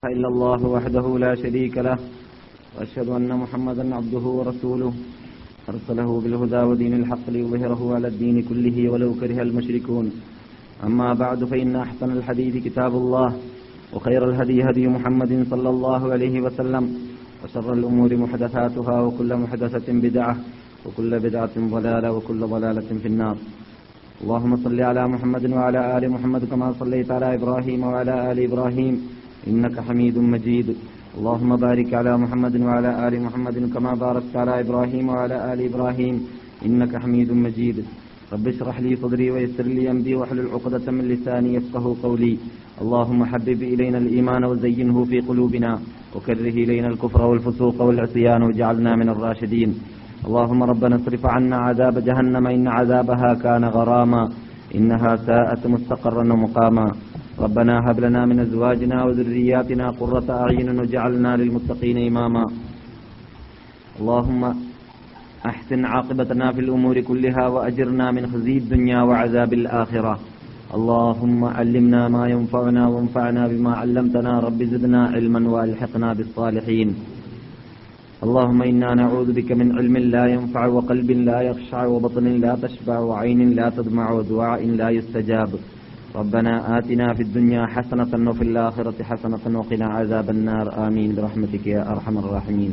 إلا الله وحده لا شريك له وأشهد أن محمدا عبده ورسوله أرسله بالهدى ودين الحق ليظهره على الدين كله ولو كره المشركون أما بعد فإن أحسن الحديث كتاب الله وخير الهدي هدي محمد صلى الله عليه وسلم وشر الأمور محدثاتها وكل محدثة بدعة وكل بدعة ضلالة وكل ضلالة في النار اللهم صل على محمد وعلى آل محمد كما صليت على إبراهيم وعلى آل إبراهيم إنك حميد مجيد اللهم بارك على محمد وعلى آل محمد كما باركت على إبراهيم وعلى آل إبراهيم إنك حميد مجيد رب اشرح لي صدري ويسر لي أمري واحلل عقدة من لساني يفقه قولي اللهم حبب إلينا الإيمان وزينه في قلوبنا وكره إلينا الكفر والفسوق والعصيان واجعلنا من الراشدين اللهم ربنا اصرف عنا عذاب جهنم إن عذابها كان غراما إنها ساءت مستقرا ومقاما ربنا هب لنا من أزواجنا وذرياتنا قرة أعين واجعلنا للمتقين إماما اللهم أحسن عاقبتنا في الأمور كلها وأجرنا من خزي الدنيا وعذاب الآخرة اللهم علمنا ما ينفعنا وانفعنا بما علمتنا رب زدنا علما وألحقنا بالصالحين اللهم إنا نعوذ بك من علم لا ينفع وقلب لا يخشع وبطن لا تشبع وعين لا تدمع ودعاء لا يستجاب ربنا آتنا في الدنيا حسنة وفي الآخرة حسنة وقنا عذاب النار آمين برحمتك يا أرحم الراحمين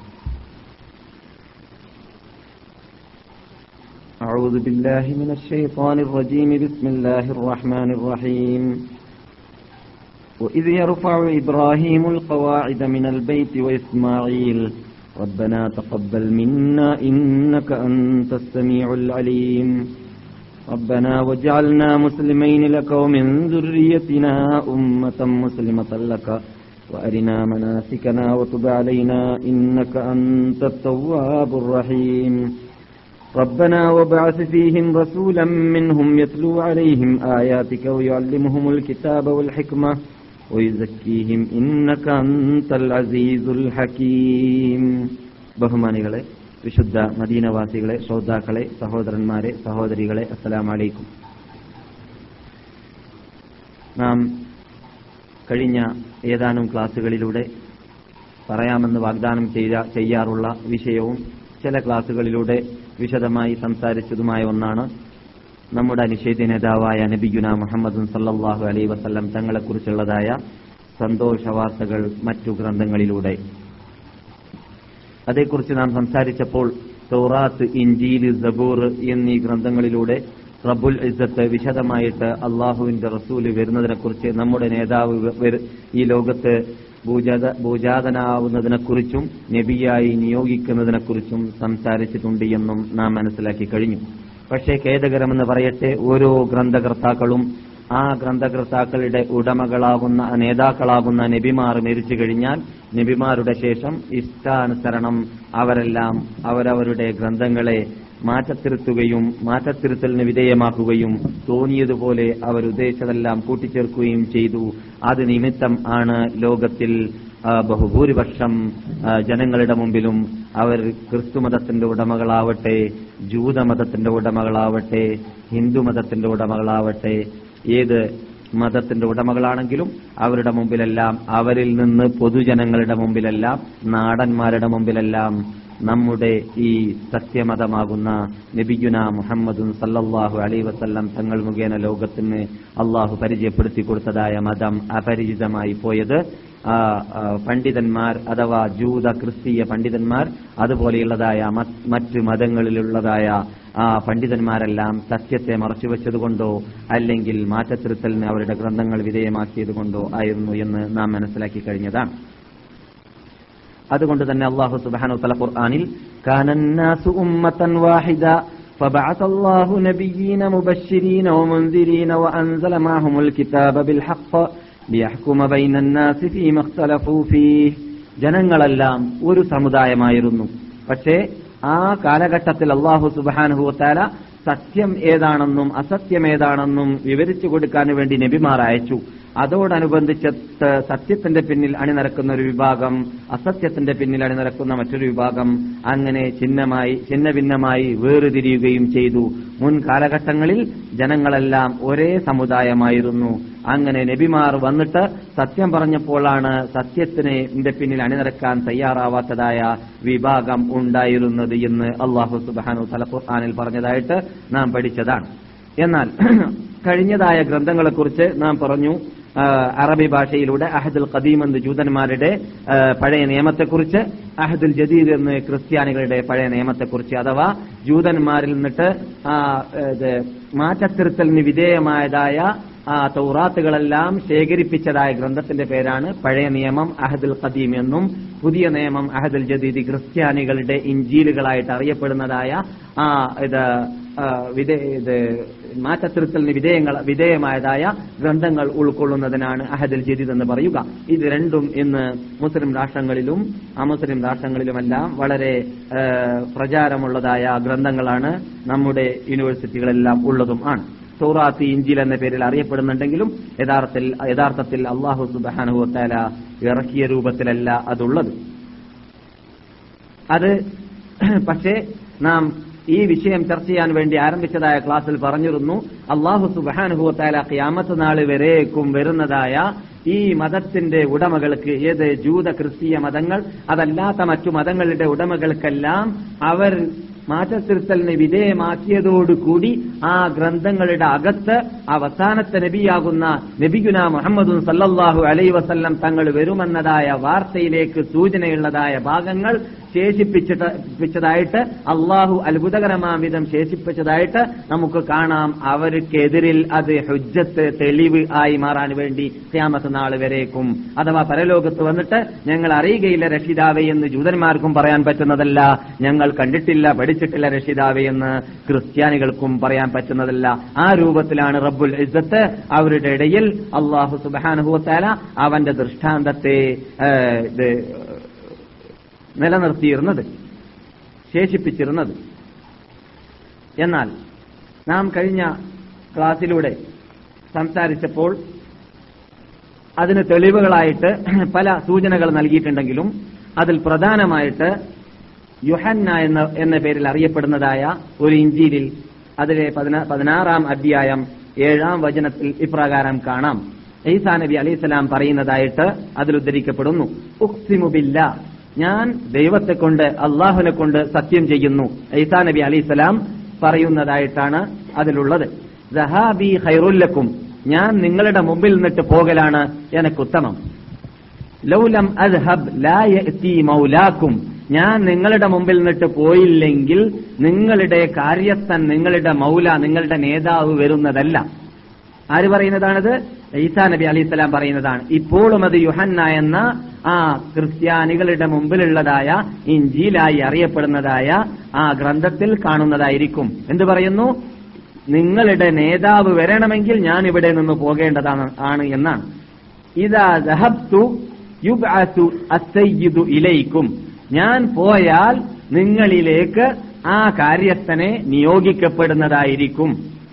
أعوذ بالله من الشيطان الرجيم بسم الله الرحمن الرحيم وإذ يرفع إبراهيم القواعد من البيت وإسماعيل ربنا تقبل منا إنك أنت السميع العليم ربنا واجعلنا مسلمين لك ومن ذريتنا أمة مسلمة لك وأرنا مناسكنا وتب علينا إنك أنت التواب الرحيم ربنا وابعث فيهم رسولا منهم يتلو عليهم آياتك ويعلمهم الكتاب والحكمة ويزكيهم إنك أنت العزيز الحكيم ബഹുമാനികളെ വിശുദ്ധ മദീനവാസികളെ ശ്രോതാക്കളെ സഹോദരന്മാരെ സഹോദരികളെ അസ്സലാം വലൈക്കും നാം കഴിഞ്ഞ ഏതാനും ക്ലാസ്സുകളിലൂടെ പറയാമെന്ന് വാഗ്ദാനം ചെയ്ത ചെയ്യാറുള്ള വിഷയവും ചില ക്ലാസ്സുകളിലൂടെ വിശദമായി സംസാരിച്ചതുമായ ഒന്നാണ് നമ്മുടെ നിഷേധ നേതാവായ നബിഗുന മുഹമ്മദ് സല്ലാഹു അലൈ വസല്ലം തങ്ങളെക്കുറിച്ചുള്ളതായ സന്തോഷ വാർത്തകൾ മറ്റു ഗ്രന്ഥങ്ങളിലൂടെ അതേക്കുറിച്ച് നാം സംസാരിച്ചപ്പോൾ തൗറാത്ത് ഇഞ്ചീൽ സബൂർ എന്നീ ഗ്രന്ഥങ്ങളിലൂടെ റബ്ബുൽ ഇസ്സത്ത് വിശദമായിട്ട് അള്ളാഹുവിന്റെ റസൂല് വരുന്നതിനെക്കുറിച്ച് നമ്മുടെ നേതാവ് ഈ ലോകത്ത് ഭൂജാതനാവുന്നതിനെക്കുറിച്ചും നബിയായി നിയോഗിക്കുന്നതിനെക്കുറിച്ചും സംസാരിച്ചിട്ടുണ്ട് എന്നും നാം മനസ്സിലാക്കി കഴിഞ്ഞു പക്ഷേ ഖേദകരമെന്ന് പറയട്ടെ ഓരോ ഗ്രന്ഥകർത്താക്കളും ആ ഗ്രന്ഥകർത്താക്കളുടെ ഉടമകളാകുന്ന നേതാക്കളാകുന്ന നബിമാർ മരിച്ചു കഴിഞ്ഞാൽ നബിമാരുടെ ശേഷം ഇഷ്ടാനുസരണം അവരെല്ലാം അവരവരുടെ ഗ്രന്ഥങ്ങളെ മാറ്റത്തിരുത്തുകയും മാറ്റത്തിരുത്തലിന് വിധേയമാക്കുകയും തോന്നിയതുപോലെ അവരുദ്ദേശിച്ചതെല്ലാം കൂട്ടിച്ചേർക്കുകയും ചെയ്തു അത് നിമിത്തം ആണ് ലോകത്തിൽ ബഹുഭൂരിപക്ഷം ജനങ്ങളുടെ മുമ്പിലും അവർ ക്രിസ്തുമതത്തിന്റെ ഉടമകളാവട്ടെ ജൂതമതത്തിന്റെ ഉടമകളാവട്ടെ ഹിന്ദുമതത്തിന്റെ ഉടമകളാവട്ടെ ഏത് മതത്തിന്റെ ഉടമകളാണെങ്കിലും അവരുടെ മുമ്പിലെല്ലാം അവരിൽ നിന്ന് പൊതുജനങ്ങളുടെ മുമ്പിലെല്ലാം നാടന്മാരുടെ മുമ്പിലെല്ലാം നമ്മുടെ ഈ സത്യമതമാകുന്ന നബിഗുന മുഹമ്മദും സല്ലല്ലാഹു അലൈ വസല്ലം തങ്ങൾ മുഖേന ലോകത്തിന് അള്ളാഹു പരിചയപ്പെടുത്തി കൊടുത്തതായ മതം അപരിചിതമായി പോയത് പണ്ഡിതന്മാർ അഥവാ ജൂത ക്രിസ്തീയ പണ്ഡിതന്മാർ അതുപോലെയുള്ളതായ മറ്റ് മതങ്ങളിലുള്ളതായ ആ പണ്ഡിതന്മാരെല്ലാം സത്യത്തെ മറച്ചുവെച്ചതുകൊണ്ടോ അല്ലെങ്കിൽ മാറ്റത്തിരുത്തലിന് അവരുടെ ഗ്രന്ഥങ്ങൾ വിധേയമാക്കിയതുകൊണ്ടോ ആയിരുന്നു എന്ന് നാം മനസ്സിലാക്കി കഴിഞ്ഞതാണ് അതുകൊണ്ട് തന്നെ അള്ളാഹു സുബാനു തല ഖുർആാനിൽ കാനന്നാസു ഉമ്മത്തൻ വാഹിദ فبعث الله نبيين مبشرين ومنذرين وأنزل معهم الكتاب بالحق ليحكم بين الناس فيما اختلفوا فيه ജനങ്ങളെല്ലാം ഒരു സമുദായമായിരുന്നു പക്ഷേ ആ കാലഘട്ടത്തിൽ അള്ളാഹു സുബാനുഹുത്താല സത്യം ഏതാണെന്നും അസത്യം ഏതാണെന്നും വിവരിച്ചു കൊടുക്കാൻ വേണ്ടി നബിമാർ അയച്ചു അതോടനുബന്ധിച്ച് ത- സത്യത്തിന്റെ പിന്നിൽ അണിനിരക്കുന്ന ഒരു വിഭാഗം അസത്യത്തിന്റെ പിന്നിൽ അണിനിരക്കുന്ന മറ്റൊരു വിഭാഗം അങ്ങനെ ചിഹ്നമായി ഛിന്ന ഭിന്നമായി വേർതിരിയുകയും ചെയ്തു മുൻ കാലഘട്ടങ്ങളിൽ ജനങ്ങളെല്ലാം ഒരേ സമുദായമായിരുന്നു അങ്ങനെ നബിമാർ വന്നിട്ട് സത്യം പറഞ്ഞപ്പോഴാണ് സത്യത്തിന് ഇതിന്റെ പിന്നിൽ അണിനിരക്കാൻ തയ്യാറാവാത്തതായ വിഭാഗം ഉണ്ടായിരുന്നത് എന്ന് അള്ളാഹു സുബാനു തലഖുർആാനിൽ പറഞ്ഞതായിട്ട് നാം പഠിച്ചതാണ് എന്നാൽ കഴിഞ്ഞതായ ഗ്രന്ഥങ്ങളെക്കുറിച്ച് നാം പറഞ്ഞു ആ, അറബി ഭാഷയിലൂടെ അഹദുൽ ഖദീം എന്ന് ജൂതന്മാരുടെ ആ, പഴയ നിയമത്തെക്കുറിച്ച് അഹദുൽ ജദീദ് എന്ന് ക്രിസ്ത്യാനികളുടെ പഴയ നിയമത്തെക്കുറിച്ച് അഥവാ ജൂതന്മാരിൽ നിന്നിട്ട് ആ, ഇത് മാറ്റത്തിരുത്തലിന് വിധേയമായതായ ആ തൗറാത്തുകളെല്ലാം ശേഖരിപ്പിച്ചതായ ഗ്രന്ഥത്തിന്റെ പേരാണ് പഴയ നിയമം അഹദുൽ ഖദീം എന്നും പുതിയ നിയമം അഹദുൽ ജദീദ് ക്രിസ്ത്യാനികളുടെ ഇഞ്ചീലുകളായിട്ട് അറിയപ്പെടുന്നതായ ആ ഇത് ആ, വിധേ ഇത് മാറ്റത്തിരുത്തലിന് വിധേയങ്ങൾ വിധേയമായതായ ഗ്രന്ഥങ്ങൾ ഉൾക്കൊള്ളുന്നതിനാണ് അഹദുൽ ജദീദ് എന്ന് പറയുക ഇത് രണ്ടും ഇന്ന് മുസ്ലിം രാഷ്ട്രങ്ങളിലും അമുസ്ലിം രാഷ്ട്രങ്ങളിലുമെല്ലാം വളരെ ആ, പ്രചാരമുള്ളതായ ഗ്രന്ഥങ്ങളാണ് നമ്മുടെ യൂണിവേഴ്സിറ്റികളെല്ലാം ഉള്ളതും ആണ് സൗറാത്തി ഇഞ്ചിൽ എന്ന പേരിൽ അറിയപ്പെടുന്നുണ്ടെങ്കിലും യഥാർത്ഥത്തിൽ യഥാർത്ഥത്തിൽ അള്ളാഹു സുബാനുഹത്താല ഇറക്കിയ രൂപത്തിലല്ല അതുള്ളത് അത് പക്ഷേ നാം ഈ വിഷയം ചർച്ച ചെയ്യാൻ വേണ്ടി ആരംഭിച്ചതായ ക്ലാസ്സിൽ പറഞ്ഞിരുന്നു അള്ളാഹു സുബാനുഹുവത്താല ഖിയാമത്ത് നാള് വരേക്കും വരുന്നതായ ഈ മതത്തിന്റെ ഉടമകൾക്ക് ഏത് ജൂത ക്രിസ്തീയ മതങ്ങൾ അതല്ലാത്ത മറ്റു മതങ്ങളുടെ ഉടമകൾക്കെല്ലാം അവർ മാറ്റത്തിരുത്തലിന് വിധേയമാക്കിയതോടുകൂടി ആ ഗ്രന്ഥങ്ങളുടെ അകത്ത് അവസാനത്തെ നബിയാകുന്ന നബിഗുന മുഹമ്മദും സല്ലല്ലാഹു അലൈ വസല്ലം തങ്ങൾ വരുമെന്നതായ വാർത്തയിലേക്ക് സൂചനയുള്ളതായ ഭാഗങ്ങൾ ശേഷിപ്പിച്ചിട്ടതായിട്ട് അള്ളാഹു അത്ഭുതകരമാം വിധം ശേഷിപ്പിച്ചതായിട്ട് നമുക്ക് കാണാം അവർക്കെതിരിൽ അത് ഹുജ്ജത്ത് തെളിവ് ആയി മാറാൻ വേണ്ടി ക്യാമത്ത് നാൾ വരേക്കും അഥവാ പരലോകത്ത് വന്നിട്ട് ഞങ്ങൾ അറിയുകയില്ല രക്ഷിതാവേ എന്ന് ജൂതന്മാർക്കും പറയാൻ പറ്റുന്നതല്ല ഞങ്ങൾ കണ്ടിട്ടില്ല പഠിച്ചിട്ടില്ല രക്ഷിതാവേ എന്ന് ക്രിസ്ത്യാനികൾക്കും പറയാൻ പറ്റുന്നതല്ല ആ രൂപത്തിലാണ് റബ്ബുൽ ഇസ്സത്ത് അവരുടെ ഇടയിൽ അള്ളാഹു സുബാനുഭവത്താല അവന്റെ ദൃഷ്ടാന്തത്തെ ഏഹ്, ഇത് നിലനിർത്തിയിരുന്നത് ശേഷിപ്പിച്ചിരുന്നത് എന്നാൽ നാം കഴിഞ്ഞ ക്ലാസ്സിലൂടെ സംസാരിച്ചപ്പോൾ അതിന് തെളിവുകളായിട്ട് പല സൂചനകൾ നൽകിയിട്ടുണ്ടെങ്കിലും അതിൽ പ്രധാനമായിട്ട് യുഹന്ന എന്ന എന്ന പേരിൽ അറിയപ്പെടുന്നതായ ഒരു ഇഞ്ചിയിൽ അതിലെ പതിനാ- പതിനാറാം അധ്യായം ഏഴാം വചനത്തിൽ ഇപ്രകാരം കാണാം ഈസാ നബി അലൈഹിസ്സലാം പറയുന്നതായിട്ട് അതിൽ ഉദ്ധരിക്കപ്പെടുന്നു ഉഖ്സിമു ബില്ലാ ഞാൻ ദൈവത്തെ കൊണ്ട് അള്ളാഹുനെ കൊണ്ട് സത്യം ചെയ്യുന്നു ഈസാ നബി അലൈഹിസ്സലാം പറയുന്നതായിട്ടാണ് അതിലുള്ളത് സഹാബി ഖൈറുല്ലക്കും ഞാൻ നിങ്ങളുടെ മുമ്പിൽ നിന്നിട്ട് പോകലാണ് എനക്കുത്തമം ലൗലം അദ്ഹബ് ലാ യഅതി മൗലാക്കും ഞാൻ നിങ്ങളുടെ മുമ്പിൽ നിന്നിട്ട് പോയില്ലെങ്കിൽ നിങ്ങളുടെ കാര്യസ്ഥൻ നിങ്ങളുടെ മൗല നിങ്ങളുടെ നേതാവ് വരുന്നതല്ല ആര് പറയുന്നതാണിത് ഈസാ നബി അലൈഹി സ്വലാം പറയുന്നതാണ് ഇപ്പോഴും അത് യുഹന്ന എന്ന ആ ക്രിസ്ത്യാനികളുടെ മുമ്പിലുള്ളതായ ഇഞ്ചിയിലായി അറിയപ്പെടുന്നതായ ആ ഗ്രന്ഥത്തിൽ കാണുന്നതായിരിക്കും എന്ത് പറയുന്നു നിങ്ങളുടെ നേതാവ് വരണമെങ്കിൽ ഞാൻ ഇവിടെ നിന്ന് പോകേണ്ടതാണ് ആണ് എന്നാണ് ഇതാ ദഹബ്തു യുബ്അസു അസ്സയ്യിദു ഇലൈക്കും ഞാൻ പോയാൽ നിങ്ങളിലേക്ക് ആ കാര്യസ്ഥനെ നിയോഗിക്കപ്പെടുന്നതായിരിക്കും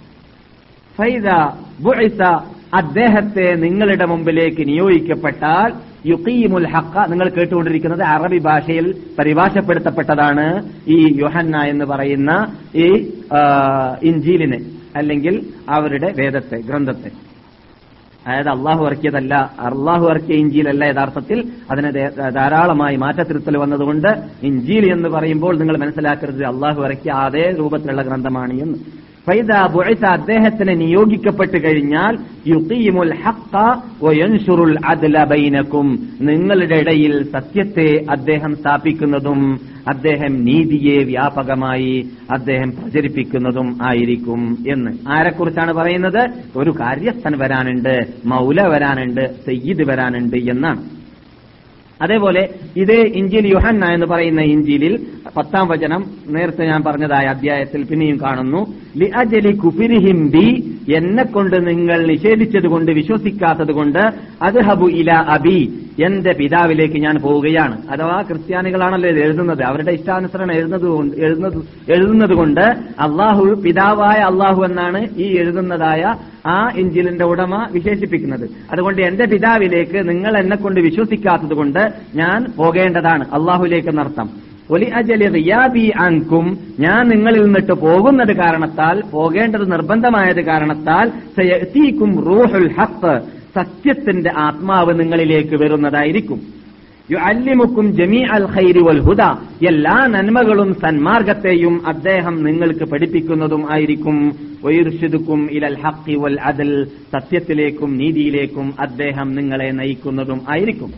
ഫൈദ ബുഇസ അദ്ദേഹത്തെ നിങ്ങളുടെ മുമ്പിലേക്ക് നിയോഗിക്കപ്പെട്ടാൽ യുഖീമുൽ ഹക്ക നിങ്ങൾ കേട്ടുകൊണ്ടിരിക്കുന്നത് അറബി ഭാഷയിൽ പരിഭാഷപ്പെടുത്തപ്പെട്ടതാണ് ഈ യുഹന്ന എന്ന് പറയുന്ന ഈ ആ, ഇഞ്ചീലിനെ അല്ലെങ്കിൽ അവരുടെ വേദത്തെ ഗ്രന്ഥത്തെ അതായത് അള്ളാഹു ഇറക്കിയതല്ല അള്ളാഹു ഇറക്കിയ ഇഞ്ചിയിലല്ല യഥാർത്ഥത്തിൽ അതിന് ദേ- ധാരാളമായി മാറ്റത്തിരുത്തൽ വന്നതുകൊണ്ട് ഇഞ്ചീൽ എന്ന് പറയുമ്പോൾ നിങ്ങൾ മനസ്സിലാക്കരുത് അള്ളാഹു ഇറക്കിയ അതേ രൂപത്തിലുള്ള ഗ്രന്ഥമാണ് എന്ന് ഫൈദ ബുഇസ അദ്ദേഹത്തിന് നിയോഗിക്കപ്പെട്ട് കഴിഞ്ഞാൽ യുഖീമുൽ ഹഖ്ക വയൻഷുറുൽ അദ്ല ബൈനക്കും നിങ്ങളുടെ ഇടയിൽ സത്യത്തെ അദ്ദേഹം സ്ഥാപിക്കുന്നതും അദ്ദേഹം നീതിയെ വ്യാപകമായി അദ്ദേഹം പ്രചരിപ്പിക്കുന്നതും ആയിരിക്കും എന്ന് ആരെക്കുറിച്ചാണ് പറയുന്നത് ഒരു കാര്യസ്ഥൻ വരാനുണ്ട് മൗല വരാനുണ്ട് സയ്യിദ് വരാനുണ്ട് എന്നാണ് അതേപോലെ ഇതേ ഇഞ്ചിൽ യുഹന്ന എന്ന് പറയുന്ന ഇഞ്ചിലിൽ പത്താം വചനം നേരത്തെ ഞാൻ പറഞ്ഞതായ അധ്യായത്തിൽ പിന്നെയും കാണുന്നു ലി അജലി കുഫിരിഹിം ബി എന്നെ കൊണ്ട് നിങ്ങൾ നിഷേധിച്ചത് കൊണ്ട് വിശ്വസിക്കാത്തത് കൊണ്ട് അദ്ഹബു ഇല അബി എന്റെ പിതാവിലേക്ക് ഞാൻ പോവുകയാണ് അഥവാ ക്രിസ്ത്യാനികളാണല്ലോ ഇത് എഴുതുന്നത് അവരുടെ ഇഷ്ടാനുസരണം എഴുതുന്നത് കൊണ്ട് എഴുതുന്നത് എഴുതുന്നത് കൊണ്ട് അള്ളാഹു പിതാവായ അള്ളാഹു എന്നാണ് ഈ എഴുതുന്നതായ ആ ഇഞ്ചിലിന്റെ ഉടമ വിശേഷിപ്പിക്കുന്നത് അതുകൊണ്ട് എന്റെ പിതാവിലേക്ക് നിങ്ങൾ എന്നെ കൊണ്ട് വിശ്വസിക്കാത്തത് കൊണ്ട് ഞാൻ പോകേണ്ടതാണ് അള്ളാഹുലേക്ക് എന്നർത്ഥം ഒലി അജലി റിയാബി അൻകും ഞാൻ നിങ്ങളിൽ നിന്നിട്ട് പോകുന്നത് കാരണത്താൽ പോകേണ്ടത് നിർബന്ധമായത് കാരണത്താൽ സയഅ്തീകും റൂഹുൽ ഹഖ് സത്യത്തിന്റെ ആത്മാവ് നിങ്ങളിലേക്ക് വരുന്നതായിരിക്കും യുഅല്ലിമുക്കും ജമീ അൽ ഖൈരി വൽ ഹുദ എല്ലാ നന്മകളും സന്മാർഗത്തെയും അദ്ദേഹം നിങ്ങൾക്ക് പഠിപ്പിക്കുന്നതും ആയിരിക്കും വയുർഷിദുക്കും ഇലൽ ഹഖി വൽ അദൽ സത്യത്തിലേക്കും നീതിയിലേക്കും അദ്ദേഹം നിങ്ങളെ നയിക്കുന്നതും ആയിരിക്കും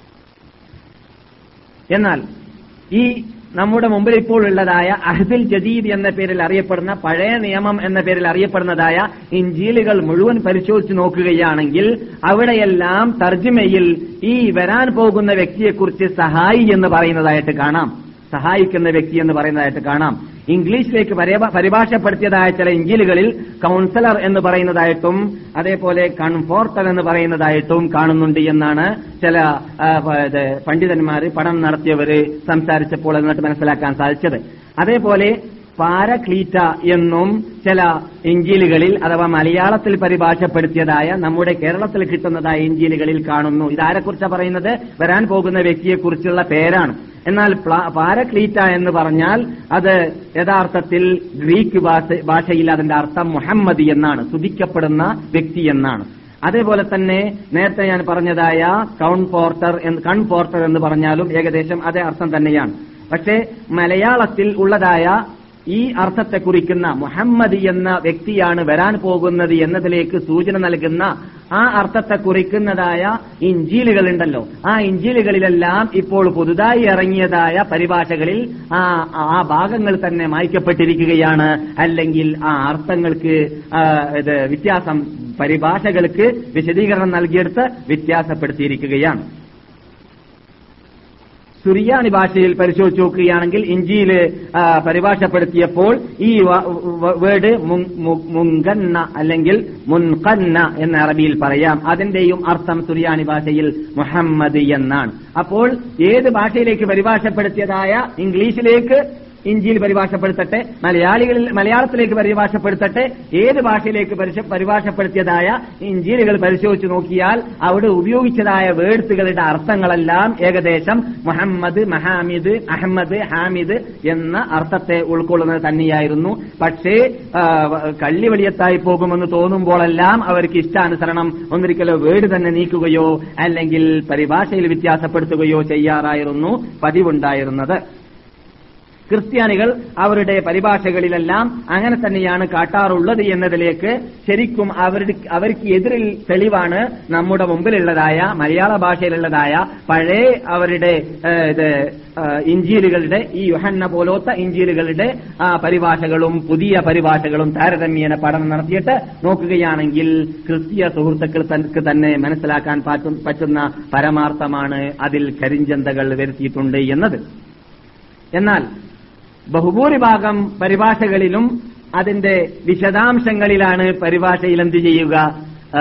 എന്നാൽ ഈ നമ്മുടെ മുമ്പിൽ ഇപ്പോൾ ഉള്ളതായ അഹ്ദിൽ ജദീദ് എന്ന പേരിൽ അറിയപ്പെടുന്ന പഴയ നിയമം എന്ന പേരിൽ അറിയപ്പെടുന്നതായ ഇഞ്ചീലുകൾ മുഴുവൻ പരിശോധിച്ച് നോക്കുകയാണെങ്കിൽ അവിടെയെല്ലാം തർജിമയിൽ ഈ വരാൻ പോകുന്ന വ്യക്തിയെക്കുറിച്ച് സഹായി എന്ന് പറയുന്നതായിട്ട് കാണാം സഹായിക്കുന്ന വ്യക്തി എന്ന് പറയുന്നതായിട്ട് കാണാം ഇംഗ്ലീഷിലേക്ക് പരേപ- പരിഭാഷപ്പെടുത്തിയതായ ചില ഇഞ്ചിലുകളിൽ കൗൺസിലർ എന്ന് പറയുന്നതായിട്ടും അതേപോലെ കൺഫോർട്ടർ എന്ന് പറയുന്നതായിട്ടും കാണുന്നുണ്ട് എന്നാണ് ചില ആ, പ- ഇത് പണ്ഡിതന്മാർ പഠനം നടത്തിയവര് സംസാരിച്ചപ്പോൾ എന്നിട്ട് മനസ്സിലാക്കാൻ സാധിച്ചത് അതേപോലെ പാരക്ലീറ്റ എന്നും ചില ഇഞ്ചിലുകളിൽ അഥവാ മലയാളത്തിൽ പരിഭാഷപ്പെടുത്തിയതായ നമ്മുടെ കേരളത്തിൽ കിട്ടുന്നതായ ഇഞ്ചിലുകളിൽ കാണുന്നു ഇതാരെക്കുറിച്ചാണ് പറയുന്നത് വരാൻ പോകുന്ന വ്യക്തിയെക്കുറിച്ചുള്ള പേരാണ് എന്നാൽ പ്ല- പാരക്ലീറ്റ എന്ന് പറഞ്ഞാൽ അത് യഥാർത്ഥത്തിൽ ഗ്രീക്ക് ഭാഷ- ഭാഷയിൽ അതിന്റെ അർത്ഥം മുഹമ്മദി എന്നാണ് സ്തുതിക്കപ്പെടുന്ന വ്യക്തി എന്നാണ് അതേപോലെ തന്നെ നേരത്തെ ഞാൻ പറഞ്ഞതായ കൗൺ പോർട്ടർ എന്ന് കൺ പോർട്ടർ എന്ന് പറഞ്ഞാലും ഏകദേശം അതേ അർത്ഥം തന്നെയാണ് പക്ഷേ മലയാളത്തിൽ ഉള്ളതായ ഈ അർത്ഥത്തെ കുറിക്കുന്ന മുഹമ്മദ് എന്ന വ്യക്തിയാണ് വരാൻ പോകുന്നത് എന്നതിലേക്ക് സൂചന നൽകുന്ന ആ അർത്ഥത്തെ കുറിക്കുന്നതായ ഇഞ്ചീലുകൾ ഉണ്ടല്ലോ ആ ഇഞ്ചീലുകളിലെല്ലാം ഇപ്പോൾ പുതുതായി ഇറങ്ങിയതായ പരിഭാഷകളിൽ ആ ആ ഭാഗങ്ങൾ തന്നെ മായ്ക്കപ്പെട്ടിരിക്കുകയാണ് അല്ലെങ്കിൽ ആ അർത്ഥങ്ങൾക്ക് ആ, ഇത് വ്യത്യാസം പരിഭാഷകൾക്ക് വിശദീകരണം നൽകിയെടുത്ത് വ്യത്യാസപ്പെടുത്തിയിരിക്കുകയാണ് സുറിയാനി ഭാഷയിൽ പരിശോധിച്ച് നോക്കുകയാണെങ്കിൽ ഇഞ്ചിയില് ആ, പരിഭാഷപ്പെടുത്തിയപ്പോൾ ഈ വ- വ- വേർഡ് മുൻ- മു- മുൻകന്ന അല്ലെങ്കിൽ മുൻകന്ന എന്ന അറബിയിൽ പറയാം അതിന്റെയും അർത്ഥം സുറിയാനി ഭാഷയിൽ മുഹമ്മദ് എന്നാണ് അപ്പോൾ ഏത് ഭാഷയിലേക്ക് പരിഭാഷപ്പെടുത്തിയതായ ഇംഗ്ലീഷിലേക്ക് ഇഞ്ചിയിൽ പരിഭാഷപ്പെടുത്തട്ടെ മലയാളികളിൽ മലയാളത്തിലേക്ക് പരിഭാഷപ്പെടുത്തട്ടെ ഏത് ഭാഷയിലേക്ക് പരിശ- പരിഭാഷപ്പെടുത്തിയതായ ഇഞ്ചിയിലുകൾ പരിശോധിച്ച് നോക്കിയാൽ അവിടെ ഉപയോഗിച്ചതായ വേർഡ്സുകളുടെ അർത്ഥങ്ങളെല്ലാം ഏകദേശം മുഹമ്മദ് മഹാമിദ് അഹമ്മദ് ഹാമിദ് എന്ന അർത്ഥത്തെ ഉൾക്കൊള്ളുന്നത് തന്നെയായിരുന്നു പക്ഷേ ആ, കള്ളി വെളിയത്തായി പോകുമെന്ന് തോന്നുമ്പോഴെല്ലാം അവർക്ക് ഇഷ്ടാനുസരണം ഒന്നിരിക്കലോ വേർഡ് തന്നെ നീക്കുകയോ അല്ലെങ്കിൽ പരിഭാഷയിൽ വ്യത്യാസപ്പെടുത്തുകയോ ചെയ്യാറായിരുന്നു പതിവുണ്ടായിരുന്നത് ക്രിസ്ത്യാനികൾ അവരുടെ പരിഭാഷകളിലെല്ലാം അങ്ങനെ തന്നെയാണ് കാട്ടാറുള്ളത് എന്നതിലേക്ക് ശരിക്കും അവരുടെ അവർക്ക് എതിരിൽ തെളിവാണ് നമ്മുടെ മുമ്പിലുള്ളതായ മലയാള ഭാഷയിലുള്ളതായ പഴയ അവരുടെ ഏഹ്, ഇത് ഏഹ്, ഇഞ്ചീലുകളുടെ ഈ യുഹന്ന പോലോത്ത ഇഞ്ചീലുകളുടെ ആ പരിഭാഷകളും പുതിയ പരിഭാഷകളും താരതമ്യേന പഠനം നടത്തിയിട്ട് നോക്കുകയാണെങ്കിൽ ക്രിസ്തീയ സുഹൃത്തുക്കൾ തനിക്ക് തന്നെ മനസ്സിലാക്കാൻ പറ്റും- പറ്റുന്ന പരമാർത്ഥമാണ് അതിൽ കരിഞ്ചന്തകൾ വരുത്തിയിട്ടുണ്ട് എന്നത് എന്നാൽ ബഹുഭൂരിഭാഗം പരിഭാഷകളിലും അതിന്റെ വിശദാംശങ്ങളിലാണ് പരിഭാഷയിൽ എന്ത് ചെയ്യുക ആ,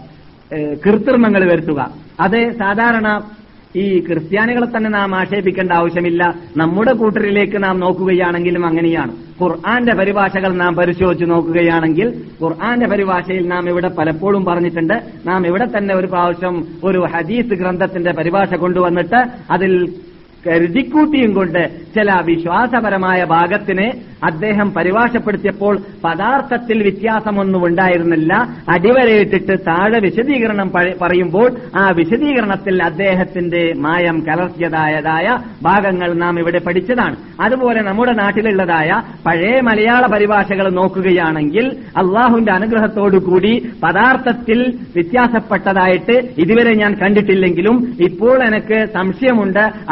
ഏ, കൃത്രിമങ്ങൾ വരുത്തുക അത് സാധാരണ ഈ ക്രിസ്ത്യാനികളെ തന്നെ നാം ആക്ഷേപിക്കേണ്ട ആവശ്യമില്ല നമ്മുടെ കൂട്ടരിലേക്ക് നാം നോക്കുകയാണെങ്കിലും അങ്ങനെയാണ് ഖുർആന്റെ പരിഭാഷകൾ നാം പരിശോധിച്ച് നോക്കുകയാണെങ്കിൽ ഖുർആന്റെ പരിഭാഷയിൽ നാം ഇവിടെ പലപ്പോഴും പറഞ്ഞിട്ടുണ്ട് നാം ഇവിടെ തന്നെ ഒരു പ്രാവശ്യം ഒരു ഹദീസ് ഗ്രന്ഥത്തിന്റെ പരിഭാഷ കൊണ്ടുവന്നിട്ട് അതിൽ കരുതിക്കൂട്ടിയും കൊണ്ട് ചില വിശ്വാസപരമായ ഭാഗത്തിനെ അദ്ദേഹം പരിഭാഷപ്പെടുത്തിയപ്പോൾ പദാർത്ഥത്തിൽ വ്യത്യാസമൊന്നും ഉണ്ടായിരുന്നില്ല അടിവരയിട്ടിട്ട് താഴെ വിശദീകരണം പഴ- പറയുമ്പോൾ ആ വിശദീകരണത്തിൽ അദ്ദേഹത്തിന്റെ മായം കലർത്തിയതായതായ ഭാഗങ്ങൾ നാം ഇവിടെ പഠിച്ചതാണ് അതുപോലെ നമ്മുടെ നാട്ടിലുള്ളതായ പഴയ മലയാള പരിഭാഷകൾ നോക്കുകയാണെങ്കിൽ അള്ളാഹുവിന്റെ അനുഗ്രഹത്തോടു കൂടി പദാർത്ഥത്തിൽ വ്യത്യാസപ്പെട്ടതായിട്ട് ഇതുവരെ ഞാൻ കണ്ടിട്ടില്ലെങ്കിലും ഇപ്പോൾ എനിക്ക് സംശയമുണ്ട് അടുത്തിറങ്ങി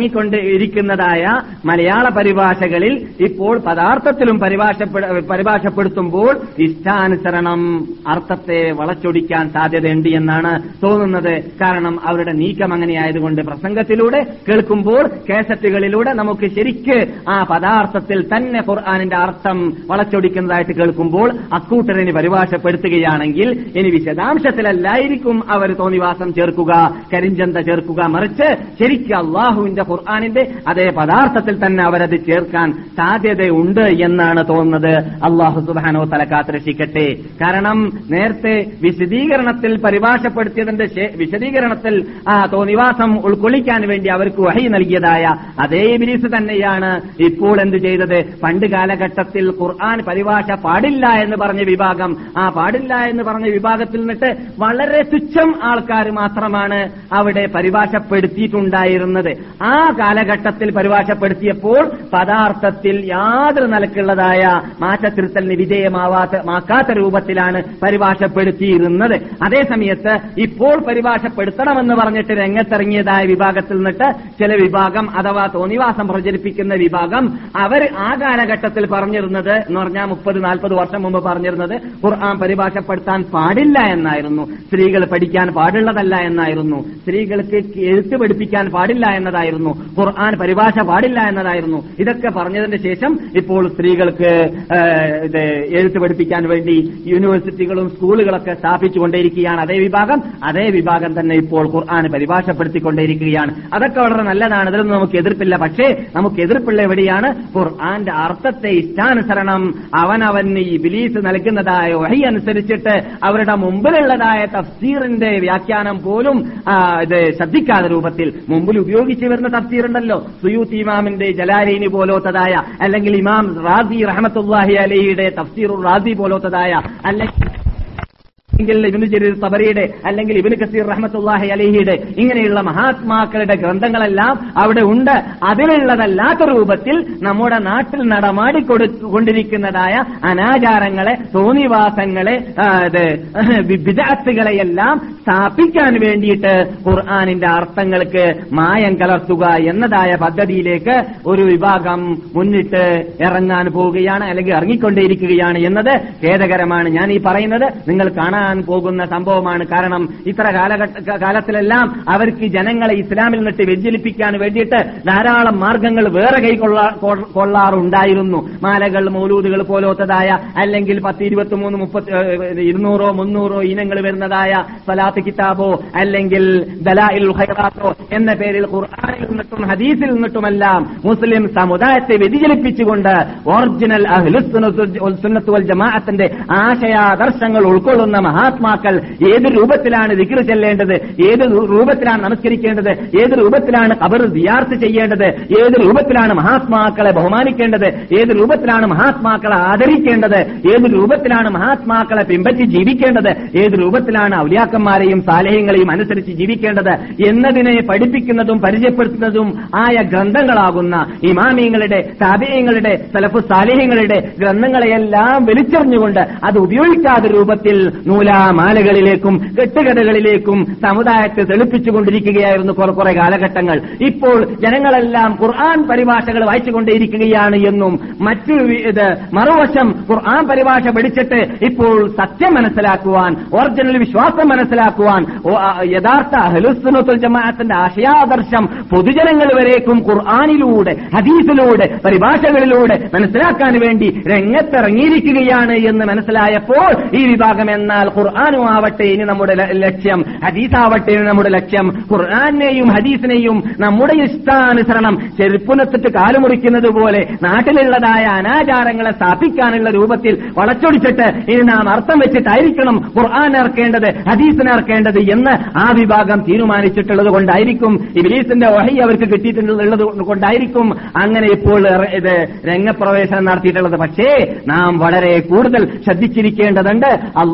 ഇറങ്ങിക്കൊണ്ട് ഇരിക്കുന്നതായ മലയാള പരിഭാഷകളിൽ ഇപ്പോൾ പദാർത്ഥത്തിലും പരിഭാഷപ്പെ- പരിഭാഷപ്പെടുത്തുമ്പോൾ ഇഷ്ടാനുസരണം അർത്ഥത്തെ വളച്ചൊടിക്കാൻ സാധ്യതയുണ്ട് എന്നാണ് തോന്നുന്നത് കാരണം അവരുടെ നീക്കം അങ്ങനെയായതുകൊണ്ട് പ്രസംഗത്തിലൂടെ കേൾക്കുമ്പോൾ കേസറ്റുകളിലൂടെ നമുക്ക് ശരിക്ക് ആ പദാർത്ഥത്തിൽ തന്നെ ഖുർആാനിന്റെ അർത്ഥം വളച്ചൊടിക്കുന്നതായിട്ട് കേൾക്കുമ്പോൾ അക്കൂട്ടറിന് പരിഭാഷപ്പെടുത്തുകയാണെങ്കിൽ ഇനി വിശദാംശത്തിലല്ലായിരിക്കും അവർ തോന്നിവാസം ചേർക്കുക കരിഞ്ചന്ത ചേർക്കുക മറിച്ച് ശരിക്കും അള്ളാഹുവിന്റെ ഖുർആാനിന്റെ അതേ പദാർത്ഥത്തിൽ തന്നെ അവരത് ചേർക്കാൻ സാധ്യതയുണ്ട് എന്നാണ് തോന്നുന്നത് അള്ളാഹു സുബാനോ തലക്കാത്തിരക്ഷിക്കട്ടെ കാരണം നേരത്തെ വിശദീകരണത്തിൽ പരിഭാഷപ്പെടുത്തിയതിന്റെ ശേ- വിശദീകരണത്തിൽ ആ തോന്നിവാസം ഉൾക്കൊള്ളിക്കാൻ വേണ്ടി അവർക്ക് വഹി നൽകിയതായ അതേ ഇബിലീസ് തന്നെയാണ് ഇപ്പോൾ എന്ത് ചെയ്തത് പണ്ട് കാലഘട്ടത്തിൽ ഖുർആൻ പരിഭാഷ പാടില്ല എന്ന് പറഞ്ഞ വിഭാഗം ആ പാടില്ല എന്ന് പറഞ്ഞ വിഭാഗത്തിൽ നിന്നിട്ട് വളരെ തുച്ഛം ആൾക്കാർ മാത്രമാണ് അവിടെ പരിഭാഷപ്പെടുത്തിയിട്ടുണ്ടായിരുന്നത് ആ കാലഘട്ടത്തിൽ പരിഭാഷപ്പെടുത്തിയപ്പോൾ പദാർത്ഥത്തിൽ യാതൊരു നിലക്കുള്ളതായ മാറ്റത്തിരുത്തലിന് വിധേയമാവാത്ത മാക്കാത്ത രൂപത്തിലാണ് പരിഭാഷപ്പെടുത്തിയിരുന്നത് അതേ സമയത്ത് ഇപ്പോൾ പരിഭാഷപ്പെടുത്തണമെന്ന് പറഞ്ഞിട്ട് രംഗത്തിറങ്ങിയതായ വിഭാഗത്തിൽ നിന്നിട്ട് ചില വിഭാഗം അഥവാ തോന്നിവാസം പ്രചരിപ്പിക്കുന്ന വിഭാഗം അവർ ആ കാലഘട്ടത്തിൽ പറഞ്ഞിരുന്നത് എന്ന് പറഞ്ഞാൽ മുപ്പത് നാൽപ്പത് വർഷം മുമ്പ് പറഞ്ഞിരുന്നത് ഖുർആൻ പരിഭാഷപ്പെടുത്താൻ പാടില്ല എന്നായിരുന്നു സ്ത്രീകൾ പഠിക്കാൻ പാടുള്ളതല്ല എന്നായിരുന്നു സ്ത്രീകൾക്ക് എഴുത്ത് പഠിപ്പിക്കാൻ പാടില്ല എന്നതായിരുന്നു ഖുർആൻ പരിഭാഷ പാടില്ല എന്നതായിരുന്നു ഇതൊക്കെ പറഞ്ഞതിന് ശേഷം ഇപ്പോൾ സ്ത്രീകൾക്ക് ഏഹ്, ഇത് എഴുത്ത് പഠിപ്പിക്കാൻ വേണ്ടി യൂണിവേഴ്സിറ്റികളും സ്കൂളുകളൊക്കെ സ്ഥാപിച്ചുകൊണ്ടേയിരിക്കുകയാണ് അതേ വിഭാഗം അതേ വിഭാഗം തന്നെ ഇപ്പോൾ ഖുർആൻ പരിഭാഷപ്പെടുത്തിക്കൊണ്ടേയിരിക്കുകയാണ് അതൊക്കെ വളരെ നല്ലതാണ് ഇതിലൊന്നും നമുക്ക് എതിർപ്പില്ല പക്ഷേ നമുക്ക് എതിർപ്പുള്ള എവിടെയാണ് ഖുർആന്റെ അർത്ഥത്തെ ഇഷ്ടാനുസരണം അവനവന് ഈ ബിലീസ് നൽകുന്നതായ വഹി അനുസരിച്ചിട്ട് അവരുടെ മുമ്പിലുള്ളതായ തഫ്സീറിന്റെ വ്യാഖ്യാനം പോലും ആ, ഇത് ശ്രദ്ധിക്കാത്ത രൂപത്തിൽ മുമ്പിൽ ഉപയോഗിച്ചു വരുന്ന തഫ്സീർ ഉണ്ടല്ലോ സുയൂത്ത് ഇമാമിന്റെ ജലാലീനി പോലോത്തതായ അല്ലെങ്കിൽ ഇമാം റാസി റഹമത്തുല്ലാഹി അലിയുടെ തഫ്സീർ റാസി പോലോത്തതായ അല്ലെങ്കിൽ അല്ലെങ്കിൽ ഇബിന് ജരീർ തബറിയുടെ അല്ലെങ്കിൽ ഇബിന് കസീർ റഹ്മത്തുല്ലാഹി അലിഹിയുടെ ഇങ്ങനെയുള്ള മഹാത്മാക്കളുടെ ഗ്രന്ഥങ്ങളെല്ലാം അവിടെ ഉണ്ട് അതിലുള്ളതല്ലാത്ത രൂപത്തിൽ നമ്മുടെ നാട്ടിൽ നടമാടിക്കൊണ്ടിരിക്കുന്നതായ അനാചാരങ്ങളെ തോന്നിവാസങ്ങളെ ആ, ഇത് വിദാത്തുകളെയെല്ലാം സ്ഥാപിക്കാൻ വേണ്ടിയിട്ട് ഖുർആാനിന്റെ അർത്ഥങ്ങൾക്ക് മായം കലർത്തുക എന്നതായ പദ്ധതിയിലേക്ക് ഒരു വിഭാഗം മുന്നിട്ട് ഇറങ്ങാൻ പോവുകയാണ് അല്ലെങ്കിൽ ഇറങ്ങിക്കൊണ്ടേയിരിക്കുകയാണ് എന്നത് ഖേദകരമാണ് ഞാൻ ഈ പറയുന്നത് നിങ്ങൾ കാണാൻ പോകുന്ന സംഭവമാണ് കാരണം ഇത്ര കാലഘട്ട കാലത്തിലെല്ലാം അവർക്ക് ജനങ്ങളെ ഇസ്ലാമിൽ നിന്നിട്ട് വ്യതിചലിപ്പിക്കാൻ വേണ്ടിയിട്ട് ധാരാളം മാർഗങ്ങൾ വേറെ കൈകൊള്ളാ കൊ- കൊള്ളാറുണ്ടായിരുന്നു മാലകൾ മൗലൂദുകൾ പോലത്തതായ അല്ലെങ്കിൽ പത്ത് ഇരുപത്തി മൂന്ന് മുപ്പത്തി ഏഹ്, ഇരുന്നൂറോ മുന്നൂറോ ഇനങ്ങൾ വരുന്നതായ സലാത്ത് കിതാബോ അല്ലെങ്കിൽ ദലാഇൽ ഖൈറാത്തോ എന്ന പേരിൽ ഖുർആനിൽ നിന്നിട്ടും ഹദീസിൽ നിന്നിട്ടുമെല്ലാം മുസ്ലിം സമുദായത്തെ വ്യതിചലിപ്പിച്ചുകൊണ്ട് ഒറിജിനൽ സുന്നത്ത് വൽ ജമാഅത്തിന്റെ ആശയാദർശങ്ങൾ ഉൾക്കൊള്ളുന്ന മഹാത്മാക്കൾ ഏത് രൂപത്തിലാണ് ദിക്ർ ചെല്ലേണ്ടത് ഏത് രൂപത്തിലാണ് നമസ്കരിക്കേണ്ടത് ഏത് രൂപത്തിലാണ് കബർ ദിയാർത്ത് ചെയ്യേണ്ടത് ഏത് രൂപത്തിലാണ് മഹാത്മാക്കളെ ബഹുമാനിക്കേണ്ടത് ഏത് രൂപത്തിലാണ് മഹാത്മാക്കളെ ആദരിക്കേണ്ടത് ഏത് രൂപത്തിലാണ് മഹാത്മാക്കളെ പിമ്പറ്റി ജീവിക്കേണ്ടത് ഏത് രൂപത്തിലാണ് ഔലിയാക്കന്മാരെയും സാലേഹ്യങ്ങളെയും അനുസരിച്ച് ജീവിക്കേണ്ടത് എന്നതിനെ പഠിപ്പിക്കുന്നതും പരിചയപ്പെടുത്തുന്നതും ആയ ഗ്രന്ഥങ്ങളാകുന്ന ഇമാമിയങ്ങളുടെ താപേയങ്ങളുടെ സലഫു സാലേഹ്യങ്ങളുടെ ഗ്രന്ഥങ്ങളെയെല്ലാം വലിച്ചെറിഞ്ഞുകൊണ്ട് അത് ഉപയോഗിക്കാത്ത രൂപത്തിൽ നൂലാമാലകളിലേക്കും കെട്ടുകഥകളിലേക്കും സമുദായത്തെ തെളിപ്പിച്ചുകൊണ്ടിരിക്കുകയായിരുന്നു കുറെ കുറെ കാലഘട്ടങ്ങൾ ഇപ്പോൾ ജനങ്ങളെല്ലാം ഖുർആൻ പരിഭാഷകൾ വായിച്ചുകൊണ്ടേയിരിക്കുകയാണ് എന്നും മറ്റു വി- ഇത് മറുവശം ഖുർആൻ പരിഭാഷ പഠിച്ചിട്ട് ഇപ്പോൾ സത്യം മനസ്സിലാക്കുവാൻ ഒറിജിനൽ വിശ്വാസം മനസ്സിലാക്കുവാൻ ഓ- ആ, യഥാർത്ഥ അഹ്ലുസുന്നത്തുൽ ജമാഅത്തിന്റെ ആശയാദർശം പൊതുജനങ്ങൾ വരേക്കും ഖുർആാനിലൂടെ ഹദീസിലൂടെ പരിഭാഷകളിലൂടെ മനസ്സിലാക്കാൻ വേണ്ടി രംഗത്തിറങ്ങിയിരിക്കുകയാണ് എന്ന് മനസ്സിലായപ്പോൾ ഈ വിഭാഗം എന്നാൽ ഖുർആാനും ആവട്ടെ ഇനി നമ്മുടെ ല- ലക്ഷ്യം ഹദീസാവട്ടെ ഇനി നമ്മുടെ ലക്ഷ്യം ഖുർആാനെയും ഹദീസിനെയും നമ്മുടെ ഇഷ്ടാനുസരണം ചെരുപ്പുനത്തിട്ട് കാലുമുറിക്കുന്നത് പോലെ നാട്ടിലുള്ളതായ അനാചാരങ്ങളെ സ്ഥാപിക്കാനുള്ള രൂപത്തിൽ വളച്ചൊടിച്ചിട്ട് ഇനി നാം അർത്ഥം വെച്ചിട്ടായിരിക്കണം ഖുർആൻ ഇറക്കേണ്ടത് ഹദീസിനെ ഇറക്കേണ്ടത് എന്ന് ആ വിഭാഗം തീരുമാനിച്ചിട്ടുള്ളത് കൊണ്ടായിരിക്കും ഇബിലീസിന്റെ വഹി അവർക്ക് കിട്ടിയിട്ടുള്ളത് കൊണ്ടായിരിക്കും അങ്ങനെ ഇപ്പോൾ ഇറ- ഇത് രംഗപ്രവേശനം നടത്തിയിട്ടുള്ളത് പക്ഷേ നാം വളരെ കൂടുതൽ ശ്രദ്ധിച്ചിരിക്കേണ്ടതുണ്ട് അള്ളാഹു സുബ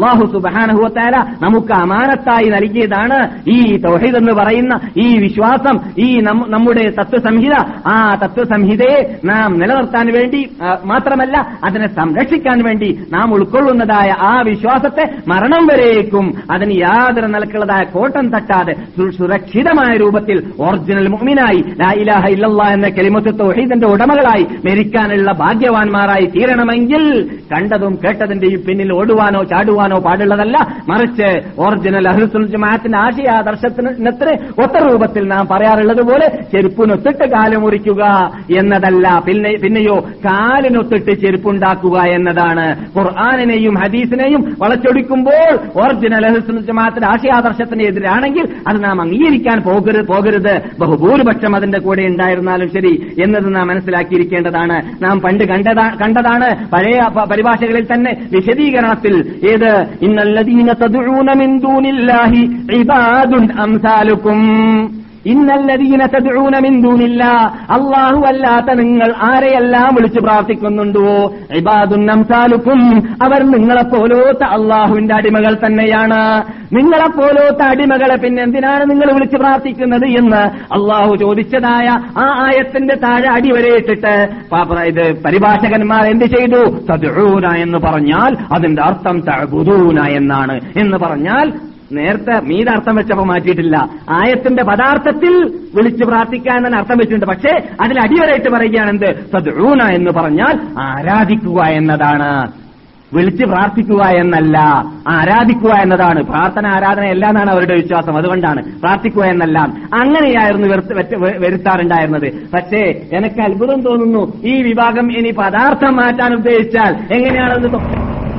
സുബാനഹുവത്താല നമുക്ക് അമാനത്തായി നൽകിയതാണ് ഈ തൗഹീദ് എന്ന് പറയുന്ന ഈ വിശ്വാസം ഈ നം- നമ്മുടെ തത്വസംഹിത ആ തത്വസംഹിതയെ നാം നിലനിർത്താൻ വേണ്ടി ആ, മാത്രമല്ല അതിനെ സംരക്ഷിക്കാൻ വേണ്ടി നാം ഉൾക്കൊള്ളുന്നതായ ആ വിശ്വാസത്തെ മരണം വരേക്കും അതിന് യാതൊരു നിലക്കുള്ളതായ കോട്ടം തട്ടാതെ സു- സുരക്ഷിതമായ രൂപത്തിൽ ഒറിജിനൽ മുഅ്മിനായി ലാ ഇലാഹ ഇല്ലല്ലാ എന്ന കെലിമത്ത് തൗഹീദിന്റെ ഉടമകളായി മരിക്കാനുള്ള ഭാഗ്യവാന്മാരായി തീരണമെങ്കിൽ കണ്ടതും കേട്ടതിന്റെയും പിന്നിൽ ഓടുവാനോ ചാടുവാനോ പാടുള്ളതല്ല മറിച്ച് ഒറിജിനൽ അഹ്ലുസുൽ ജമാഅത്തിന്റെ ആശയ ദർശനത്തിന് ഒത്ത രൂപത്തിൽ നാം പറയാറുള്ളത് പോലെ ചെരുപ്പിനൊത്തിട്ട് കാല് മുറിക്കുക എന്നതല്ല പിന്നെ പിന്നെയോ കാലിനൊത്തിട്ട് ചെരുപ്പുണ്ടാക്കുക എന്നതാണ് ഖുർആാനിനെയും ഹദീസിനെയും വളച്ചൊടിക്കുമ്പോൾ ഒറിജിനൽ അഹ്ലുസുൽ ജമാഅത്തിന്റെ ആശയാദർശത്തിന് എതിരാണെങ്കിൽ അത് നാം അംഗീകരിക്കാൻ പോകരുത് പോകരുത് ബഹുഭൂരിപക്ഷം അതിന്റെ കൂടെ ഉണ്ടായിരുന്നാലും ശരി എന്നത് നാം മനസ്സിലാക്കിയിരിക്കേണ്ടതാണ് നാം പണ്ട് കണ്ടതാ കണ്ടതാണ് പഴയ പ- പരിഭാഷകളിൽ തന്നെ വിശദീകരണത്തിൽ ഏത് ഇന്നല്ലദീന തദ്ഉന മിൻ ദൂനില്ലാഹി ഇബാദുൻ അംസാലുക്കും ഇന്നല്ലദീന തദ്ഉന മിൻ ദൂനില്ലാ അല്ലാഹു അല്ലാത്ത നിങ്ങൾ ആരെയെല്ലാം വിളിച്ചു പ്രാർത്ഥിക്കുന്നുണ്ടോ ഇബാദുൻ അംസാലുക്കും അവർ നിങ്ങളെപ്പോലോത്ത അള്ളാഹുവിന്റെ അടിമകൾ തന്നെയാണ് നിങ്ങളെപ്പോലോത്ത അടിമകളെ പിന്നെ എന്തിനാണ് നിങ്ങൾ വിളിച്ചു പ്രാർത്ഥിക്കുന്നത് എന്ന് അള്ളാഹു ചോദിച്ചതായ ആ ആയത്തിന്റെ താഴെ അടിവരയിട്ടിട്ട് പാപ്പ ഇത് പരിഭാഷകന്മാർ എന്ത് ചെയ്തു തദ്ഊന എന്ന് പറഞ്ഞാൽ അതിന്റെ അർത്ഥം തഅബുദൂന എന്നാണ് എന്ന് പറഞ്ഞാൽ നേരത്തെ മീത അർത്ഥം വെച്ചപ്പോ മാറ്റിയിട്ടില്ല ആയത്തിന്റെ പദാർത്ഥത്തിൽ വിളിച്ചു പ്രാർത്ഥിക്കാൻ തന്നെ അർത്ഥം വെച്ചിട്ടുണ്ട് പക്ഷേ അതിൽ അടിവരായിട്ട് പറയുകയാണ് എന്ത് തദ്ഊന എന്ന് പറഞ്ഞാൽ ആരാധിക്കുക എന്നതാണ് വിളിച്ച് പ്രാർത്ഥിക്കുക എന്നല്ല ആരാധിക്കുക എന്നതാണ് പ്രാർത്ഥന ആരാധന എല്ലാം എന്നാണ് അവരുടെ വിശ്വാസം അതുകൊണ്ടാണ് പ്രാർത്ഥിക്കുക എന്നല്ല അങ്ങനെയായിരുന്നു വെറുത്ത് വെറ്റ് വെ- വരുത്താറുണ്ടായിരുന്നത് പക്ഷേ എനിക്ക് അത്ഭുതം തോന്നുന്നു ഈ വിഭാഗം ഇനി പദാർത്ഥം മാറ്റാൻ ഉദ്ദേശിച്ചാൽ എങ്ങനെയാണെന്ന് തോ-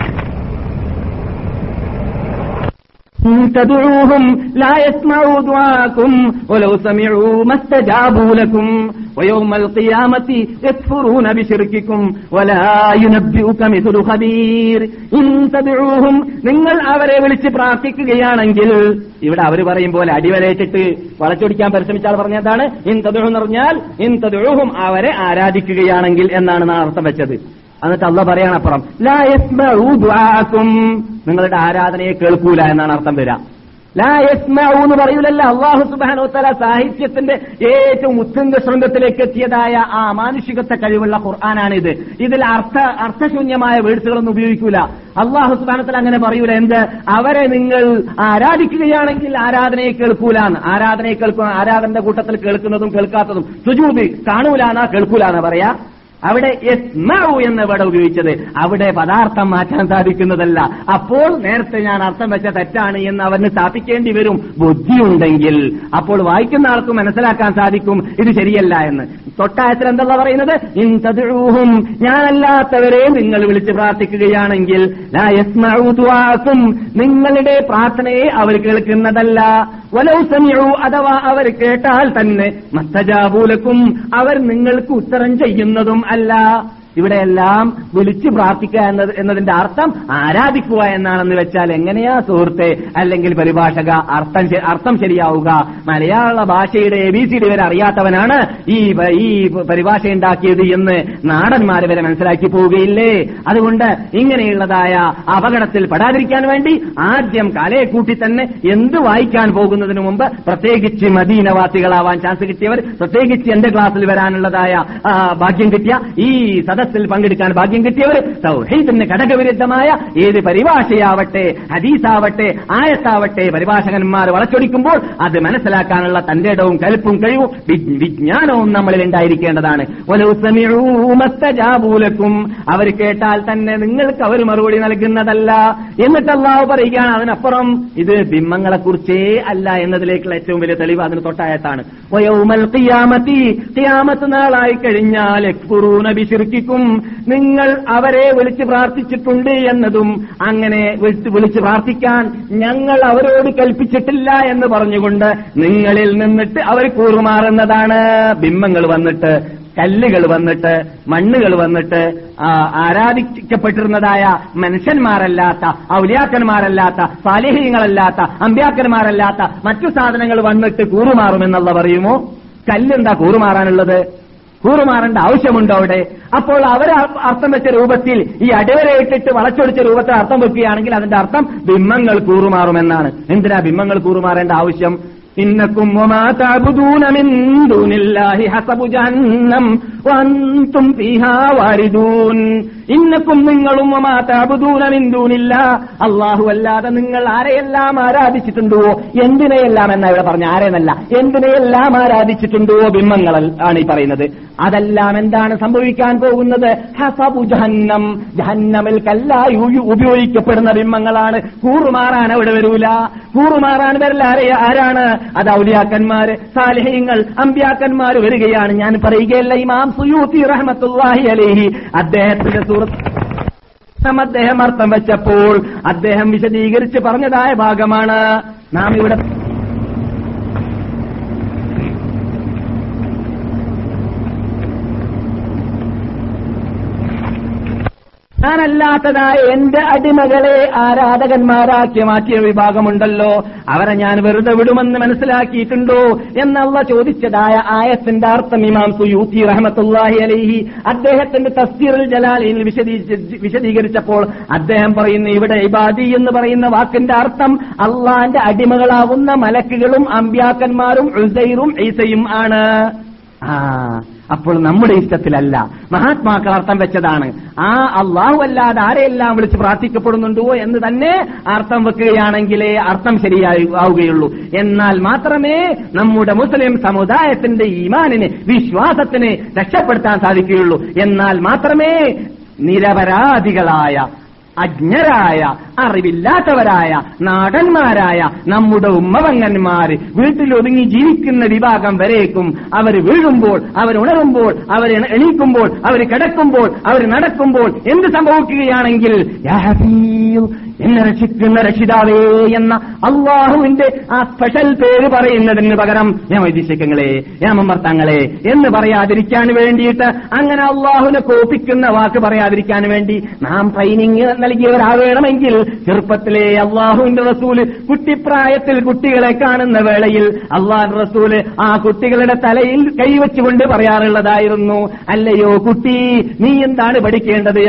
تدعوهم لا يسمعوا دعاءكم ولو سمعوا ما استجابوا لكم ويوم القيامة يكفرون بشرككم ولا ينبئك مثل خبير إن تدعوهم നിങ്ങൾ അവരെ വിളിച്ച് പ്രാർത്ഥിക്കുകയാണെങ്കിൽ ഇവിടെ അവർ പറയും പോലെ അടിവരയിട്ടിട്ട് വളച്ചൊടിക്കാൻ പരിശ്രമിച്ചാൽ പറഞ്ഞതാണ് ഇൻ തദുഹു എന്ന് പറഞ്ഞാൽ ഇൻ തദുഹും അവരെ ആരാധിക്കുകയാണെങ്കിൽ എന്നാണ് നാം അർത്ഥം വെച്ചത് എന്നിട്ട് അള്ള പറയാണ് അപ്പുറം ലാ യസ്മഉ ദുആഅക്കും നിങ്ങളുടെ ആരാധനയെ കേൾക്കൂല എന്നാണ് അർത്ഥം വരിക ലാ യസ്മഉ എന്ന് പറയൂലല്ല അള്ളാഹു സുബ്ഹാനഹു വതആല സാഹിത്യത്തിന്റെ ഏറ്റവും ഉത്തുംഗ ശൃംഗത്തിലേക്ക് എത്തിയതായ ആ മാനുഷികത്തെ കഴിവുള്ള ഖുർആനാണിത് ഇതിൽ അർത്ഥ അർത്ഥശൂന്യമായ വേഴ്സുകളൊന്നും ഉപയോഗിക്കൂല അള്ളാഹു സുബ്ഹാനഹു അങ്ങനെ പറയൂല എന്ത് അവരെ നിങ്ങൾ ആരാധിക്കുകയാണെങ്കിൽ ആരാധനയെ കേൾക്കൂലാന്ന് ആരാധനയെ കേൾക്കുക ആരാധനന്റെ കൂട്ടത്തിൽ കേൾക്കുന്നതും കേൾക്കാത്തതും സുജൂദ് കാണൂലാന്നാ കേൾക്കൂലാന്നാ പറയാ അവിടെ യസ്മഉ എന്ന ഇവിടെ ഉപയോഗിച്ചത് അവിടെ പദാർത്ഥം മാറ്റാൻ സാധിക്കുന്നതല്ല അപ്പോൾ നേരത്തെ ഞാൻ അർത്ഥം വെച്ച തെറ്റാണ് എന്ന് അവന് സ്ഥാപിക്കേണ്ടി വരും ബുദ്ധിയുണ്ടെങ്കിൽ അപ്പോൾ വായിക്കുന്ന ആൾക്കും മനസ്സിലാക്കാൻ സാധിക്കും ഇത് ശരിയല്ല എന്ന് തൊട്ടായത്തിൽ എന്താ പറയുന്നത് ഇൻ തദ്ഉഹും ഞാനല്ലാത്തവരെ നിങ്ങൾ വിളിച്ച് പ്രാർത്ഥിക്കുകയാണെങ്കിൽ ലാ യസ്മഉ ദുആക്കും നിങ്ങളുടെ പ്രാർത്ഥനയെ അവർ കേൾക്കുന്നതല്ല വലൗ സമിഉ അഥവാ അവർ കേട്ടാൽ തന്നെ മസ്തജാബൂലക്കും അവർ നിങ്ങൾക്ക് ഉത്തരം ചെയ്യുന്നതും അല്ല ഇവിടെയെല്ലാം വിളിച്ചു പ്രാർത്ഥിക്കുക എന്നത് എന്നതിന്റെ അർത്ഥം ആരാധിക്കുക എന്നാണെന്ന് വെച്ചാൽ എങ്ങനെയാ സുഹൃത്തെ അല്ലെങ്കിൽ പരിഭാഷക അർത്ഥം ശ- അർത്ഥം ശരിയാവുക മലയാള ഭാഷയുടെ എ ബി സി ഡി വരെ അറിയാത്തവനാണ് ഈ പ- ഈ പരിഭാഷ ഉണ്ടാക്കിയത് എന്ന് നാടന്മാര് വരെ മനസ്സിലാക്കി പോവുകയില്ലേ അതുകൊണ്ട് ഇങ്ങനെയുള്ളതായ അപകടത്തിൽ പെടാതിരിക്കാൻ വേണ്ടി ആദ്യം കലയെ കൂട്ടി തന്നെ എന്ത് വായിക്കാൻ പോകുന്നതിന് മുമ്പ് പ്രത്യേകിച്ച് മദീനവാസികളാവാൻ ചാൻസ് കിട്ടിയവർ പ്രത്യേകിച്ച് എന്റെ ക്ലാസ്സിൽ വരാനുള്ളതായ ആ, ഭാഗ്യം കിട്ടിയ ഈ സദസ്സിൽ പങ്കെടുക്കാൻ ഭാഗ്യം കിട്ടിയവർ തൗഹീദിന് ഘടകവിരുദ്ധമായ ഏത് പരിഭാഷയാവട്ടെ ഹദീസാവട്ടെ ആയത്താവട്ടെ പരിഭാഷകന്മാർ വളച്ചൊടിക്കുമ്പോൾ അത് മനസ്സിലാക്കാനുള്ള തന്റെ ഇടവും കൽപ്പും കഴിവും വി- വിജ്ഞാനവും നമ്മളിൽ ഉണ്ടായിരിക്കേണ്ടതാണ് വലൗ സമിഉ മസ്തജാബൂലക്കും അവർ കേട്ടാൽ തന്നെ നിങ്ങൾക്ക് അവർ മറുപടി നൽകുന്നതല്ല എന്നിട്ട് അള്ളാഹു പറയുകയാണ് അതിനപ്പുറം ഇത് ബിംബങ്ങളെ കുറിച്ചേ അല്ല എന്നതിലേക്കുള്ള ഏറ്റവും വലിയ തെളിവ് അതിന് തൊട്ടായത്താണ് വയൗമൽ ഖിയാമത്തി ഖിയാമത്ത് നാളായി കഴിഞ്ഞാൽ യക്ഫുറൂന ബിശിർക്കിക്കും നിങ്ങൾ അവരെ വിളിച്ച് പ്രാർത്ഥിച്ചിട്ടുണ്ട് എന്നതും അങ്ങനെ വിളിച്ച് വിളിച്ച് പ്രാർത്ഥിക്കാൻ ഞങ്ങൾ അവരോട് കൽപ്പിച്ചിട്ടില്ല എന്ന് പറഞ്ഞുകൊണ്ട് നിങ്ങളിൽ നിന്നിട്ട് അവർ കൂറുമാറുന്നതാണ് ബിംബങ്ങൾ വന്നിട്ട് കല്ലുകൾ വന്നിട്ട് മണ്ണുകൾ വന്നിട്ട് ആ, ആരാധിക്കപ്പെട്ടിരുന്നതായ മനുഷ്യന്മാരല്ലാത്ത ഔലിയാക്കന്മാരല്ലാത്ത സാലിഹ്യങ്ങളല്ലാത്ത അമ്പ്യാക്കന്മാരല്ലാത്ത മറ്റു സാധനങ്ങൾ വന്നിട്ട് കൂറുമാറുമെന്നുള്ള പറയുമോ കല്ലെന്താ കൂറുമാറാനുള്ളത് കൂറുമാറേണ്ട ആവശ്യമുണ്ടോ അവിടെ അപ്പോൾ അവർ അർത്ഥം വെച്ച രൂപത്തിൽ ഈ അടിവരയിട്ടിട്ട് വളച്ചൊടിച്ച രൂപത്തിൽ അർത്ഥം വെക്കുകയാണെങ്കിൽ അതിന്റെ അർത്ഥം ബിംബങ്ങൾ കൂറുമാറുമെന്നാണ് എന്തിനാ ബിംബങ്ങൾ കൂറുമാറേണ്ട ആവശ്യം ഇന്നക്കും വമാ തഅബുദൂന മിൻ ദൂനില്ലാഹി ഹസബു ജഹന്നം വഅൻതും ഫീഹാ വാരിദൂൻ ഇന്നക്കും നിങ്ങളും വമാ തഅബുദൂന മിൻ ദൂനില്ല അല്ലാഹു അല്ലാതെ നിങ്ങൾ ആരെയെല്ലാം ആരാധിച്ചിട്ടുണ്ടോ എന്തിനെയെല്ലാം എന്നാ ഇവിടെ പറഞ്ഞ ആരെന്നല്ല എന്തിനെയെല്ലാം ആരാധിച്ചിട്ടുണ്ടോ ബിംബങ്ങൾ ആണ് ഈ പറയുന്നത് അതെല്ലാം എന്താണ് സംഭവിക്കാൻ പോകുന്നത് ഹസബു ജഹന്നം ജഹന്നമിൽ കല്ലായി ഉ- ഉപയോഗിക്കപ്പെടുന്ന ബിംബങ്ങളാണ് കൂറുമാറാൻ അവിടെ വരൂല കൂറുമാറാൻ വരില്ല ആരെ ആരാണ് അത് ഔലിയാക്കന്മാര് സാലിഹ്യങ്ങൾ അമ്പ്യാക്കന്മാർ വരികയാണ് ഞാൻ പറയുകയല്ല ഇമാം സുയൂത്തി റഹ്മത്തുല്ലാഹി അലൈഹി അദ്ദേഹത്തിന്റെ സുഹൃത്ത് അദ്ദേഹം അർത്ഥം വെച്ചപ്പോൾ അദ്ദേഹം വിശദീകരിച്ച് പറഞ്ഞതായ ഭാഗമാണ് നാം ഇവിടെ ഞാനല്ലാത്തതായ എന്റെ അടിമകളെ ആരാധകന്മാരാക്കി മാറ്റിയ വിഭാഗമുണ്ടല്ലോ അവരെ ഞാൻ വെറുതെ വിടുമെന്ന് മനസ്സിലാക്കിയിട്ടുണ്ടോ എന്നുള്ള ചോദിച്ചതായ ആയത്തിന്റെ അർത്ഥം ഇമാം സുയൂത്തി റഹമത്തുല്ലാഹി അലൈഹി അദ്ദേഹത്തിന്റെ തസ്തീറിൽ ജലാലിൽ വിശദീകരിച്ച് വിശദീകരിച്ചപ്പോൾ അദ്ദേഹം പറയുന്നു ഇവിടെ ഇബാദി എന്ന് പറയുന്ന വാക്കിന്റെ അർത്ഥം അള്ളാന്റെ അടിമകളാവുന്ന മലക്കുകളും അമ്പ്യാക്കന്മാരും ഉസൈറും ഈസയും ആണ് ആ അപ്പോൾ നമ്മുടെ ഇഷ്ടത്തിലല്ല മഹാത്മാക്കൾ അർത്ഥം വെച്ചതാണ് ആ അള്ളാഹു അല്ലാതെ ആരെയെല്ലാം വിളിച്ച് പ്രാർത്ഥിക്കപ്പെടുന്നുണ്ടോ എന്ന് തന്നെ അർത്ഥം വെക്കുകയാണെങ്കിലേ അർത്ഥം ശരിയായി ആവുകയുള്ളൂ എന്നാൽ മാത്രമേ നമ്മുടെ മുസ്ലിം സമുദായത്തിന്റെ ഈമാനിനെ വിശ്വാസത്തിനെ രക്ഷപ്പെടുത്താൻ സാധിക്കുകയുള്ളൂ എന്നാൽ മാത്രമേ നിരപരാധികളായ അജ്ഞരായ അറിവില്ലാത്തവരായ നാടന്മാരായ നമ്മുടെ ഉമ്മവങ്ങന്മാര് വീട്ടിലൊതുങ്ങി ജീവിക്കുന്ന വിഭാഗം വരേക്കും അവർ വീഴുമ്പോൾ അവർ ഉണരുമ്പോൾ അവർ എണീക്കുമ്പോൾ അവർ കിടക്കുമ്പോൾ അവർ നടക്കുമ്പോൾ എന്ത് സംഭവിക്കുകയാണെങ്കിൽ യാ ഹഫീൽ, എന്നെ രക്ഷിക്കുന്ന രക്ഷിതാവേ എന്ന അള്ളാഹുവിന്റെ ആ സ്പെഷ്യൽ പേര് പറയുന്നതിന് പകരം ഞാൻ വൈദ്യശിക്കങ്ങളെ ഞാമർത്തങ്ങളെ എന്ന് പറയാതിരിക്കാൻ വേണ്ടിയിട്ട് അങ്ങനെ അള്ളാഹുവിനെ കോപ്പിക്കുന്ന വാക്ക് പറയാതിരിക്കാൻ വേണ്ടി നാം ട്രെയിനിങ് നൽകിയവരാവേണമെങ്കിൽ ചെറുപ്പത്തിലെ അള്ളാഹുവിന്റെ റസൂല് കുട്ടിപ്രായത്തിൽ കുട്ടികളെ കാണുന്ന വേളയിൽ അള്ളാഹു റസൂല് ആ കുട്ടികളുടെ തലയിൽ കൈവച്ചുകൊണ്ട് പറയാറുള്ളതായിരുന്നു അല്ലയോ കുട്ടി നീ എന്താണ് പഠിക്കേണ്ടത്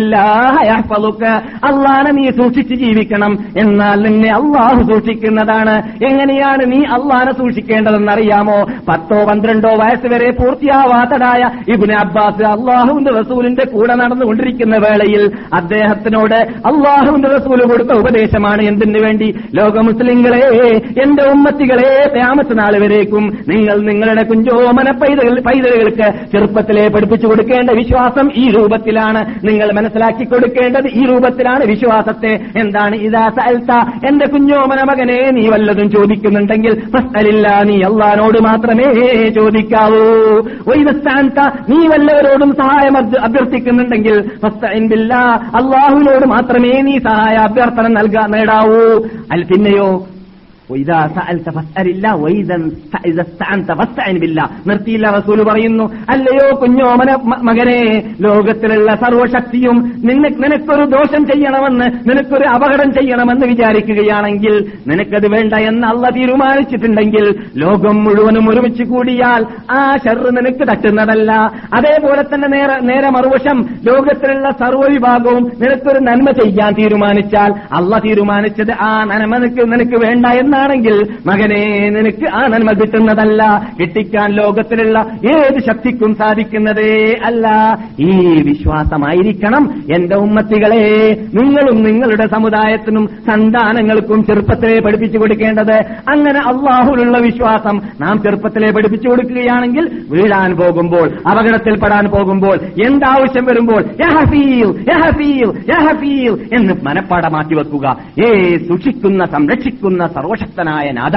അള്ളാനെ നീ സൂക്ഷിച്ച് ജീവിക്കണം എന്നാൽ നിന്നെ അള്ളാഹു സൂക്ഷിക്കുന്നതാണ് എങ്ങനെയാണ് നീ അള്ളാനെ സൂക്ഷിക്കേണ്ടതെന്നറിയാമോ പത്തോ പന്ത്രണ്ടോ വയസ്സ് വരെ പൂർത്തിയാവാത്തതായ ഇബിന് അബ്ബാസ് അള്ളാഹുവിന്റെ റസൂലിന്റെ കൂടെ നടന്നുകൊണ്ടിരിക്കുന്ന വേളയിൽ അദ്ദേഹത്തിനോട് അള്ളാഹുവിന്റെ റസൂല് കൊടുത്ത ഉപദേശമാണ് എന്തിനു വേണ്ടി ലോക മുസ്ലിങ്ങളെ എന്റെ ഉമ്മത്തികളെ ക്യാമത്ത് നാൾ വരേക്കും നിങ്ങൾ നിങ്ങളുടെ കുഞ്ചോമന പൈതകൾ പൈതലുകൾക്ക് ചെറുപ്പത്തിലെ പഠിപ്പിച്ചു കൊടുക്കേണ്ട വിശ്വാസം ഈ രൂപത്തിലാണ് നിങ്ങൾ മനസ്സിലാക്കി കൊടുക്കേണ്ടത് ഈ രൂപത്തിലാണ് വിശ്വാസത്തെ എന്താണ് ഇതാ സൽത്ത എന്റെ കുഞ്ഞോമന മകനെ നീ വല്ലതും ചോദിക്കുന്നുണ്ടെങ്കിൽ ഫസ്അലില്ല നീ അള്ളഹാനോട് മാത്രമേ ചോദിക്കാവൂ വൈദസ്ഥാനത്ത നീ വല്ലവരോടും സഹായം അഭ്യ- അഭ്യർത്ഥിക്കുന്നുണ്ടെങ്കിൽ ഫസ്തഇൻ ബില്ലാ, അള്ളാഹുവിനോട് മാത്രമേ നീ സഹായ അഭ്യർത്ഥന നൽകാ നേടാവൂ അൽ പിന്നെയോ وإذا سألت فاسأل الله وإذا إذا استعنت فاستعن بالله നിർത്തിയില്ല റസൂൽ പറയുന്നു അല്ലയോ കുഞ്ഞോമന മ- മകനെ ലോകത്തിലുള്ള സർവശക്തിയും നിന്നെ നിനക്കൊരു ദോഷം ചെയ്യണമെന്ന് നിനക്കൊരു അപകടം ചെയ്യണമെന്ന് വിചാരിക്കുകയാണെങ്കിൽ നിനക്കത് വേണ്ട എന്ന് അല്ല തീരുമാനിച്ചിട്ടുണ്ടെങ്കിൽ ലോകം മുഴുവനും ഒരുമിച്ച് കൂടിയാൽ ആ ഷെറ് നിനക്ക് തട്ടുന്നതല്ല അതേപോലെ തന്നെ നേരെ നേരെ മറുവശം ലോകത്തിലുള്ള സർവ്വവിഭാഗവും നിനക്കൊരു നന്മ ചെയ്യാൻ തീരുമാനിച്ചാൽ അല്ല തീരുമാനിച്ചത് ആ നന്മ നിനക്ക് നിനക്ക് വേണ്ട എന്നാണെങ്കിൽ മകനെ നിനക്ക് ആ നന്മ കിട്ടുന്നതല്ല കിട്ടിക്കാൻ ലോകത്തിലുള്ള ഏത് ശക്തിക്കും സാധിക്കുന്നതേ അല്ല ഈ വിശ്വാസമായിരിക്കണം എന്റെ ഉമ്മത്തികളെ നിങ്ങളും നിങ്ങളുടെ സമുദായത്തിനും സന്താനങ്ങൾക്കും ചെറുപ്പത്തിലെ പഠിപ്പിച്ചു കൊടുക്കേണ്ടത് അങ്ങനെ അള്ളാഹുലുള്ള വിശ്വാസം നാം ചെറുപ്പത്തിലെ പഠിപ്പിച്ചു കൊടുക്കുകയാണെങ്കിൽ വീഴാൻ പോകുമ്പോൾ അപകടത്തിൽപ്പെടാൻ പോകുമ്പോൾ എന്താവശ്യം വരുമ്പോൾ യാ ഹഫീൽ, യാ ഹഫീൽ, യാ ഹഫീൽ എന്ന് മനപ്പാടമാക്കി വെക്കുക ഏ സൂക്ഷിക്കുന്ന സംരക്ഷിക്കുന്ന സർവശക്തനായ നാഥ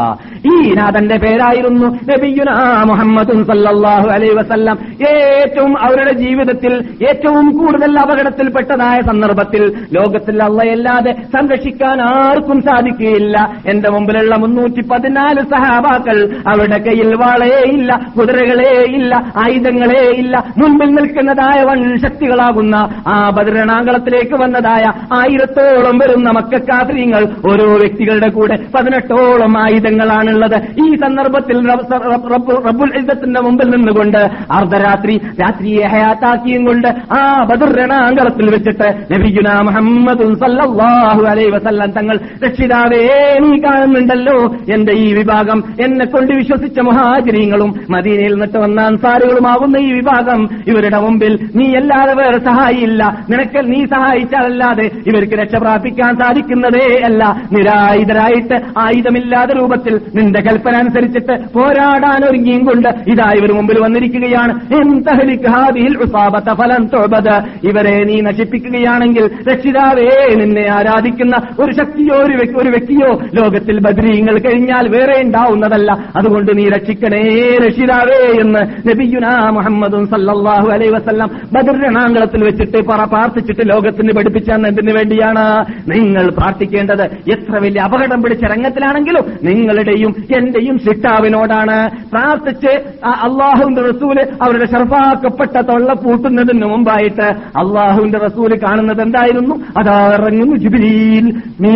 ഈ നാഥന്റെ പേരായിരുന്നു നബിയുന മുഹമ്മദും സല്ലല്ലാഹു അലൈഹി വസല്ലം ഏറ്റവും അവരുടെ ജീവിതത്തിൽ ഏറ്റവും കൂടുതൽ അപകടത്തിൽപ്പെട്ടതായ സന്ദർഭത്തിൽ ലോകത്തിൽ അള്ളയല്ലാതെ സംരക്ഷിക്കാൻ ആർക്കും സാധിക്കുകയില്ല എന്റെ മുമ്പിലുള്ള മുന്നൂറ്റി പതിനാല് സഹാബാക്കൾ അവരുടെ കയ്യിൽ വാളേ ഇല്ല കുതിരകളേ ഇല്ല ആയുധങ്ങളേ ഇല്ല മുൻപിൽ നിൽക്കുന്നതായ വൻ ശക്തികളാകുന്ന ആ ബദ്രണാങ്കളത്തിലേക്ക് വന്നതായ ആയിരത്തോളം വരുന്ന മക്കാഫര്യങ്ങൾ ഓരോ വ്യക്തികളുടെ കൂടെ പതിനാല് പതിനെട്ടോളം ആയുധങ്ങളാണുള്ളത് ഈ സന്ദർഭത്തിൽ റബ്ബ് റബ്ബ് റബ്ബുൽ ഇസ്സത്തിന്റെ മുമ്പിൽ നിന്നുകൊണ്ട് അർദ്ധരാത്രി രാത്രിയെ ഹയാത്താക്കിയും കൊണ്ട് ആ ബദർ രണാങ്കണത്തിൽ വെച്ചിട്ട് നബിഗുന മുഹമ്മദ് സല്ലല്ലാഹു അലൈഹി വസല്ലം തങ്ങൾ രക്ഷിതാവേ നീ കാണുന്നുണ്ടല്ലോ എന്റെ ഈ വിഭാഗം എന്നെ കൊണ്ട് വിശ്വസിച്ച മുഹാചരീങ്ങളും മദീനയിൽ നിന്നിട്ട് വന്ന അൻസാറുകളുമാകുന്ന ഈ വിഭാഗം ഇവരുടെ മുമ്പിൽ നീ അല്ലാതെ വേറെ സഹായിയില്ല നിനക്ക് നീ സഹായിച്ചാലല്ലാതെ ഇവർക്ക് രക്ഷ പ്രാപിക്കാൻ സാധിക്കുന്നതേ അല്ല നിരായുധരായിട്ട് ആയുധമില്ലാത്ത രൂപത്തിൽ നിന്റെ കൽപ്പന അനുസരിച്ചിട്ട് പോരാടാൻ ഒരുങ്ങിയും കൊണ്ട് ഇതാ ഇവർ മുമ്പിൽ വന്നിരിക്കുകയാണ് എന്തഹലിക് ഹാദിഹിൽ ഉസാബത്ത ഫലം തുഅബദ. ഇവരെ നീ നശിപ്പിക്കുകയാണെങ്കിൽ രക്ഷിതാവേ നിന്നെ ആരാധിക്കുന്ന ഒരു ശക്തിയോ ഒരു വ്യക്തി- ഒരു വ്യക്തിയോ ലോകത്തിൽ ബദ്രീങ്ങൾ കഴിഞ്ഞാൽ വേറെ ഉണ്ടാവുന്നതല്ല അതുകൊണ്ട് നീ രക്ഷിക്കണേ രക്ഷിതാവേ എന്ന് നബിയുന മുഹമ്മദും സല്ലല്ലാഹു അലൈഹി വസല്ലം ബദർ രണാങ്കളത്തിൽ വെച്ചിട്ട് പറ പ്രാർത്ഥിച്ചിട്ട് ലോകത്തിന് പഠിപ്പിച്ച എന്തിനു വേണ്ടിയാണ് നിങ്ങൾ പ്രാർത്ഥിക്കേണ്ടത് എത്ര വലിയ അപകടം പിടിച്ച രംഗത്തിലാണെങ്കിലും നിങ്ങളുടെയും എന്റെയും ശിക്ഷാവിനോടാണ് പ്രാർത്ഥിച്ച് ആ അള്ളാഹുവിന്റെ റസൂല് അവരുടെ ഷർഫാക്കപ്പെട്ട തൊള്ള പൂട്ടുന്നതിന് മുമ്പായിട്ട് അള്ളാഹുവിന്റെ റസൂല് കാണുന്നത് എന്തായിരുന്നു അതാ ഇറങ്ങുന്നു ജിബ്രീൽ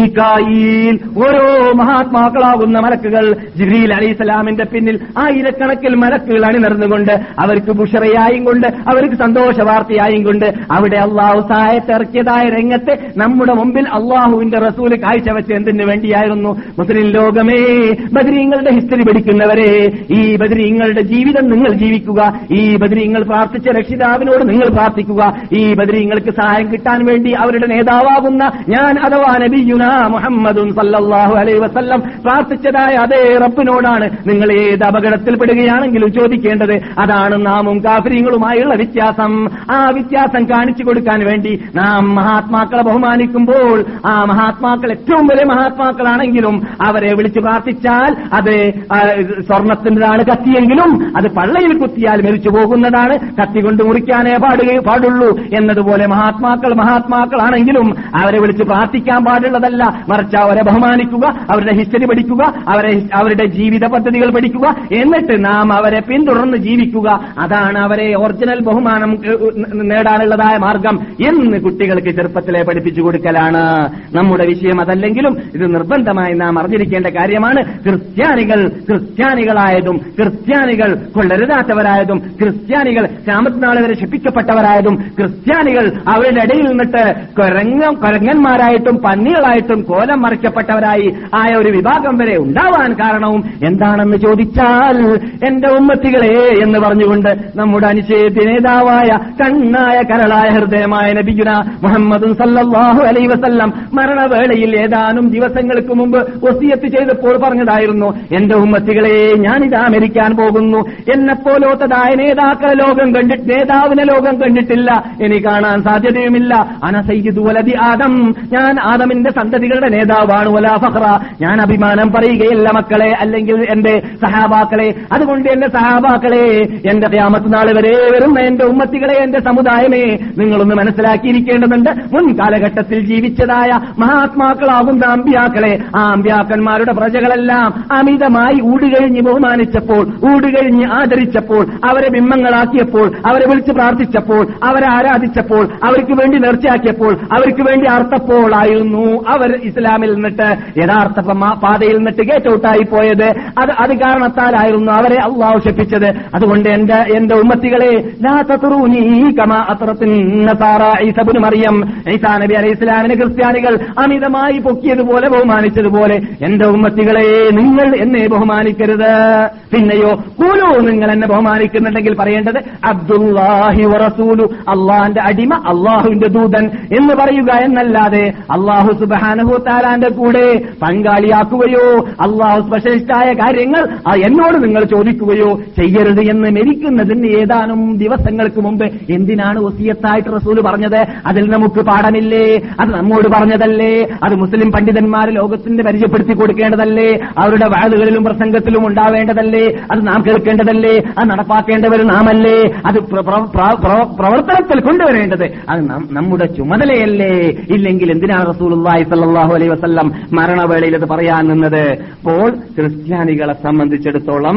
മീകായിൽ ഓരോ മഹാത്മാക്കളാകുന്ന മലക്കുകൾ ജിബ്രീൽ അലൈഹിസ്സലാമിന്റെ പിന്നിൽ ആയിരക്കണക്കിൽ മലക്കുകൾ അണിനിറന്നുകൊണ്ട് അവർക്ക് ബുഷറയായും കൊണ്ട് അവർക്ക് സന്തോഷ വാർത്തയായും കൊണ്ട് അവിടെ അള്ളാഹു സഹായത്തിറക്കിയതായ രംഗത്തെ നമ്മുടെ മുമ്പിൽ അള്ളാഹുവിന്റെ റസൂല് കാഴ്ചവെച്ച് എന്തിനു വേണ്ടിയായിരുന്നു മുസ്ലിം ലോകമേ ബദരീങ്ങളുടെ ഹിസ്റ്ററി പഠിക്കുന്നവരെ ഈ ബദരീങ്ങളുടെ ജീവിതം നിങ്ങൾ ജീവിക്കുക ഈ ബദരീങ്ങൾ പ്രാർത്ഥിച്ച രക്ഷിതാവിനോട് നിങ്ങൾ പ്രാർത്ഥിക്കുക ഈ ബദരീങ്ങൾക്ക് സഹായം കിട്ടാൻ വേണ്ടി അവരുടെ നേതാവാകുന്ന ഞാൻ അഥവാ നബിയുന മുഹമ്മദും സല്ലല്ലാഹു അലൈഹി വസല്ലം പ്രാർത്ഥിച്ചതായ അതേ റബ്ബിനോടാണ് നിങ്ങൾ ഏത് അപകടത്തിൽപ്പെടുകയാണെങ്കിലും ചോദിക്കേണ്ടത് അതാണ് നാമും കാഫര്യങ്ങളുമായുള്ള വ്യത്യാസം ആ വ്യത്യാസം കാണിച്ചു കൊടുക്കാൻ വേണ്ടി നാം മഹാത്മാക്കളെ ബഹുമാനിക്കുമ്പോൾ ആ മഹാത്മാക്കൾ ഏറ്റവും വലിയ മഹാത്മാക്കളാണെങ്കിലും അവരെ വിളിച്ച് പ്രാർത്ഥിച്ചാൽ അത് ആ, സ്വർണത്തിൻ്റെതാണ് കത്തിയെങ്കിലും അത് പള്ളയിൽ കുത്തിയാൽ മരിച്ചു പോകുന്നതാണ് കത്തി കൊണ്ട് മുറിക്കാനേ പാടുക പാടുള്ളൂ എന്നതുപോലെ മഹാത്മാക്കൾ മഹാത്മാക്കളാണെങ്കിലും അവരെ വിളിച്ച് പ്രാർത്ഥിക്കാൻ പാടുള്ളതല്ല മറിച്ച് അവരെ ബഹുമാനിക്കുക അവരുടെ ഹിസ്റ്ററി പഠിക്കുക അവരെ അവരുടെ ജീവിത പദ്ധതികൾ പഠിക്കുക എന്നിട്ട് നാം അവരെ പിന്തുടർന്ന് ജീവിക്കുക അതാണ് അവരെ ഒറിജിനൽ ബഹുമാനം ഏഹ്, നേടാനുള്ളതായ മാർഗം എന്ന് കുട്ടികൾക്ക് ചെറുപ്പത്തിലെ പഠിപ്പിച്ചു കൊടുക്കലാണ് നമ്മുടെ വിഷയം അതല്ലെങ്കിലും ഇത് നിർബന്ധമായി നാം അറിഞ്ഞിരിക്കേണ്ട കാര്യമാണ് ക്രിസ്ത്യാനികൾ ക്രിസ്ത്യാനികളായതും ക്രിസ്ത്യാനികൾ കൊള്ളരുതാത്തവരായതും ക്രിസ്ത്യാനികൾ രാമത്തിനാളെ വരെ ശിപ്പിക്കപ്പെട്ടവരായതും ക്രിസ്ത്യാനികൾ അവരുടെ ഇടയിൽ നിന്നിട്ട് കൊരങ്ങ കൊരങ്ങന്മാരായിട്ടും പന്നികളായിട്ടും കോലം മറിക്കപ്പെട്ടവരായി ആയ ഒരു വിഭാഗം വരെ ഉണ്ടാവാൻ കാരണവും എന്താണെന്ന് ചോദിച്ചാൽ എന്റെ ഉമ്മത്തികളെ എന്ന് പറഞ്ഞുകൊണ്ട് നമ്മുടെ അനിശ്ചയത്തി നേതാവായ കണ്ണായ കരളായ ഹൃദയമായ നബിഗുന മുഹമ്മദും സല്ലല്ലാഹു അലൈ വസല്ലം മരണവേളയിൽ ഏതാനും ദിവസങ്ങൾക്ക് മുമ്പ് വസിയത്ത് ചെയ്തപ്പോൾ പറഞ്ഞതായിരുന്നു എന്റെ ഉമ്മത്തികളെ ഞാനിതാ മരിക്കാൻ പോകുന്നു എന്നെ പോലോത്തതായ നേതാക്കളെ ലോകം കണ്ടിട്ട് നേതാവിനെ ലോകം കണ്ടിട്ടില്ല ഇനി കാണാൻ സാധ്യതയുമില്ല അനസയ്യിദു വലതി ആദം ഞാൻ ആദമിന്റെ സന്തതികളുടെ നേതാവാണ് വലാ ഫഖ്റ ഞാൻ അഭിമാനം പറയുകയില്ല മക്കളെ അല്ലെങ്കിൽ എന്റെ സഹാബാക്കളെ അതുകൊണ്ട് എന്റെ സഹാബാക്കളെ എന്റെ ഖിയാമത്ത് നാൾ വരെ വരുന്ന എന്റെ ഉമ്മത്തികളെ എന്റെ സമുദായമേ നിങ്ങളൊന്ന് മനസ്സിലാക്കിയിരിക്കേണ്ടതുണ്ട് മുൻ കാലഘട്ടത്തിൽ ജീവിച്ചതായ മഹാത്മാക്കളാകുന്ന അമ്പ്യാക്കളെ ആ അമ്പ്യാക്കന്മാരുടെ പ്രജകളെല്ലാം അമിതമായി ഊടുകഴിഞ്ഞ് ബഹുമാനിച്ചപ്പോൾ ഊടുകഴിഞ്ഞ് ആദരിച്ചപ്പോൾ അവരെ ബിംബങ്ങളാക്കിയപ്പോൾ അവരെ വിളിച്ച് പ്രാർത്ഥിച്ചപ്പോൾ അവരെ ആരാധിച്ചപ്പോൾ അവർക്ക് വേണ്ടി നേർച്ചയാക്കിയപ്പോൾ അവർക്ക് വേണ്ടി അർത്ഥപ്പോളായിരുന്നു അവർ ഇസ്ലാമിൽ നിന്നിട്ട് യഥാർത്ഥ പ- പാതയിൽ നിന്നിട്ട് ഗേറ്റ് ഔട്ടായി പോയത് അത് അത് കാരണത്താലായിരുന്നു അവരെ അള്ളാഹു ശപ്പിച്ചത് അതുകൊണ്ട് എന്റെ എന്റെ ഉമ്മത്തികളെ ലാ തത്റൂനി കമാ അത്രത്തിൻ നസാറ ഈസ ഇബ്നു മറിയം ഈസാ നബി അലൈഹി ഇസ്ലാമിനെ ക്രിസ്ത്യാനികൾ അമിതമായി പൊക്കിയതുപോലെ ബഹുമാനിച്ചതുപോലെ എന്റെ ഉമ്മത്തികളെ നിങ്ങൾ എന്നെ ബഹുമാനിക്കരുത് പിന്നെയോ കൂലു നിങ്ങൾ എന്നെ ബഹുമാനിക്കുന്നുണ്ടെങ്കിൽ പറയേണ്ടത് അബ്ദുല്ലാഹി വറസൂലു അള്ളാന്റെ അടിമ അള്ളാഹുവിന്റെ ദൂതൻ എന്ന് പറയുക എന്നല്ലാതെ അള്ളാഹു സുബാനഹു താലാന്റെ കൂടെ പങ്കാളിയാക്കുകയോ അള്ളാഹു സ്പെഷ്യലിസ്റ്റായ കാര്യങ്ങൾ ആ എന്നോട് നിങ്ങൾ ചോദിക്കുകയോ ചെയ്യരുത് എന്ന് മരിക്കുന്നതിന് ഏതാനും ദിവസങ്ങൾക്ക് മുമ്പ് എന്തിനാണ് വസീയത്തായിട്ട് റസൂല് പറഞ്ഞത് അതിൽ നമുക്ക് പാഠമില്ലേ അത് നമ്മോട് പറഞ്ഞതല്ലേ അത് മുസ്ലിം പണ്ഡിതന്മാർ ലോകത്തിന്റെ പരിചയപ്പെടുത്തി കൊടുക്കേണ്ടതല്ലേ അവരുടെ വാതുകളിലും പ്രസംഗത്തിലും ഉണ്ടാവേണ്ടതല്ലേ അത് നാം കേൾക്കേണ്ടതല്ലേ അത് നടപ്പാക്കേണ്ടവർ നാമല്ലേ അത് പ്ര- പ്ര- പ്ര- പ്ര- പ്രവർത്തനത്തിൽ കൊണ്ടുവരേണ്ടത് അത് നം- നമ്മുടെ ചുമതലയല്ലേ ഇല്ലെങ്കിൽ എന്തിനാണ് റസൂലുള്ളാഹി സ്വല്ലല്ലാഹു അലൈഹി വസല്ലം മരണവേളയിൽ അത് പറയാൻ നിന്നത് അപ്പോൾ ക്രിസ്ത്യാനികളെ സംബന്ധിച്ചിടത്തോളം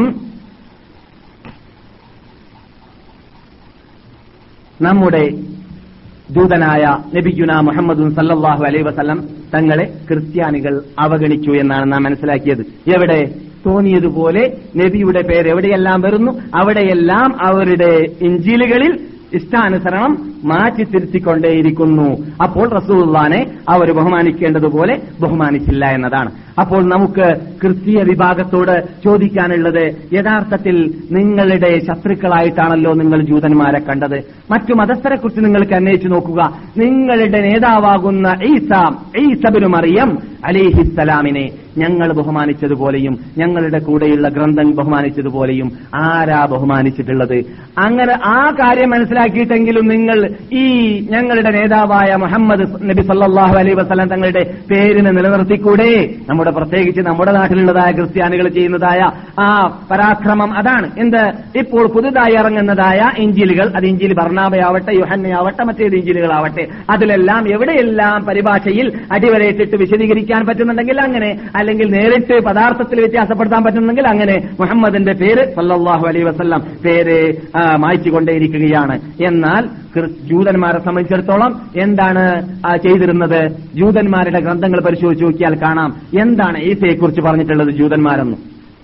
നമ്മുടെ ദൂതനായ നബിഗുന മുഹമ്മദ് സല്ലല്ലാഹു അലൈഹി വസല്ലം തങ്ങളെ ക്രിസ്ത്യാനികൾ അവഗണിച്ചു എന്നാണ് നാം മനസ്സിലാക്കിയത് എവിടെ തോന്നിയതുപോലെ നബിയുടെ പേര് എവിടെയെല്ലാം വരുന്നു അവിടെയെല്ലാം അവരുടെ ഇഞ്ചിലുകളിൽ ഇഷ്ടാനുസരണം മാറ്റി തിരുത്തിക്കൊണ്ടേയിരിക്കുന്നു അപ്പോൾ റസൂള്ളാനെ അവർ ബഹുമാനിക്കേണ്ടതുപോലെ ബഹുമാനിച്ചില്ല എന്നതാണ് അപ്പോൾ നമുക്ക് ക്രിസ്തീയ വിഭാഗത്തോട് ചോദിക്കാനുള്ളത് യഥാർത്ഥത്തിൽ നിങ്ങളുടെ ശത്രുക്കളായിട്ടാണല്ലോ നിങ്ങൾ ജൂതന്മാരെ കണ്ടത് മറ്റു മതസ്ഥരെ കുറിച്ച് നിങ്ങൾക്ക് അന്വേഷിച്ചു നോക്കുക നിങ്ങളുടെ നേതാവാകുന്ന ഈസ ഈസബിനു മറിയം അലിഹിസ്സലാമിനെ ഞങ്ങൾ ബഹുമാനിച്ചതുപോലെയും ഞങ്ങളുടെ കൂടെയുള്ള ഗ്രന്ഥം ബഹുമാനിച്ചതുപോലെയും ആരാ ബഹുമാനിച്ചിട്ടുള്ളത് അങ്ങനെ ആ കാര്യം മനസ്സിലാക്കിയിട്ടെങ്കിലും നിങ്ങൾ ഈ ഞങ്ങളുടെ നേതാവായ മുഹമ്മദ് നബി സല്ലല്ലാഹു അലൈഹി വസല്ലം തങ്ങളുടെ പേരിനെ നിലനിർത്തിക്കൂടെ നമ്മുടെ പ്രത്യേകിച്ച് നമ്മുടെ നാട്ടിലുള്ളതായ ക്രിസ്ത്യാനികൾ ചെയ്യുന്നതായ ആ പരാക്രമം അതാണ് എന്ത് ഇപ്പോൾ പുതുതായി ഇറങ്ങുന്നതായ ഇഞ്ചിലുകൾ അത് ഇഞ്ചിൽ ബർണാബയാവട്ടെ യുഹന്നയാവട്ടെ മറ്റേത് ഇഞ്ചിലുകളാവട്ടെ അതിലെല്ലാം എവിടെയെല്ലാം പരിഭാഷയിൽ അടിവരയിട്ടിട്ട് വിശദീകരിക്കാൻ പറ്റുന്നുണ്ടെങ്കിൽ അങ്ങനെ അല്ലെങ്കിൽ നേരിട്ട് പദാർത്ഥത്തിൽ വ്യത്യാസപ്പെടുത്താൻ പറ്റുന്നെങ്കിൽ അങ്ങനെ മുഹമ്മദിന്റെ പേര് സല്ലല്ലാഹു അലൈഹി വസല്ലം പേര് ആ, മായ്ച്ചുകൊണ്ടേയിരിക്കുകയാണ് എന്നാൽ ക്രിസ്- ജൂതന്മാരെ സംബന്ധിച്ചിടത്തോളം എന്താണ് ആ, ചെയ്തിരുന്നത് ജൂതന്മാരുടെ ഗ്രന്ഥങ്ങൾ പരിശോധിച്ച് നോക്കിയാൽ കാണാം എന്താണ് ഈസയെക്കുറിച്ച് പറഞ്ഞിട്ടുള്ളത് ജൂതന്മാരെന്ന്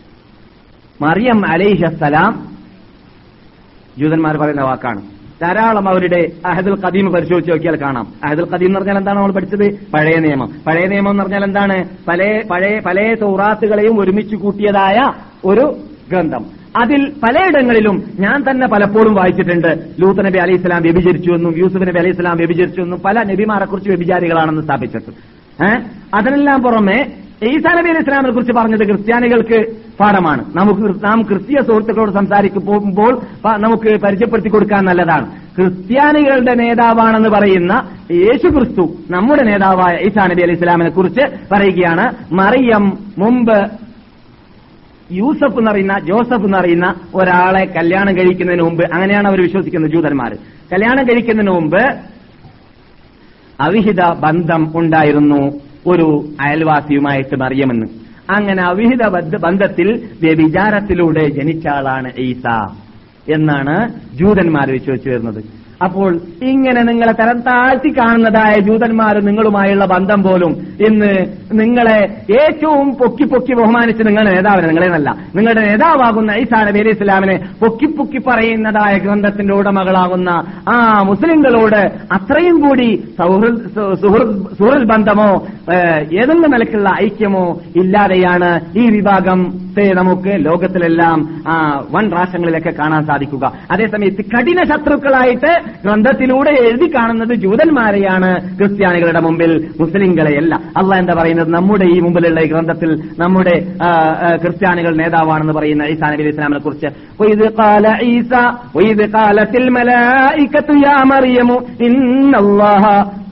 മറിയം അലൈഹസ്സലാം ജൂതന്മാർ പറയുന്ന വാക്കാണ് ധാരാളം അവരുടെ അഹദുൽ ഖദീം പരിശോധിച്ച് നോക്കിയാൽ കാണാം അഹദുൽ ഖദീം എന്ന് പറഞ്ഞാൽ എന്താണ് നമ്മൾ പഠിച്ചത് പഴയ നിയമം പഴയ നിയമം എന്ന് പറഞ്ഞാൽ എന്താണ് പല പഴയ പല തൗറാത്തുകളെയും ഒരുമിച്ച് കൂട്ടിയതായ ഒരു ഗ്രന്ഥം അതിൽ പലയിടങ്ങളിലും ഞാൻ തന്നെ പലപ്പോഴും വായിച്ചിട്ടുണ്ട് ലൂത്ത് നബി അലൈഹി സ്വലാം വ്യഭിചരിച്ചു എന്നും യൂസുഫ് നബി അലൈഹി സ്വലാം വ്യഭിചരിച്ചു എന്നും പല നബിമാരെ കുറിച്ച് വ്യഭിചാരികളാണെന്ന് സ്ഥാപിച്ചിട്ട് ഏഹ് അതിനെല്ലാം പുറമെ ഈസാ നബി അലൈഹി സ്വലാമിനെ കുറിച്ച് പറഞ്ഞത് ക്രിസ്ത്യാനികൾക്ക് പാഠമാണ് നമുക്ക് നാം ക്രിസ്തീയ സുഹൃത്തുക്കളോട് സംസാരിക്കുമ്പോൾ പ- നമുക്ക് പരിചയപ്പെടുത്തി കൊടുക്കാൻ നല്ലതാണ് ക്രിസ്ത്യാനികളുടെ നേതാവാണെന്ന് പറയുന്ന യേശു ക്രിസ്തു നമ്മുടെ നേതാവായ ഈസാ നബി അലൈഹി സ്വലാമിനെ കുറിച്ച് പറയുകയാണ് മറിയം മുമ്പ് യൂസഫ് എന്നറിയുന്ന ജോസഫ് എന്നറിയുന്ന ഒരാളെ കല്യാണം കഴിക്കുന്നതിന് മുമ്പ് അങ്ങനെയാണ് അവർ വിശ്വസിക്കുന്നത് ജൂതന്മാർ കല്യാണം കഴിക്കുന്നതിന് മുമ്പ് അവിഹിത ബന്ധം ഉണ്ടായിരുന്നു ഒരു അയൽവാസിയുമായിട്ട് മറിയമെന്ന് അങ്ങനെ അവിഹിത ബദ്ധ- ബന്ധത്തിൽ വ്യഭിചാരത്തിലൂടെ ജനിച്ച ആളാണ് ഈസ എന്നാണ് ജൂതന്മാർ വിശ്വസിച്ചു വരുന്നത് അപ്പോൾ ഇങ്ങനെ നിങ്ങളെ തരം താഴ്ത്തി കാണുന്നതായ ജൂതന്മാർ നിങ്ങളുമായുള്ള ബന്ധം പോലും ഇന്ന് നിങ്ങളെ ഏറ്റവും പൊക്കി പൊക്കി ബഹുമാനിച്ച് നിങ്ങളുടെ നേതാവിനെ നിങ്ങളെ നല്ല നിങ്ങളുടെ നേതാവാകുന്ന ഈസാ നബി അലൈഹി ഇസ്ലാമിനെ പൊക്കി പൊക്കി പറയുന്നതായ ഗ്രന്ഥത്തിന്റെ ഉടമകളാകുന്ന ആ മുസ്ലിങ്ങളോട് അത്രയും കൂടി സൗഹൃദ സുഹൃദ് സുഹൃദ് ബന്ധമോ ഏഹ്, ഏതെങ്കിലും നിലക്കുള്ള ഐക്യമോ ഇല്ലാതെയാണ് ഈ വിഭാഗത്തെ നമുക്ക് ലോകത്തിലെല്ലാം ആ, വൻ രാഷ്ട്രങ്ങളിലൊക്കെ കാണാൻ സാധിക്കുക അതേസമയത്ത് കഠിന ശത്രുക്കളായിട്ട് ഗ്രന്ഥത്തിലൂടെ എഴുതി കാണുന്നത് ജൂതന്മാരെയാണ് ക്രിസ്ത്യാനികളുടെ മുമ്പിൽ മുസ്ലിങ്ങളെയല്ല അല്ല എന്താ പറയുന്നത് നമ്മുടെ ഈ മുമ്പിലുള്ള ഈ ഗ്രന്ഥത്തിൽ നമ്മുടെ ആ, ആ, ക്രിസ്ത്യാനികൾ നേതാവാണെന്ന് പറയുന്ന ഈസാ നബി അലൈഹി ഇസ്ലാമിനെ കുറിച്ച് وإذ قال عيسى وإذ قالت الملائكة يا مريم إن الله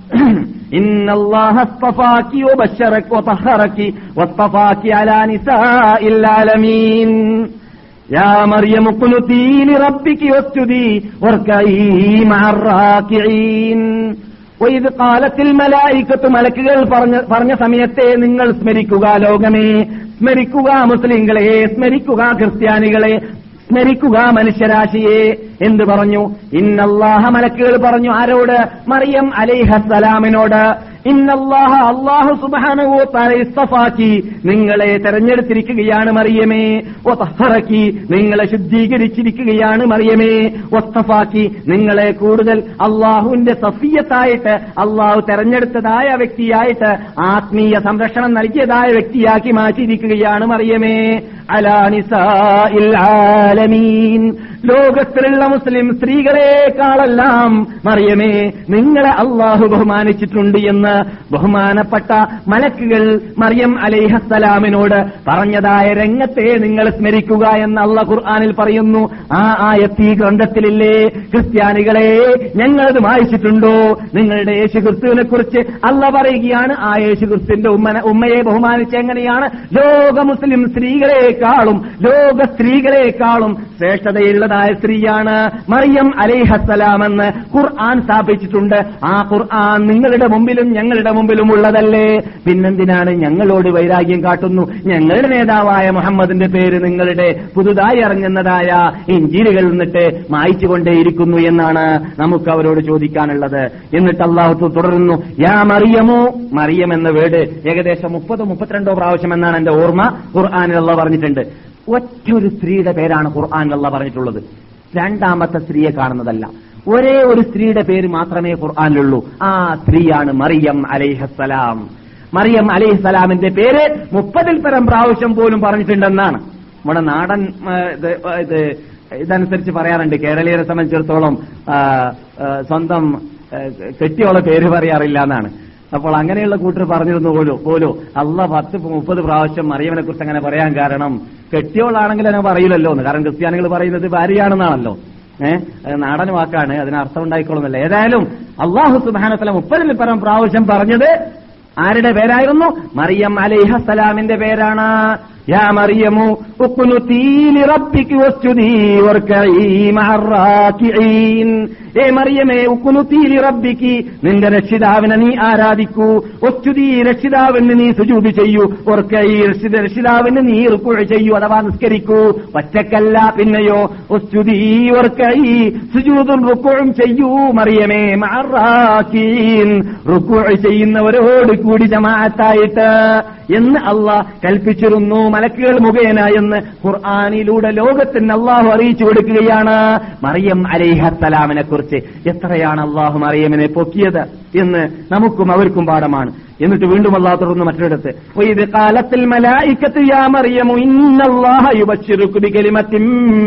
إن الله اصطفاك وبشرك وطهرك واصطفاك على نساء العالمين يا مريم اقنتي لربك واسجدي واركعي مع الراكعين وإذ قالت الملائكة മലക്കുകൾ പറഞ്ഞ പറഞ്ഞ സമയത്തെ നിങ്ങൾ സ്മരിക്കുക ലോകമേ സ്മരിക്കുക മുസ്ലിങ്ങളെ സ്മരിക്കുക ക്രിസ്ത്യാനികളെ സ്മരിക്കുക മനുഷ്യരാശിയെ എന്ത് പറഞ്ഞു ഇന്നല്ലാഹ മലക്കുകൾ പറഞ്ഞു ആരോട് മറിയം അലൈഹസലാമിനോട് ഇന്നല്ലാഹ അള്ളാഹു സുബാനവോ ഇസ്തഫാക്കി നിങ്ങളെ തെരഞ്ഞെടുത്തിരിക്കുകയാണ് മറിയമേ ഒ തഹറക്കി നിങ്ങളെ ശുദ്ധീകരിച്ചിരിക്കുകയാണ് മറിയമേ ഒസ്തഫാക്കി നിങ്ങളെ കൂടുതൽ അള്ളാഹുവിന്റെ സഫിയത്തായിട്ട് അള്ളാഹു തെരഞ്ഞെടുത്തതായ വ്യക്തിയായിട്ട് ആത്മീയ സംരക്ഷണം നൽകിയതായ വ്യക്തിയാക്കി മാറ്റിയിരിക്കുകയാണ് മറിയമേ അലാനിസാഇൽ ആലമീൻ ലോകത്തിലുള്ള മുസ്ലിം സ്ത്രീകളെക്കാളെല്ലാം മറിയമേ നിങ്ങളെ അള്ളാഹു ബഹുമാനിച്ചിട്ടുണ്ട് എന്ന് ബഹുമാനപ്പെട്ട മലക്കുകൾ മറിയം അലൈഹസ്സലാമിനോട് പറഞ്ഞതായ രംഗത്തെ നിങ്ങൾ സ്മരിക്കുക എന്ന് അള്ള ഖുർആാനിൽ പറയുന്നു ആ ആയത്തി ഗ്രന്ഥത്തിലില്ലേ ക്രിസ്ത്യാനികളെ ഞങ്ങളത് വായിച്ചിട്ടുണ്ടോ നിങ്ങളുടെ യേശു ക്രിസ്തുവിനെ കുറിച്ച് അല്ല പറയുകയാണ് ആ യേശു ക്രിസ്തുവിന്റെ ഉമ്മനെ ഉമ്മയെ ബഹുമാനിച്ച് എങ്ങനെയാണ് ലോക മുസ്ലിം സ്ത്രീകളെക്കാളും ലോക സ്ത്രീകളെക്കാളും ശ്രേഷ്ഠതയുള്ള അറിയപ്പെട്ടതായ സ്ത്രീയാണ് മറിയം അലൈഹസലാം എന്ന് ഖുർആൻ സ്ഥാപിച്ചിട്ടുണ്ട് ആ ഖുർആൻ നിങ്ങളുടെ മുമ്പിലും ഞങ്ങളുടെ മുമ്പിലും ഉള്ളതല്ലേ പിന്നെന്തിനാണ് ഞങ്ങളോട് വൈരാഗ്യം കാട്ടുന്നു ഞങ്ങളുടെ നേതാവായ മുഹമ്മദിന്റെ പേര് നിങ്ങളുടെ പുതുതായി ഇറങ്ങുന്നതായ ഇഞ്ചീലുകൾ നിന്നിട്ട് മായിച്ചുകൊണ്ടേയിരിക്കുന്നു എന്നാണ് നമുക്ക് അവരോട് ചോദിക്കാനുള്ളത് എന്നിട്ട് അള്ളാഹു തുടരുന്നു യാ മറിയമോ മറിയം എന്ന വേർഡ് ഏകദേശം മുപ്പത് മുപ്പത്തിരണ്ടോ പ്രാവശ്യം എന്നാണ് എന്റെ ഓർമ്മ ഖുർആാനിൽ അള്ളാഹ് പറഞ്ഞിട്ടുണ്ട് ഒറ്റ ഒരു സ്ത്രീയുടെ പേരാണ് ഖുർആാനിൽ അള്ളാഹ് പറഞ്ഞിട്ടുള്ളത് രണ്ടാമത്തെ സ്ത്രീയെ കാണുന്നതല്ല ഒരേ ഒരു സ്ത്രീയുടെ പേര് മാത്രമേ ഖുർആാനിലുള്ളൂ ആ സ്ത്രീയാണ് മറിയം അലൈഹസ്സലാം മറിയം അലൈഹിസ്സലാമിന്റെ പേര് മുപ്പതിൽ പരം പ്രാവശ്യം പോലും പറഞ്ഞിട്ടുണ്ടെന്നാണ് നമ്മുടെ നാടൻ ആ, ഇത്, ആ, ഇത് ഇതനുസരിച്ച് പറയാറുണ്ട് കേരളീയരെ സംബന്ധിച്ചിടത്തോളം ആ, ആ, സ്വന്തം ആ, കെട്ടിയോളെ പേര് പറയാറില്ല എന്നാണ് അപ്പോൾ അങ്ങനെയുള്ള കൂട്ടർ പറഞ്ഞിരുന്നു പോലും പോലും അല്ല പത്ത് മുപ്പത് പ്രാവശ്യം മറിയവനെ കുറിച്ച് അങ്ങനെ പറയാൻ കാരണം കെട്ടിയോളാണെങ്കിൽ അങ്ങനെ പറയില്ലല്ലോ എന്ന് കാരണം ക്രിസ്ത്യാനികൾ പറയുന്നത് ഭാര്യയാണെന്നാണല്ലോ ഏഹ് അത് നാടൻ വാക്കാണ് അതിന് അർത്ഥം ഉണ്ടായിക്കൊള്ളുന്നില്ല ഏതായാലും അള്ളാഹു സുബാനത്തല മുപ്പതിൽ പരം പ്രാവശ്യം പറഞ്ഞത് ആരുടെ പേരായിരുന്നു മറിയം അലൈഹസലാമിന്റെ പേരാണ് യാ മറിയമു ഉഖ്നുതീ ലിറബ്ബികി വസ്ജുദീ വർക്കഈ മഅറാക്കിഈൻ ഏ മറിയമേ ഉഖ്നുതീ ലിറബ്ബികി നിന്റെ രക്ഷിതാവിനെ നീ ആരാധിക്കൂ വസ്ജുദീ രക്ഷിതാവിന് നീ സുജൂദ് ചെയ്യൂ വർക്കഈ രക്ഷിത രക്ഷിതാവിന് നീ റുക്കുഅ ചെയ്യൂ അഥവാ നിസ്കരിക്കൂ ഒറ്റക്കല്ല പിന്നെയോ വസ്ജുദീ വർക്കഈ സുജൂദും റുക്കുഉം ചെയ്യൂ മറിയമേ മഅറാക്കിഈൻ റുക്കുഅ ചെയ്യുന്നവരോട് കൂടി ജമാഅത്തായിട്ട് എന്ന് അള്ളാഹ് കൽപ്പിച്ചിരുന്നു മലക്കുകൾ മുഖേന എന്ന് ഖുർആാനിലൂടെ ലോകത്തിന് അള്ളാഹു അറിയിച്ചു കൊടുക്കുകയാണ് മറിയം അലൈഹത്തലാമിനെ കുറിച്ച് എത്രയാണ് അള്ളാഹു മറിയമിനെ പൊക്കിയത് എന്ന് നമുക്കും അവർക്കും പാഠമാണ് എന്നിട്ട് വീണ്ടും അള്ളാഹു തുടർന്ന് മറ്റൊരിടത്ത് "വഇദ് ഖാലത്തിൽ മലായികത്തു യാ മറിയമു ഇന്നല്ലാഹ യുബശ്ശിറുക ബികലിമത്തിൻ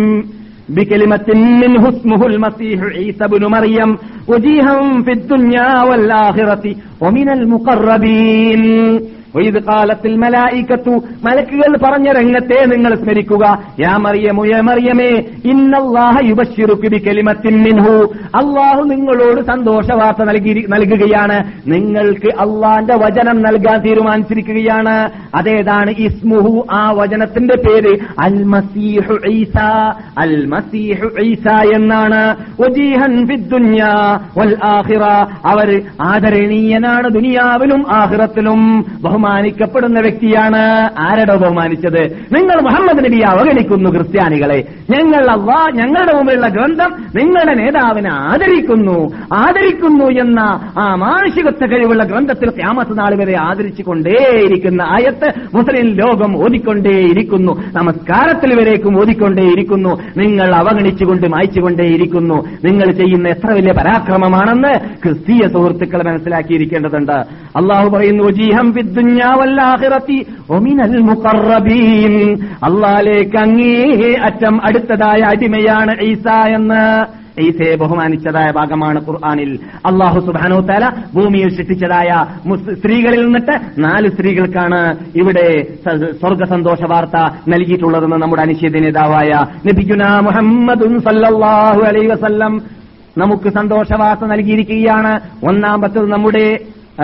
بكلمة منه اسمه المسيح عيسى بن مريم وجيها في الدنيا والآخرة ومن المقربين وإذ قالت الملائكة മലക്കുകൾ പറഞ്ഞ രംഗത്തെ നിങ്ങൾ സ്മരിക്കുക യാ മറിയമു യാ മറിയമേ ഇന്നല്ലാഹ യുബശ്ശിറുക ബികലിമത്തിൻ മിൻഹു അല്ലാഹു നിങ്ങളോട് സന്തോഷവാർത്ത നൽകി നൽകുകയാണ് നിങ്ങൾക്ക് അള്ളാന്റെ വചനം നൽകാൻ തീരുമാനിച്ചിരിക്കുകയാണ് അതേതാണ് ഇസ്മുഹു ആ വചനത്തിന്റെ പേര് അൽ മസീഹു ഈസ അൽ മസീഹു ഈസ എന്നാണ് വജീഹൻ ഫിദ്ദുന്യാ വൽ ആഖിറ അവർ ആദരണീയനാണ് ദുനിയാവിലും ആഖിറത്തിലും ബഹുമാനിക്കപ്പെടുന്ന വ്യക്തിയാണ് ആരുടെ ബഹുമാനിച്ചത് നിങ്ങൾ മുഹമ്മദ് നബിയെ അവഗണിക്കുന്നു ക്രിസ്ത്യാനികളെ ഞങ്ങൾ അള്ളാ ഞങ്ങളുടെ മുമ്പിലുള്ള ഗ്രന്ഥം നിങ്ങളുടെ നേതാവിനെ ആദരിക്കുന്നു ആദരിക്കുന്നു എന്ന ആ മാനുഷികത്വ കഴിവുള്ള ഗ്രന്ഥത്തിൽ ക്യാമത്ത് നാൾ വരെ ആദരിച്ചു കൊണ്ടേയിരിക്കുന്ന ആയത്ത് മുസ്ലിം ലോകം ഓതിക്കൊണ്ടേയിരിക്കുന്നു നമസ്കാരത്തിൽ വരേക്കും ഓതിക്കൊണ്ടേയിരിക്കുന്നു നിങ്ങൾ അവഗണിച്ചുകൊണ്ട് മായ്ച്ചുകൊണ്ടേയിരിക്കുന്നു നിങ്ങൾ ചെയ്യുന്ന എത്ര വലിയ പരാക്രമമാണെന്ന് ക്രിസ്തീയ സുഹൃത്തുക്കൾ മനസ്സിലാക്കിയിരിക്കേണ്ടതുണ്ട് അള്ളാഹു പറയുന്നു "വജീഹം ഫിദ്ദുന്യാ വൽആഖിറതി വമിനൽ മുഖറബീൻ അള്ളാലേക്ക് അങ്ങേ അറ്റം അടുത്തതായ അടിമയാണ് ഈസ എന്ന് ഈസയെ ബഹുമാനിച്ചതായ ഭാഗമാണ് ഖുർആാനിൽ അള്ളാഹു സുബാനോ തല ഭൂമിയിൽ സൃഷ്ടിച്ചതായ മുസ് സ്ത്രീകളിൽ നിന്നിട്ട് നാല് സ്ത്രീകൾക്കാണ് ഇവിടെ സ- സ്വർഗ സന്തോഷ വാർത്ത നൽകിയിട്ടുള്ളതെന്ന് നമ്മുടെ അനിശ്ചിത നേതാവായ നബിഗുന മുഹമ്മദുൻ സല്ലല്ലാഹു അലൈഹി വസല്ലം നമുക്ക് സന്തോഷ വാർത്ത നൽകിയിരിക്കുകയാണ് ഒന്നാമത്തത് നമ്മുടെ ആ,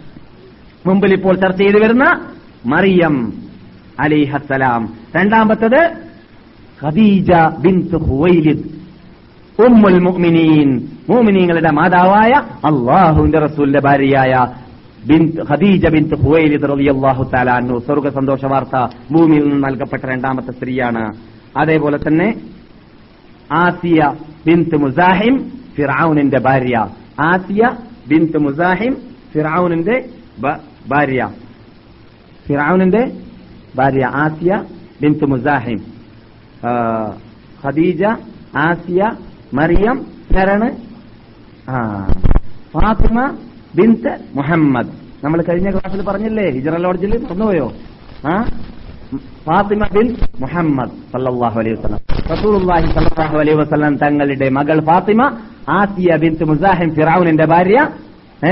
മുമ്പിൽ ഇപ്പോൾ ചർച്ച ചെയ്തു വരുന്ന മറിയം അലിഹസലാം രണ്ടാമത്തത് ഖദീജ ബിൻത് ഹുവൈലിദ് ഉമ്മുൽ മുഅ്മിനീൻ മുഅ്മിനീങ്ങളുടെ മാതാവായ അള്ളാഹുവിന്റെ റസൂലിന്റെ ഭാര്യയായ ബിൻത് ഖദീജ ബിൻത് ഹുവൈലിദ് റളിയല്ലാഹു തആല അൻഹു സ്വർഗ്ഗ സന്തോഷ വാർത്ത ഭൂമിയിൽ നിന്ന് നൽകപ്പെട്ട രണ്ടാമത്തെ സ്ത്രീയാണ് അതേപോലെ തന്നെ ആസിയ ബിൻത് മുസാഹിം ഫിറൌനിന്റെ ഭാര്യ ആസിയ ബിൻത് മുസാഹിം ഫിറൌനിന്റെ ഭ- ഭാര്യ ഫിറൌനിന്റെ ഭാര്യ ആസിയ ബിൻത് മുസാഹിം ആ, ഖദീജ ആസിയ മറിയം ശരണ് ആ ഫാത്തിമ ബിൻത്ത് മുഹമ്മദ് നമ്മൾ കഴിഞ്ഞ ക്ലാസ്സിൽ പറഞ്ഞില്ലേ ഹിജറ ലോഡ്ജിൽ മറന്നുപോയോ ആ ഫാത്തിമ ബിൻ മുഹമ്മദ് സല്ലല്ലാഹു അലൈഹി വസല്ലം റസൂലുള്ളാഹി സല്ലല്ലാഹു അലൈഹി വസല്ലം തങ്ങളുടെ മകൾ ഫാത്തിമ ആസിയ ബിൻത്ത് മുസാഹിം ഫിറൌനിന്റെ ഭാര്യ ഏ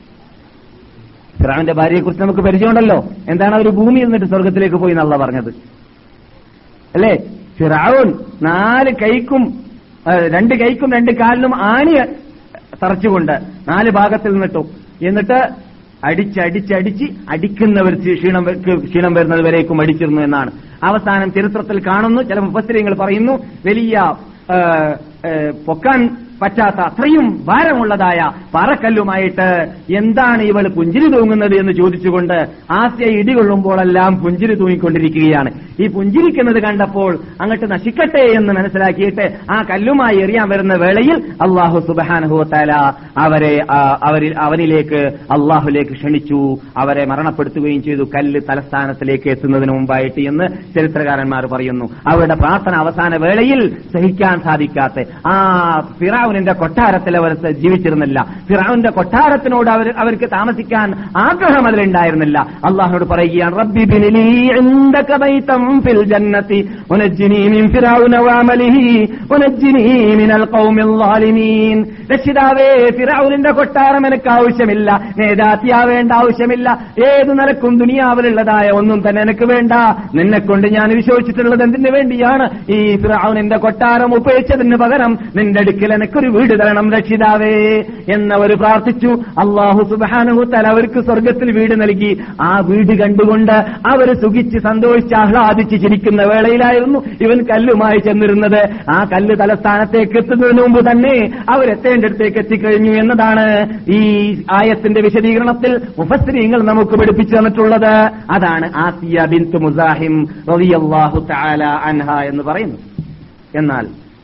ഫിറൌന്റെ ഭാര്യയെ കുറിച്ച് നമുക്ക് പരിചയമുണ്ടല്ലോ എന്താണ് അവർ ഭൂമിയിൽ നിന്നിട്ട് സ്വർഗത്തിലേക്ക് പോയി എന്നുള്ള പറഞ്ഞത് അല്ലേ ഫിറൌൻ നാല് കൈക്കും ആ, രണ്ട് കൈക്കും രണ്ട് കാലിനും ആണി തറച്ചുകൊണ്ട് നാല് ഭാഗത്തിൽ നിന്നിട്ടു എന്നിട്ട് അടിച്ചടിച്ചടിച്ച് അടിക്കുന്നവർ ക്ഷീണം വ- ക്ഷീണം വരുന്നത് വരേക്കും അടിച്ചിരുന്നു എന്നാണ് അവസാനം ചരിത്രത്തിൽ കാണുന്നു ചില മുപ്പസ്ത്രീകൾ പറയുന്നു വലിയ ആ, ഏ, പൊക്കാൻ പറ്റാത്ത അത്രയും ഭാരമുള്ളതായ പാറക്കല്ലുമായിട്ട് എന്താണ് ഇവൾ പുഞ്ചിരി തൂങ്ങുന്നത് എന്ന് ചോദിച്ചുകൊണ്ട് ആസ്യ ഇടികൊള്ളുമ്പോഴെല്ലാം പുഞ്ചിരി തൂങ്ങിക്കൊണ്ടിരിക്കുകയാണ് ഈ പുഞ്ചിരിക്കുന്നത് കണ്ടപ്പോൾ അങ്ങോട്ട് നശിക്കട്ടെ എന്ന് മനസ്സിലാക്കിയിട്ട് ആ കല്ലുമായി എറിയാൻ വരുന്ന വേളയിൽ അള്ളാഹു സുബാനഹുത്താല അവരെ ആ, അവരിൽ അവനിലേക്ക് അള്ളാഹുലേക്ക് ക്ഷണിച്ചു അവരെ മരണപ്പെടുത്തുകയും ചെയ്തു കല്ല് തലസ്ഥാനത്തിലേക്ക് എത്തുന്നതിന് മുമ്പായിട്ട് എന്ന് ചരിത്രകാരന്മാർ പറയുന്നു അവരുടെ പ്രാർത്ഥന അവസാന വേളയിൽ സഹിക്കാൻ സാധിക്കാത്ത ആ ഫിറാവുനിന്റെ കൊട്ടാരത്തിൽ അവർ ജീവിച്ചിരുന്നില്ല ഫിറാവുന്റെ കൊട്ടാരത്തിനോട് അവർ അവർക്ക് താമസിക്കാൻ ആഗ്രഹം അതിലുണ്ടായിരുന്നില്ല അള്ളാഹുനോട് പറയുകയാണ് റബ്ബി ബിനിലി ഇൻദക ബൈതം ഫിൽ ജന്നതി വനജ്ജിനി മിൻ ഫിറഔന വഅമലിഹി വനജ്ജിനി മിനൽ ഖൗമിൽ ളാലിമീൻ രക്ഷിതാവേ ഫിറഔനിന്റെ കൊട്ടാരം എനിക്ക് ആവശ്യമില്ല നേതാത്തിയാവേണ്ട ആവശ്യമില്ല ഏത് നിലക്കും ദുനിയാവിലുള്ളതായ ഒന്നും തന്നെ എനിക്ക് വേണ്ട നിന്നെ കൊണ്ട് ഞാൻ വിശ്വസിച്ചിട്ടുള്ളത് എന്തിനു വേണ്ടിയാണ് ഈ ഫിറഔനിന്റെ കൊട്ടാരം ഉപയോഗിച്ചതിന് പകരം നിന്റെ അടുക്കൽ എനിക്കൊരു വീട് തരണം രക്ഷിതാവേ എന്നവർ പ്രാർത്ഥിച്ചു അള്ളാഹു സുബാനഹു തല അവർക്ക് സ്വർഗത്തിൽ വീട് നൽകി ആ വീട് കണ്ടുകൊണ്ട് അവർ സുഖിച്ച് സന്തോഷിച്ച് ആഹ്ലാദിച്ച് ചിരിക്കുന്ന വേളയിലായിരുന്നു ഇവൻ കല്ലുമായി ചെന്നിരുന്നത് ആ കല്ല് തലസ്ഥാനത്തേക്ക് എത്തുന്നതിന് മുമ്പ് തന്നെ അവരെത്തേണ്ടടുത്തേക്ക് എത്തിക്കഴിഞ്ഞു എന്നതാണ് ഈ ആയത്തിന്റെ വിശദീകരണത്തിൽ മുഫസ്രീങ്ങൾ നമുക്ക് പഠിപ്പിച്ചു തന്നിട്ടുള്ളത് അതാണ് ആസിയ ബിന്തു മുസാഹിം റളിയല്ലാഹു തആല അൻഹ എന്ന് പറയുന്നു എന്നാൽ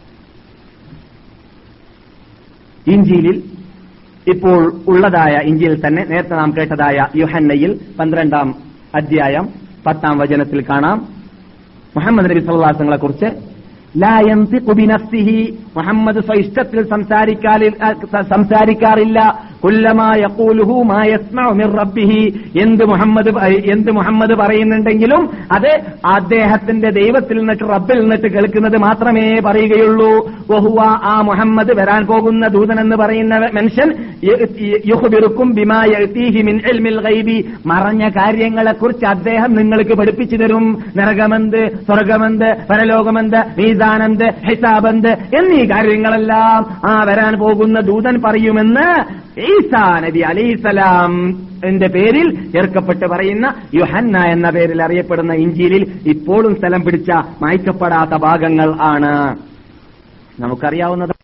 ഇഞ്ചിയിലിൽ ഇപ്പോൾ ഉള്ളതായ ഇഞ്ചിയിൽ തന്നെ നേരത്തെ നാം കേട്ടതായ യുഹന്നയിൽ പന്ത്രണ്ടാം അധ്യായം പത്താം വചനത്തിൽ കാണാം മുഹമ്മദ് നബി സല്ലാസങ്ങളെ കുറിച്ച് മുഹമ്മദ് സ്വയിഷ്ടത്തിൽ സംസാരിക്കാറി- സംസാരിക്കാറില്ല കുല്ലമാ യഖൂലുഹു മാ യസ്മഉ മിർ റബ്ബിഹി എന്ത് മുഹമ്മദ് പ- എന്ത് മുഹമ്മദ് പറയുന്നുണ്ടെങ്കിലും അത് അദ്ദേഹത്തിന്റെ ദൈവത്തിൽ നിന്നിട്ട് റബ്ബിൽ നിന്നിട്ട് കേൾക്കുന്നത് മാത്രമേ പറയുകയുള്ളൂ വഹുവ ആ മുഹമ്മദ് വരാൻ പോകുന്ന ദൂതൻ എന്ന് പറയുന്ന മനുഷ്യൻ യുഹ്ബിറുക്കും ബിമാ യഅ്തീഹി മിൻ ഇൽമിൽ ഗൈബി മറഞ്ഞ കാര്യങ്ങളെ കുറിച്ച് അദ്ദേഹം നിങ്ങൾക്ക് പഠിപ്പിച്ചു തരും നരകമെന്ത് സ്വർഗമെന്ത് പരലോകമെന്ത് മീസാനെന്ത് ഹിസാബെന്ത് എന്നീ കാര്യങ്ങളെല്ലാം ആ വരാൻ പോകുന്ന ദൂതൻ പറയുമെന്ന് ഈസാ നബി അലൈസലാം എന്റെ പേരിൽ ചേർക്കപ്പെട്ട് പറയുന്ന യുഹന്ന എന്ന പേരിൽ അറിയപ്പെടുന്ന ഇഞ്ചിയിലിൽ ഇപ്പോഴും സ്ഥലം പിടിച്ച മായ്ക്കപ്പെടാത്ത ഭാഗങ്ങൾ ആണ് നമുക്കറിയാവുന്നത്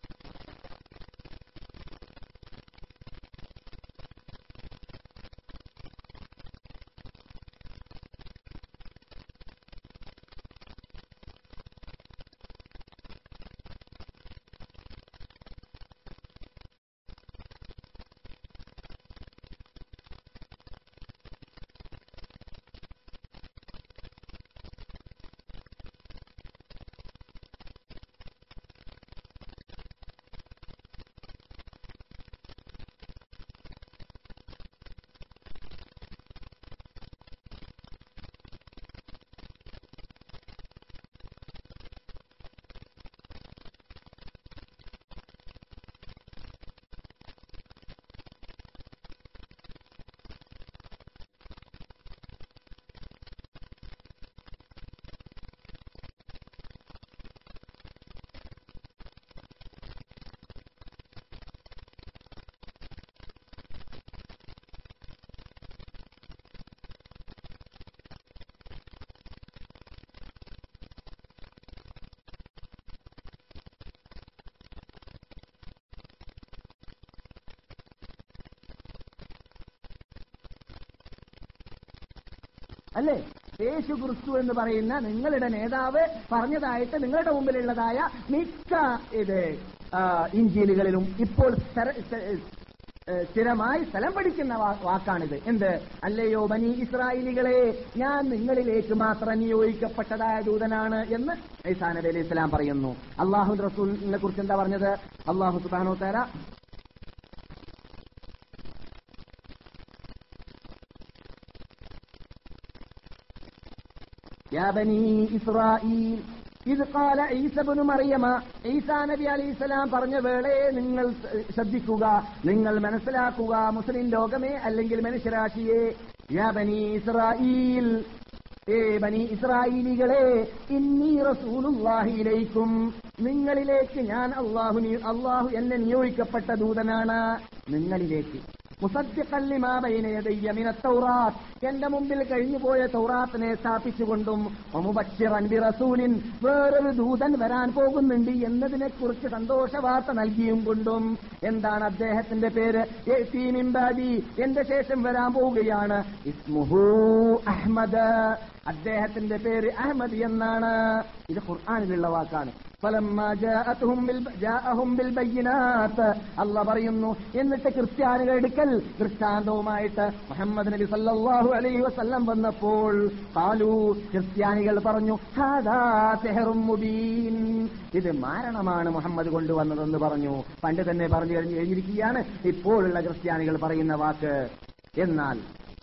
അല്ലേ യേശു ക്രിസ്തു എന്ന് പറയുന്ന നിങ്ങളുടെ നേതാവ് പറഞ്ഞതായിട്ട് നിങ്ങളുടെ മുമ്പിലുള്ളതായ മിക്ക ഇത് ആ, ഇഞ്ചീലുകളിലും ഇപ്പോൾ സ്ഥര- സ്ഥ- ഏ, സ്ഥിരമായി സ്ഥലം പഠിക്കുന്ന വാ- വാക്കാണിത് എന്ത് അല്ലയോ ബനി ഇസ്രായേലികളെ ഞാൻ നിങ്ങളിലേക്ക് മാത്രം നിയോഗിക്കപ്പെട്ടതായ ദൂതനാണ് എന്ന് ഈസാ നബി അലൈഹി ഇസ്ലാം പറയുന്നു അള്ളാഹു റസൂലിനെ കുറിച്ച് എന്താ പറഞ്ഞത് അള്ളാഹു സുബാനോ തേര يا بني إسرائيل ഇത് കാല ഈസബനു മറിയമ ഈസാ നബി അലൈഹി സ്വലാം പറഞ്ഞ വേളയെ നിങ്ങൾ ശ്രദ്ധിക്കുക നിങ്ങൾ മനസ്സിലാക്കുക മുസ്ലിം ലോകമേ അല്ലെങ്കിൽ മനുഷ്യരാശിയെ യാ ബനി ഇസ്രായേൽ ഏ ബനി ഇസ്രായേലികളെ ഇന്നി റസൂലുള്ളാഹിയിലേക്കും നിങ്ങളിലേക്ക് ഞാൻ അള്ളാഹു അള്ളാഹു എന്നെ നിയോഗിക്കപ്പെട്ട ദൂതനാണ് നിങ്ങളിലേക്ക് മുസദ്ദിഖൻ ലിമാ ബൈന യദയ്യ മിന തൗറാത്ത് എന്റെ മുമ്പിൽ കഴിഞ്ഞുപോയ തൗറാത്തിനെ സ്ഥാപിച്ചുകൊണ്ടും വമുബശ്ശിറൻ ബിറസൂലിൻ വേറൊരു ദൂതൻ വരാൻ പോകുന്നുണ്ട് എന്നതിനെ കുറിച്ച് സന്തോഷവാർത്ത നൽകിയും കൊണ്ടും എന്താണ് അദ്ദേഹത്തിന്റെ പേര് യഅ്തി മിൻ ബാദി എന്റെ ശേഷം വരാൻ പോവുകയാണ് ഇസ്മുഹു അഹ്മദ് അദ്ദേഹത്തിന്റെ പേര് അഹമ്മദ് എന്നാണ് ഇത് ഖുർആാനിലുള്ള വാക്കാണ് ഫലമ്മ ജാഅത്തുഹും ബിൽ- ജാഅഹും ബിൽ ബയ്യിനാത്ത് അല്ല പറയുന്നു എന്നിട്ട് ക്രിസ്ത്യാനികൾ എടുക്കൽ ദൃഷ്ടാന്തവുമായിട്ട് മുഹമ്മദ് നബി സല്ലല്ലാഹു അലൈഹി വസല്ലം വന്നപ്പോൾ കാലു ക്രിസ്ത്യാനികൾ പറഞ്ഞു ഹാദാ സിഹറും മുബീൻ ഇത് മാരണമാണ് മുഹമ്മദ് കൊണ്ടുവന്നതെന്ന് പറഞ്ഞു പണ്ട് തന്നെ പറഞ്ഞു കഴിഞ്ഞു കഴിഞ്ഞിരിക്കുകയാണ് ഇപ്പോഴുള്ള ക്രിസ്ത്യാനികൾ പറയുന്ന വാക്ക് എന്നാൽ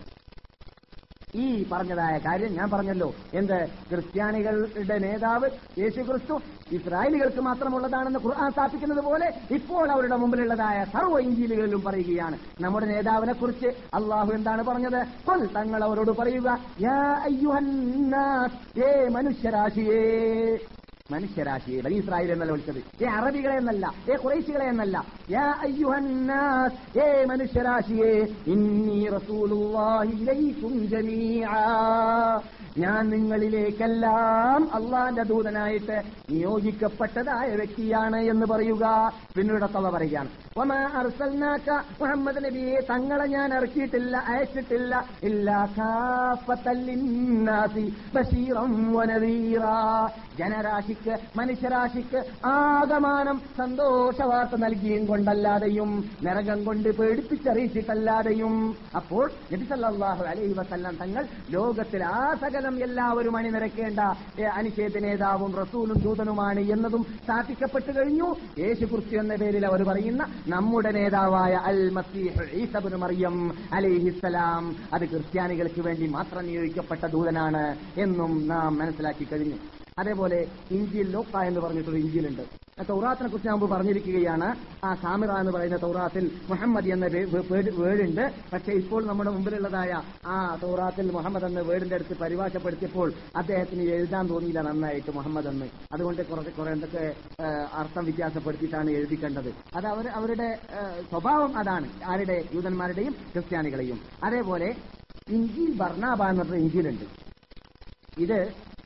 ഈ പറഞ്ഞതായ കാര്യം ഞാൻ പറഞ്ഞല്ലോ എന്ത് ക്രിസ്ത്യാനികളുടെ നേതാവ് യേശു ക്രിസ്തു ഇസ്രായേലികൾക്ക് മാത്രമുള്ളതാണെന്ന് ഖുർആൻ സ്ഥാപിക്കുന്നത് പോലെ ഇപ്പോൾ അവരുടെ മുമ്പിലുള്ളതായ സർവ്വ ഇഞ്ചിലുകളിലും പറയുകയാണ് നമ്മുടെ നേതാവിനെ കുറിച്ച് അള്ളാഹു എന്താണ് പറഞ്ഞത് കൊൽ തങ്ങൾ അവരോട് പറയുക യാ അയ്യുഹന്നാസ് ഏ മനുഷ്യരാശിയേ മനുഷ്യരാശിയെ ബനി ഇസ്രായേൽ എന്നല്ല വിളിച്ചത് ഏ അറബികളെ എന്നല്ല ഏ കുറേശികളെ എന്നല്ല യാ അയ്യുഹന്നാസ് ഏ മനുഷ്യരാശിയെ ഇന്നി റസൂലുള്ളാഹി ഇലൈക്കും ജമീആ ഞാൻ നിങ്ങളിലേക്കെല്ലാം അള്ളാന്റെ ദൂതനായിട്ട് നിയോഗിക്കപ്പെട്ടതായ വ്യക്തിയാണ് എന്ന് പറയുക പിന്നീട് തവ പറയുകയാണ് വമാ അർസൽനാക മുഹമ്മദ് നബിയെ തങ്ങളെ ഞാൻ ഇറക്കിയിട്ടില്ല അയച്ചിട്ടില്ല ഇല്ലാ കാഫത്തൽ ലിന്നാസി ബശീറൻ വനദീറാ ജനരാശിക്ക് മനുഷ്യരാശിക്ക് ആകമാനം സന്തോഷവാർത്ത നൽകിയും കൊണ്ടല്ലാതെയും നരകം കൊണ്ട് പേടിപ്പിച്ചറിയിച്ചിട്ടല്ലാതെയും അപ്പോൾ നബി സല്ലല്ലാഹു അലൈഹി വസല്ലം തങ്ങൾ ലോകത്തിൽ ആ സകലം എല്ലാവരും അണിനിരക്കേണ്ട ഏ, അനിഷേധ നേതാവും റസൂലും ദൂതനുമാണ് എന്നതും സ്ഥാപിക്കപ്പെട്ടു കഴിഞ്ഞു യേശു ക്രിസ്തു എന്ന പേരിൽ അവർ പറയുന്ന നമ്മുടെ നേതാവായ അൽ മസീഹ് ഈസബിന് മറിയം അലൈഹിസ്സലാം അത് ക്രിസ്ത്യാനികൾക്ക് വേണ്ടി മാത്രം നിയോഗിക്കപ്പെട്ട ദൂതനാണ് എന്നും നാം മനസ്സിലാക്കി കഴിഞ്ഞു അതേപോലെ ഇഞ്ചിയിൽ ലോക്ക എന്ന് പറഞ്ഞിട്ടൊരു ഇഞ്ചിയിലുണ്ട് ആ തൗറാത്തിനെ കുറിച്ച് മുമ്പ് പറഞ്ഞിരിക്കുകയാണ് ആ സാമിറ എന്ന് പറയുന്ന തൗറാത്തിൽ മുഹമ്മദ് എന്ന വേ- വേ- വേഡ് വേർഡുണ്ട് പക്ഷേ ഇപ്പോൾ നമ്മുടെ മുമ്പിലുള്ളതായ ആ തൗറാത്തിൽ മുഹമ്മദ് എന്ന വേർഡിന്റെ അടുത്ത് പരിഭാഷപ്പെടുത്തിയപ്പോൾ അദ്ദേഹത്തിന് എഴുതാൻ തോന്നിയില്ല നന്നായിട്ട് മുഹമ്മദ് എന്ന് അതുകൊണ്ട് കുറച്ച് കുറെ എന്തൊക്കെ ആ, അർത്ഥം വ്യത്യാസപ്പെടുത്തിയിട്ടാണ് എഴുതിക്കേണ്ടത് അത് അവർ അവരുടെ ആ, സ്വഭാവം അതാണ് ആരുടെ യൂതന്മാരുടെയും ക്രിസ്ത്യാനികളെയും അതേപോലെ ഇഞ്ചിയിൽ ബർണാബ എന്ന് പറഞ്ഞ ഇഞ്ചിയിലുണ്ട് ഇത്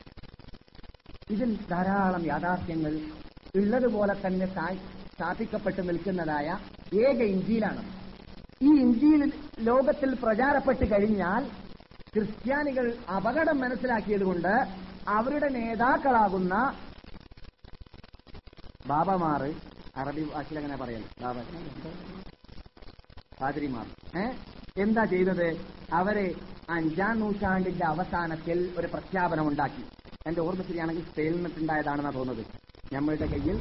ഇതിൽ ധാരാളം യാഥാർത്ഥ്യങ്ങൾ ഉള്ളതുപോലെ തന്നെ സ്ഥാ- സ്ഥാപിക്കപ്പെട്ട് നിൽക്കുന്നതായ ഏക ഇഞ്ചിയിലാണ് ഈ ഇഞ്ചിയിൽ ലോകത്തിൽ പ്രചാരപ്പെട്ട് കഴിഞ്ഞാൽ ക്രിസ്ത്യാനികൾ അപകടം മനസ്സിലാക്കിയതുകൊണ്ട് അവരുടെ നേതാക്കളാകുന്ന ബാബമാറ് അറബി ഭാഷയിൽ അങ്ങനെ പറയൽ ബാബ പാതിരിമാർ ഏ എന്താ ചെയ്തത് അവര് അഞ്ചാം നൂറ്റാണ്ടിന്റെ അവസാനത്തിൽ ഒരു പ്രഖ്യാപനം ഉണ്ടാക്കി എന്റെ ഓർമ്മ ശരിയാണെങ്കിൽ സ്പെയിനിൽ നിന്നിട്ടുണ്ടായതാണെന്നാ തോന്നുന്നത് നമ്മളുടെ കയ്യിൽ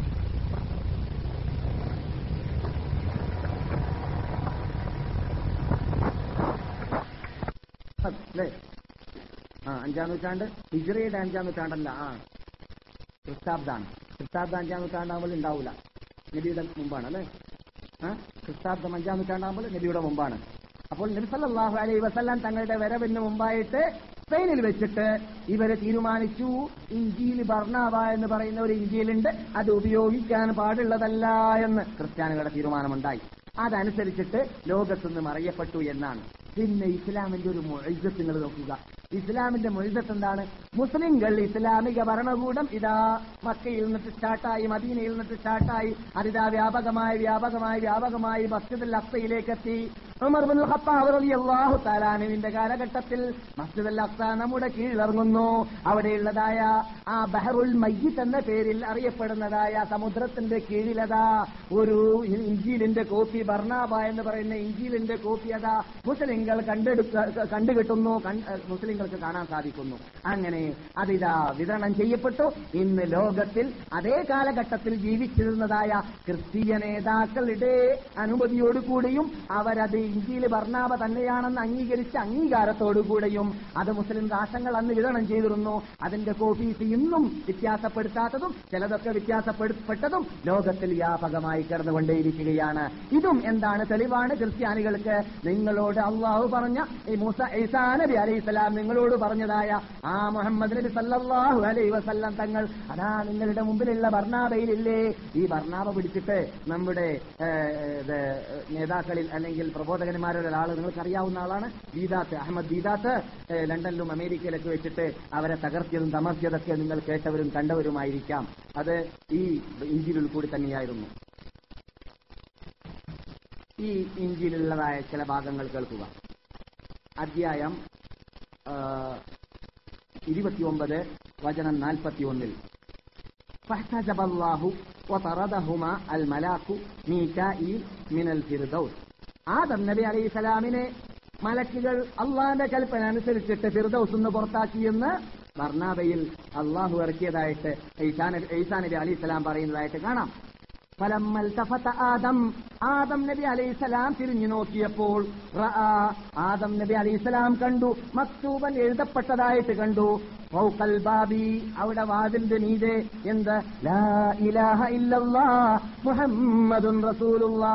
അല്ലേ ആ അഞ്ചാം നൂറ്റാണ്ട് ഹിജറയുടെ അഞ്ചാം നൂറ്റാണ്ടല്ല ആ ക്രിസ്താബ്ദാണ് ക്രിസ്താബ്ദം അഞ്ചാം നൂറ്റാണ്ടാകുമ്പോൾ ഉണ്ടാവില്ല നബിയുടെ മുമ്പാണ് അല്ലേ ആ ക്രിസ്താബ്ദം അഞ്ചാം നൂറ്റാണ്ടാകുമ്പോൾ നബിയുടെ മുമ്പാണ് അപ്പോൾ നബി സല്ലല്ലാഹു അലൈഹി വസല്ലം തങ്ങളുടെ വരവിന് മുമ്പായിട്ട് സ്പെയിനിൽ വെച്ചിട്ട് ഇവരെ തീരുമാനിച്ചു ഇഞ്ചിയിൽ ബർണാവ എന്ന് പറയുന്ന ഒരു ഇഞ്ചിയിലുണ്ട് അത് ഉപയോഗിക്കാൻ പാടുള്ളതല്ല എന്ന് ക്രിസ്ത്യാനികളുടെ തീരുമാനമുണ്ടായി അതനുസരിച്ചിട്ട് ലോകത്തുനിന്ന് മറിയപ്പെട്ടു എന്നാണ് പിന്നെ ഇസ്ലാമിന്റെ ഒരു മൊഴിസത്ത് നിങ്ങൾ നോക്കുക ഇസ്ലാമിന്റെ മൊഴിസത്ത് എന്താണ് മുസ്ലിങ്ങൾ ഇസ്ലാമിക ഭരണകൂടം ഇതാ മക്കയിൽ നിന്നിട്ട് സ്റ്റാർട്ടായി മദീനയിൽ നിന്നിട്ട് സ്റ്റാർട്ടായി അതിതാ വ്യാപകമായി വ്യാപകമായി വ്യാപകമായി മസ്ജിദുൽ അക്സയിലേക്ക് എത്തി ഉമർ ബിൻ ഖത്താബ് റളിയല്ലാഹു തആലാനുവിന്റെ കാലഘട്ടത്തിൽ മസ്ജിദുൽ അക്സ നമ്മുടെ കീഴിലിറങ്ങുന്നു അവിടെയുള്ളതായ ആ ബഹറുൽ മയ്യിത്ത് എന്ന പേരിൽ അറിയപ്പെടുന്നതായ സമുദ്രത്തിന്റെ കീഴിലതാ ഒരു ഇഞ്ചീലിന്റെ കോപ്പി ബർണാബ എന്ന് പറയുന്ന ഇഞ്ചീലിന്റെ കോപ്പി അതാ മുസ്ലിങ്ങൾ കണ്ടെടുക്ക കണ്ടുകിട്ടുന്നു കൺ- ഏഹ് മുസ്ലിങ്ങൾക്ക് കാണാൻ സാധിക്കുന്നു അങ്ങനെ അതിതാ വിതരണം ചെയ്യപ്പെട്ടു ഇന്ന് ലോകത്തിൽ അതേ കാലഘട്ടത്തിൽ ജീവിച്ചിരുന്നതായ ക്രിസ്തീയ നേതാക്കളുടെ അനുമതിയോടുകൂടിയും അവരത് ഇന്ത്യയിൽ ബർണാബ തന്നെയാണെന്ന് അംഗീകരിച്ച അംഗീകാരത്തോടുകൂടെയും അത് മുസ്ലിം രാഷ്ട്രങ്ങൾ അന്ന് വിതരണം ചെയ്തിരുന്നു അതിന്റെ കോപ്പീസ് ഇന്നും വ്യത്യാസപ്പെടുത്താത്തതും ചിലതൊക്കെ വ്യത്യാസപ്പെടുത്തപ്പെട്ടതും ലോകത്തിൽ വ്യാപകമായി കിടന്നുകൊണ്ടേയിരിക്കുകയാണ് ഇതും എന്താണ് തെളിവാണ് ക്രിസ്ത്യാനികൾക്ക് നിങ്ങളോട് അള്ളാഹു പറഞ്ഞ ഈ മൂസ ഈസാ നബി അലൈഹി സ്വലാം തങ്ങളോട് പറഞ്ഞതായ ആ മുഹമ്മദ് നബി സല്ലല്ലാഹു അലൈഹി വസല്ലം തങ്ങൾ അതാ നിങ്ങളുടെ മുമ്പിലുള്ള ബർണാബയിലില്ലേ ഈ ബർണാബ പിടിച്ചിട്ട് നമ്മുടെ ഏഹ്, ഇത്, നേതാക്കളിൽ അല്ലെങ്കിൽ പ്രബോധകന്മാരിൽ ഒരാൾ നിങ്ങൾക്ക് അറിയാവുന്ന ആളാണ് ദീദാത്ത് അഹമ്മദ് ദീദാത്ത് ഏഹ്, ലണ്ടനിലും അമേരിക്കയിലൊക്കെ വെച്ചിട്ട് അവരെ തകർത്തിയതും തമർത്തിയതൊക്കെ നിങ്ങൾ കേട്ടവരും കണ്ടവരുമായിരിക്കാം അത് ഈ ഇഞ്ചിലുൾ കൂടി തന്നെയായിരുന്നു ഈ ഇഞ്ചിലുള്ളതായ ചില ഭാഗങ്ങൾ കേൾക്കുക അധ്യായം ആ, ഇരുപത്തിയൊമ്പത് വചനം നാൽപ്പത്തിയൊന്നിൽ فاحتجب الله وطردهما الملاك ميكائيل من الفردوس ആദം നബി അലൈഹി സ്വലാമിനെ മലക്കുകൾ അള്ളാന്റെ കൽപ്പന അനുസരിച്ചിട്ട് ഫിർദൌസ് നിന്ന് പുറത്താക്കിയെന്ന് ബർണാബയിൽ അള്ളാഹു ഇറക്കിയതായിട്ട് ഈസാ നബി ഈസാ നബി അലൈഹി സ്വലാം പറയുന്നതായിട്ട് കാണാം ഫലമ്മൽ തഫത ആദം ആദം നബി അലൈഹിസ്സലാം തിരിഞ്ഞു നോക്കിയപ്പോൾ റആ ആദം നബി അലൈഹിസ്സലാം കണ്ടു മക്തൂബൻ എഴുതപ്പെട്ടതായിട്ട് കണ്ടു ഫൗഖൽ ബാബി അവിടെ വാതിലിന്റെ മീതെ എന്ത് ലാ ഇലാഹ ഇല്ലല്ലാ മുഹമ്മദുൻ റസൂലുള്ളാ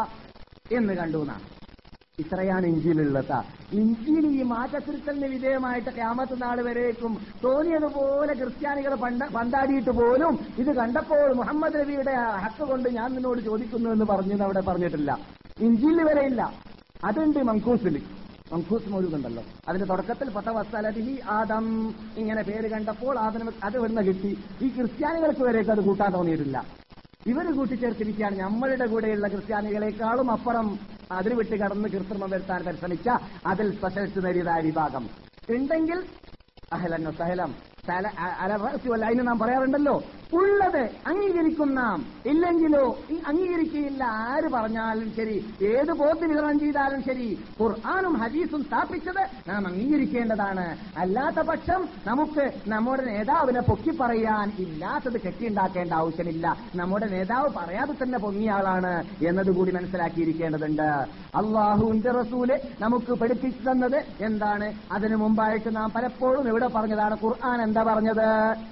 എന്ന് കണ്ടു എന്നാണ് ഇത്രയാണ് ഇഞ്ചിയിലുള്ളത് ഇഞ്ചിയിൽ ഈ മാറ്റത്തിരുത്തലിന് വിധേയമായിട്ട് ക്യാമത്ത് നാൾ വരേക്കും തോന്നിയതുപോലെ ക്രിസ്ത്യാനികൾ പണ്ട പന്താടിയിട്ട് പോലും ഇത് കണ്ടപ്പോൾ മുഹമ്മദ് നബിയുടെ ഹക്ക് കൊണ്ട് ഞാൻ നിന്നോട് ചോദിക്കുന്നു എന്ന് പറഞ്ഞു അവിടെ പറഞ്ഞിട്ടില്ല ഇഞ്ചിയിൽ വരെയില്ല അതുണ്ട് മങ്കൂസിൽ മങ്കൂസ് മൗലൂദുണ്ടല്ലോ അതിന്റെ തുടക്കത്തിൽ ഫതവസ്സലബിഹി ആദം ഇങ്ങനെ പേര് കണ്ടപ്പോൾ അതിന് അത് ഇവിടുന്ന് കിട്ടി ഈ ക്രിസ്ത്യാനികൾക്ക് വരേക്ക് അത് കൂട്ടാൻ തോന്നിയിട്ടില്ല ഇവര് കൂട്ടിച്ചേർത്തിരിക്കുകയാണ് നമ്മളുടെ കൂടെയുള്ള ക്രിസ്ത്യാനികളെക്കാളും അപ്പുറം അതിന് വിട്ട് കടന്ന് കൃത്രിമം വരുത്താൻ പരിശ്രമിച്ച അതിൽ സ്പെഷ്യലിസ്റ്റ് നേടിയതായ വിഭാഗം ഉണ്ടെങ്കിൽ അഹലന്നോ സഹലം തല അലറസുവല്ല അതിന് നാം പറയാറുണ്ടല്ലോ ഉള്ളത് അംഗീകരിക്കും നാം ഇല്ലെങ്കിലോ ഈ അംഗീകരിക്കുകയില്ല ആര് പറഞ്ഞാലും ശരി ഏത് പോത്ത് വിതരണം ചെയ്താലും ശരി ഖുർആാനും ഹദീസും സ്ഥാപിച്ചത് നാം അംഗീകരിക്കേണ്ടതാണ് അല്ലാത്ത പക്ഷം നമുക്ക് നമ്മുടെ നേതാവിനെ പൊക്കി പറയാൻ ഇല്ലാത്തത് കെട്ടിയുണ്ടാക്കേണ്ട ആവശ്യമില്ല നമ്മുടെ നേതാവ് പറയാതെ തന്നെ പൊങ്ങിയ ആളാണ് എന്നതുകൂടി മനസ്സിലാക്കിയിരിക്കേണ്ടതുണ്ട് അള്ളാഹുവിന്റെ റസൂല് നമുക്ക് പഠിപ്പിച്ചു തന്നത് എന്താണ് അതിനു മുമ്പായിട്ട് നാം പലപ്പോഴും ഇവിടെ പറഞ്ഞതാണ് ഖുർആൻ എന്താ പറഞ്ഞത്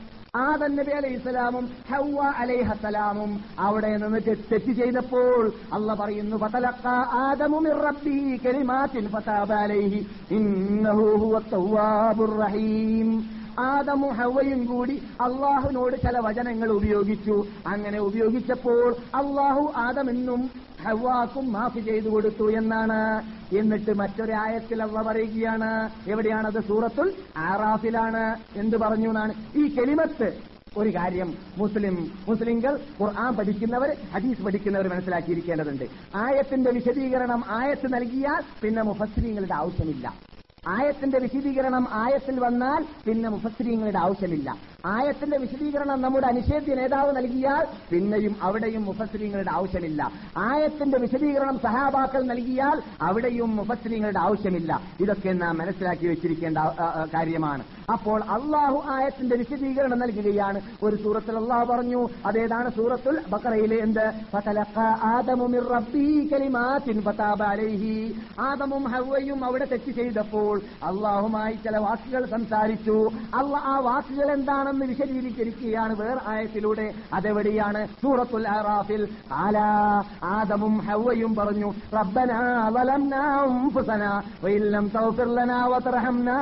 ആദൻ നബി അലൈഹി സ്വലാമും ഹവ്വ അലൈഹസലാമും അവിടെ നിന്ന് തെ- തെറ്റ് ചെയ്തപ്പോൾ അല്ല പറയുന്നു ഫതലഖ ആദമു മിർ റബ്ബി കലിമാത്തിൻ ഫതാബ അലൈഹി ഇന്നഹു ഹുവ തവ്വാബുർ റഹീം ആദമു ഹവയും കൂടി അള്ളാഹുവിനോട് ചില വചനങ്ങൾ ഉപയോഗിച്ചു അങ്ങനെ ഉപയോഗിച്ചപ്പോൾ അള്ളാഹു ആദമെന്നും ഹവാക്കും മാഫ് ചെയ്തു കൊടുത്തു എന്നാണ് എന്നിട്ട് മറ്റൊരായത്തിൽ അള്ള പറയുകയാണ് എവിടെയാണത് സൂറത്തുൽ ആറാഫിലാണ് എന്ത് പറഞ്ഞു എന്നാണ് ഈ കെലിമത്ത് ഒരു കാര്യം മുസ്ലിം മുസ്ലിങ്ങൾ ഖുർആൻ പഠിക്കുന്നവർ ഹദീസ് പഠിക്കുന്നവർ മനസ്സിലാക്കിയിരിക്കേണ്ടതുണ്ട് ആയത്തിന്റെ വിശദീകരണം ആയത്ത് നൽകിയാൽ പിന്നെ മുഫസ്രീങ്ങളുടെ ആവശ്യമില്ല ആയത്തിന്റെ വിശദീകരണം ആയത്തിൽ വന്നാൽ പിന്നെ മുഫസ്രീങ്ങളുടെ ആവശ്യമില്ല ആയത്തിന്റെ വിശദീകരണം നമ്മുടെ അനിഷേധ്യ നേതാവ് നൽകിയാൽ പിന്നെയും അവിടെയും മുഫസ്രീങ്ങളുടെ ആവശ്യമില്ല ആയത്തിന്റെ വിശദീകരണം സഹാബാക്കൾ നൽകിയാൽ അവിടെയും മുഫസ്രീങ്ങളുടെ ആവശ്യമില്ല ഇതൊക്കെ നാം മനസ്സിലാക്കി വെച്ചിരിക്കേണ്ട ആ, ആ, കാര്യമാണ് അപ്പോൾ അള്ളാഹു ആയത്തിന്റെ വിശദീകരണം നൽകുകയാണ് ഒരു സൂറത്തിൽ അള്ളാഹു പറഞ്ഞു അതേതാണ് സൂറത്തുൽ ബക്കറയിലെ എന്ത് ഫതലഖ ആദമു മിർ റബ്ബി കലിമാത്തിൻ ഫതാബ അലൈഹി ആദമും ഹവ്വയും അവിടെ തെറ്റ് ചെയ്തപ്പോൾ അള്ളാഹുമായി ചില വാക്കുകൾ സംസാരിച്ചു അള്ള ആ വാക്കുകൾ എന്താണെന്ന് വിശദീകരിച്ചിരിക്കുകയാണ് വേറെ ആയത്തിലൂടെ അതെവിടെയാണ് സൂറത്തുൽ അറാഫിൽ ആലാ ആദമും ഹവ്വയും പറഞ്ഞു റബ്ബനാ ظلمنا أنفسنا وإن لم تغفر لنا وترحمنا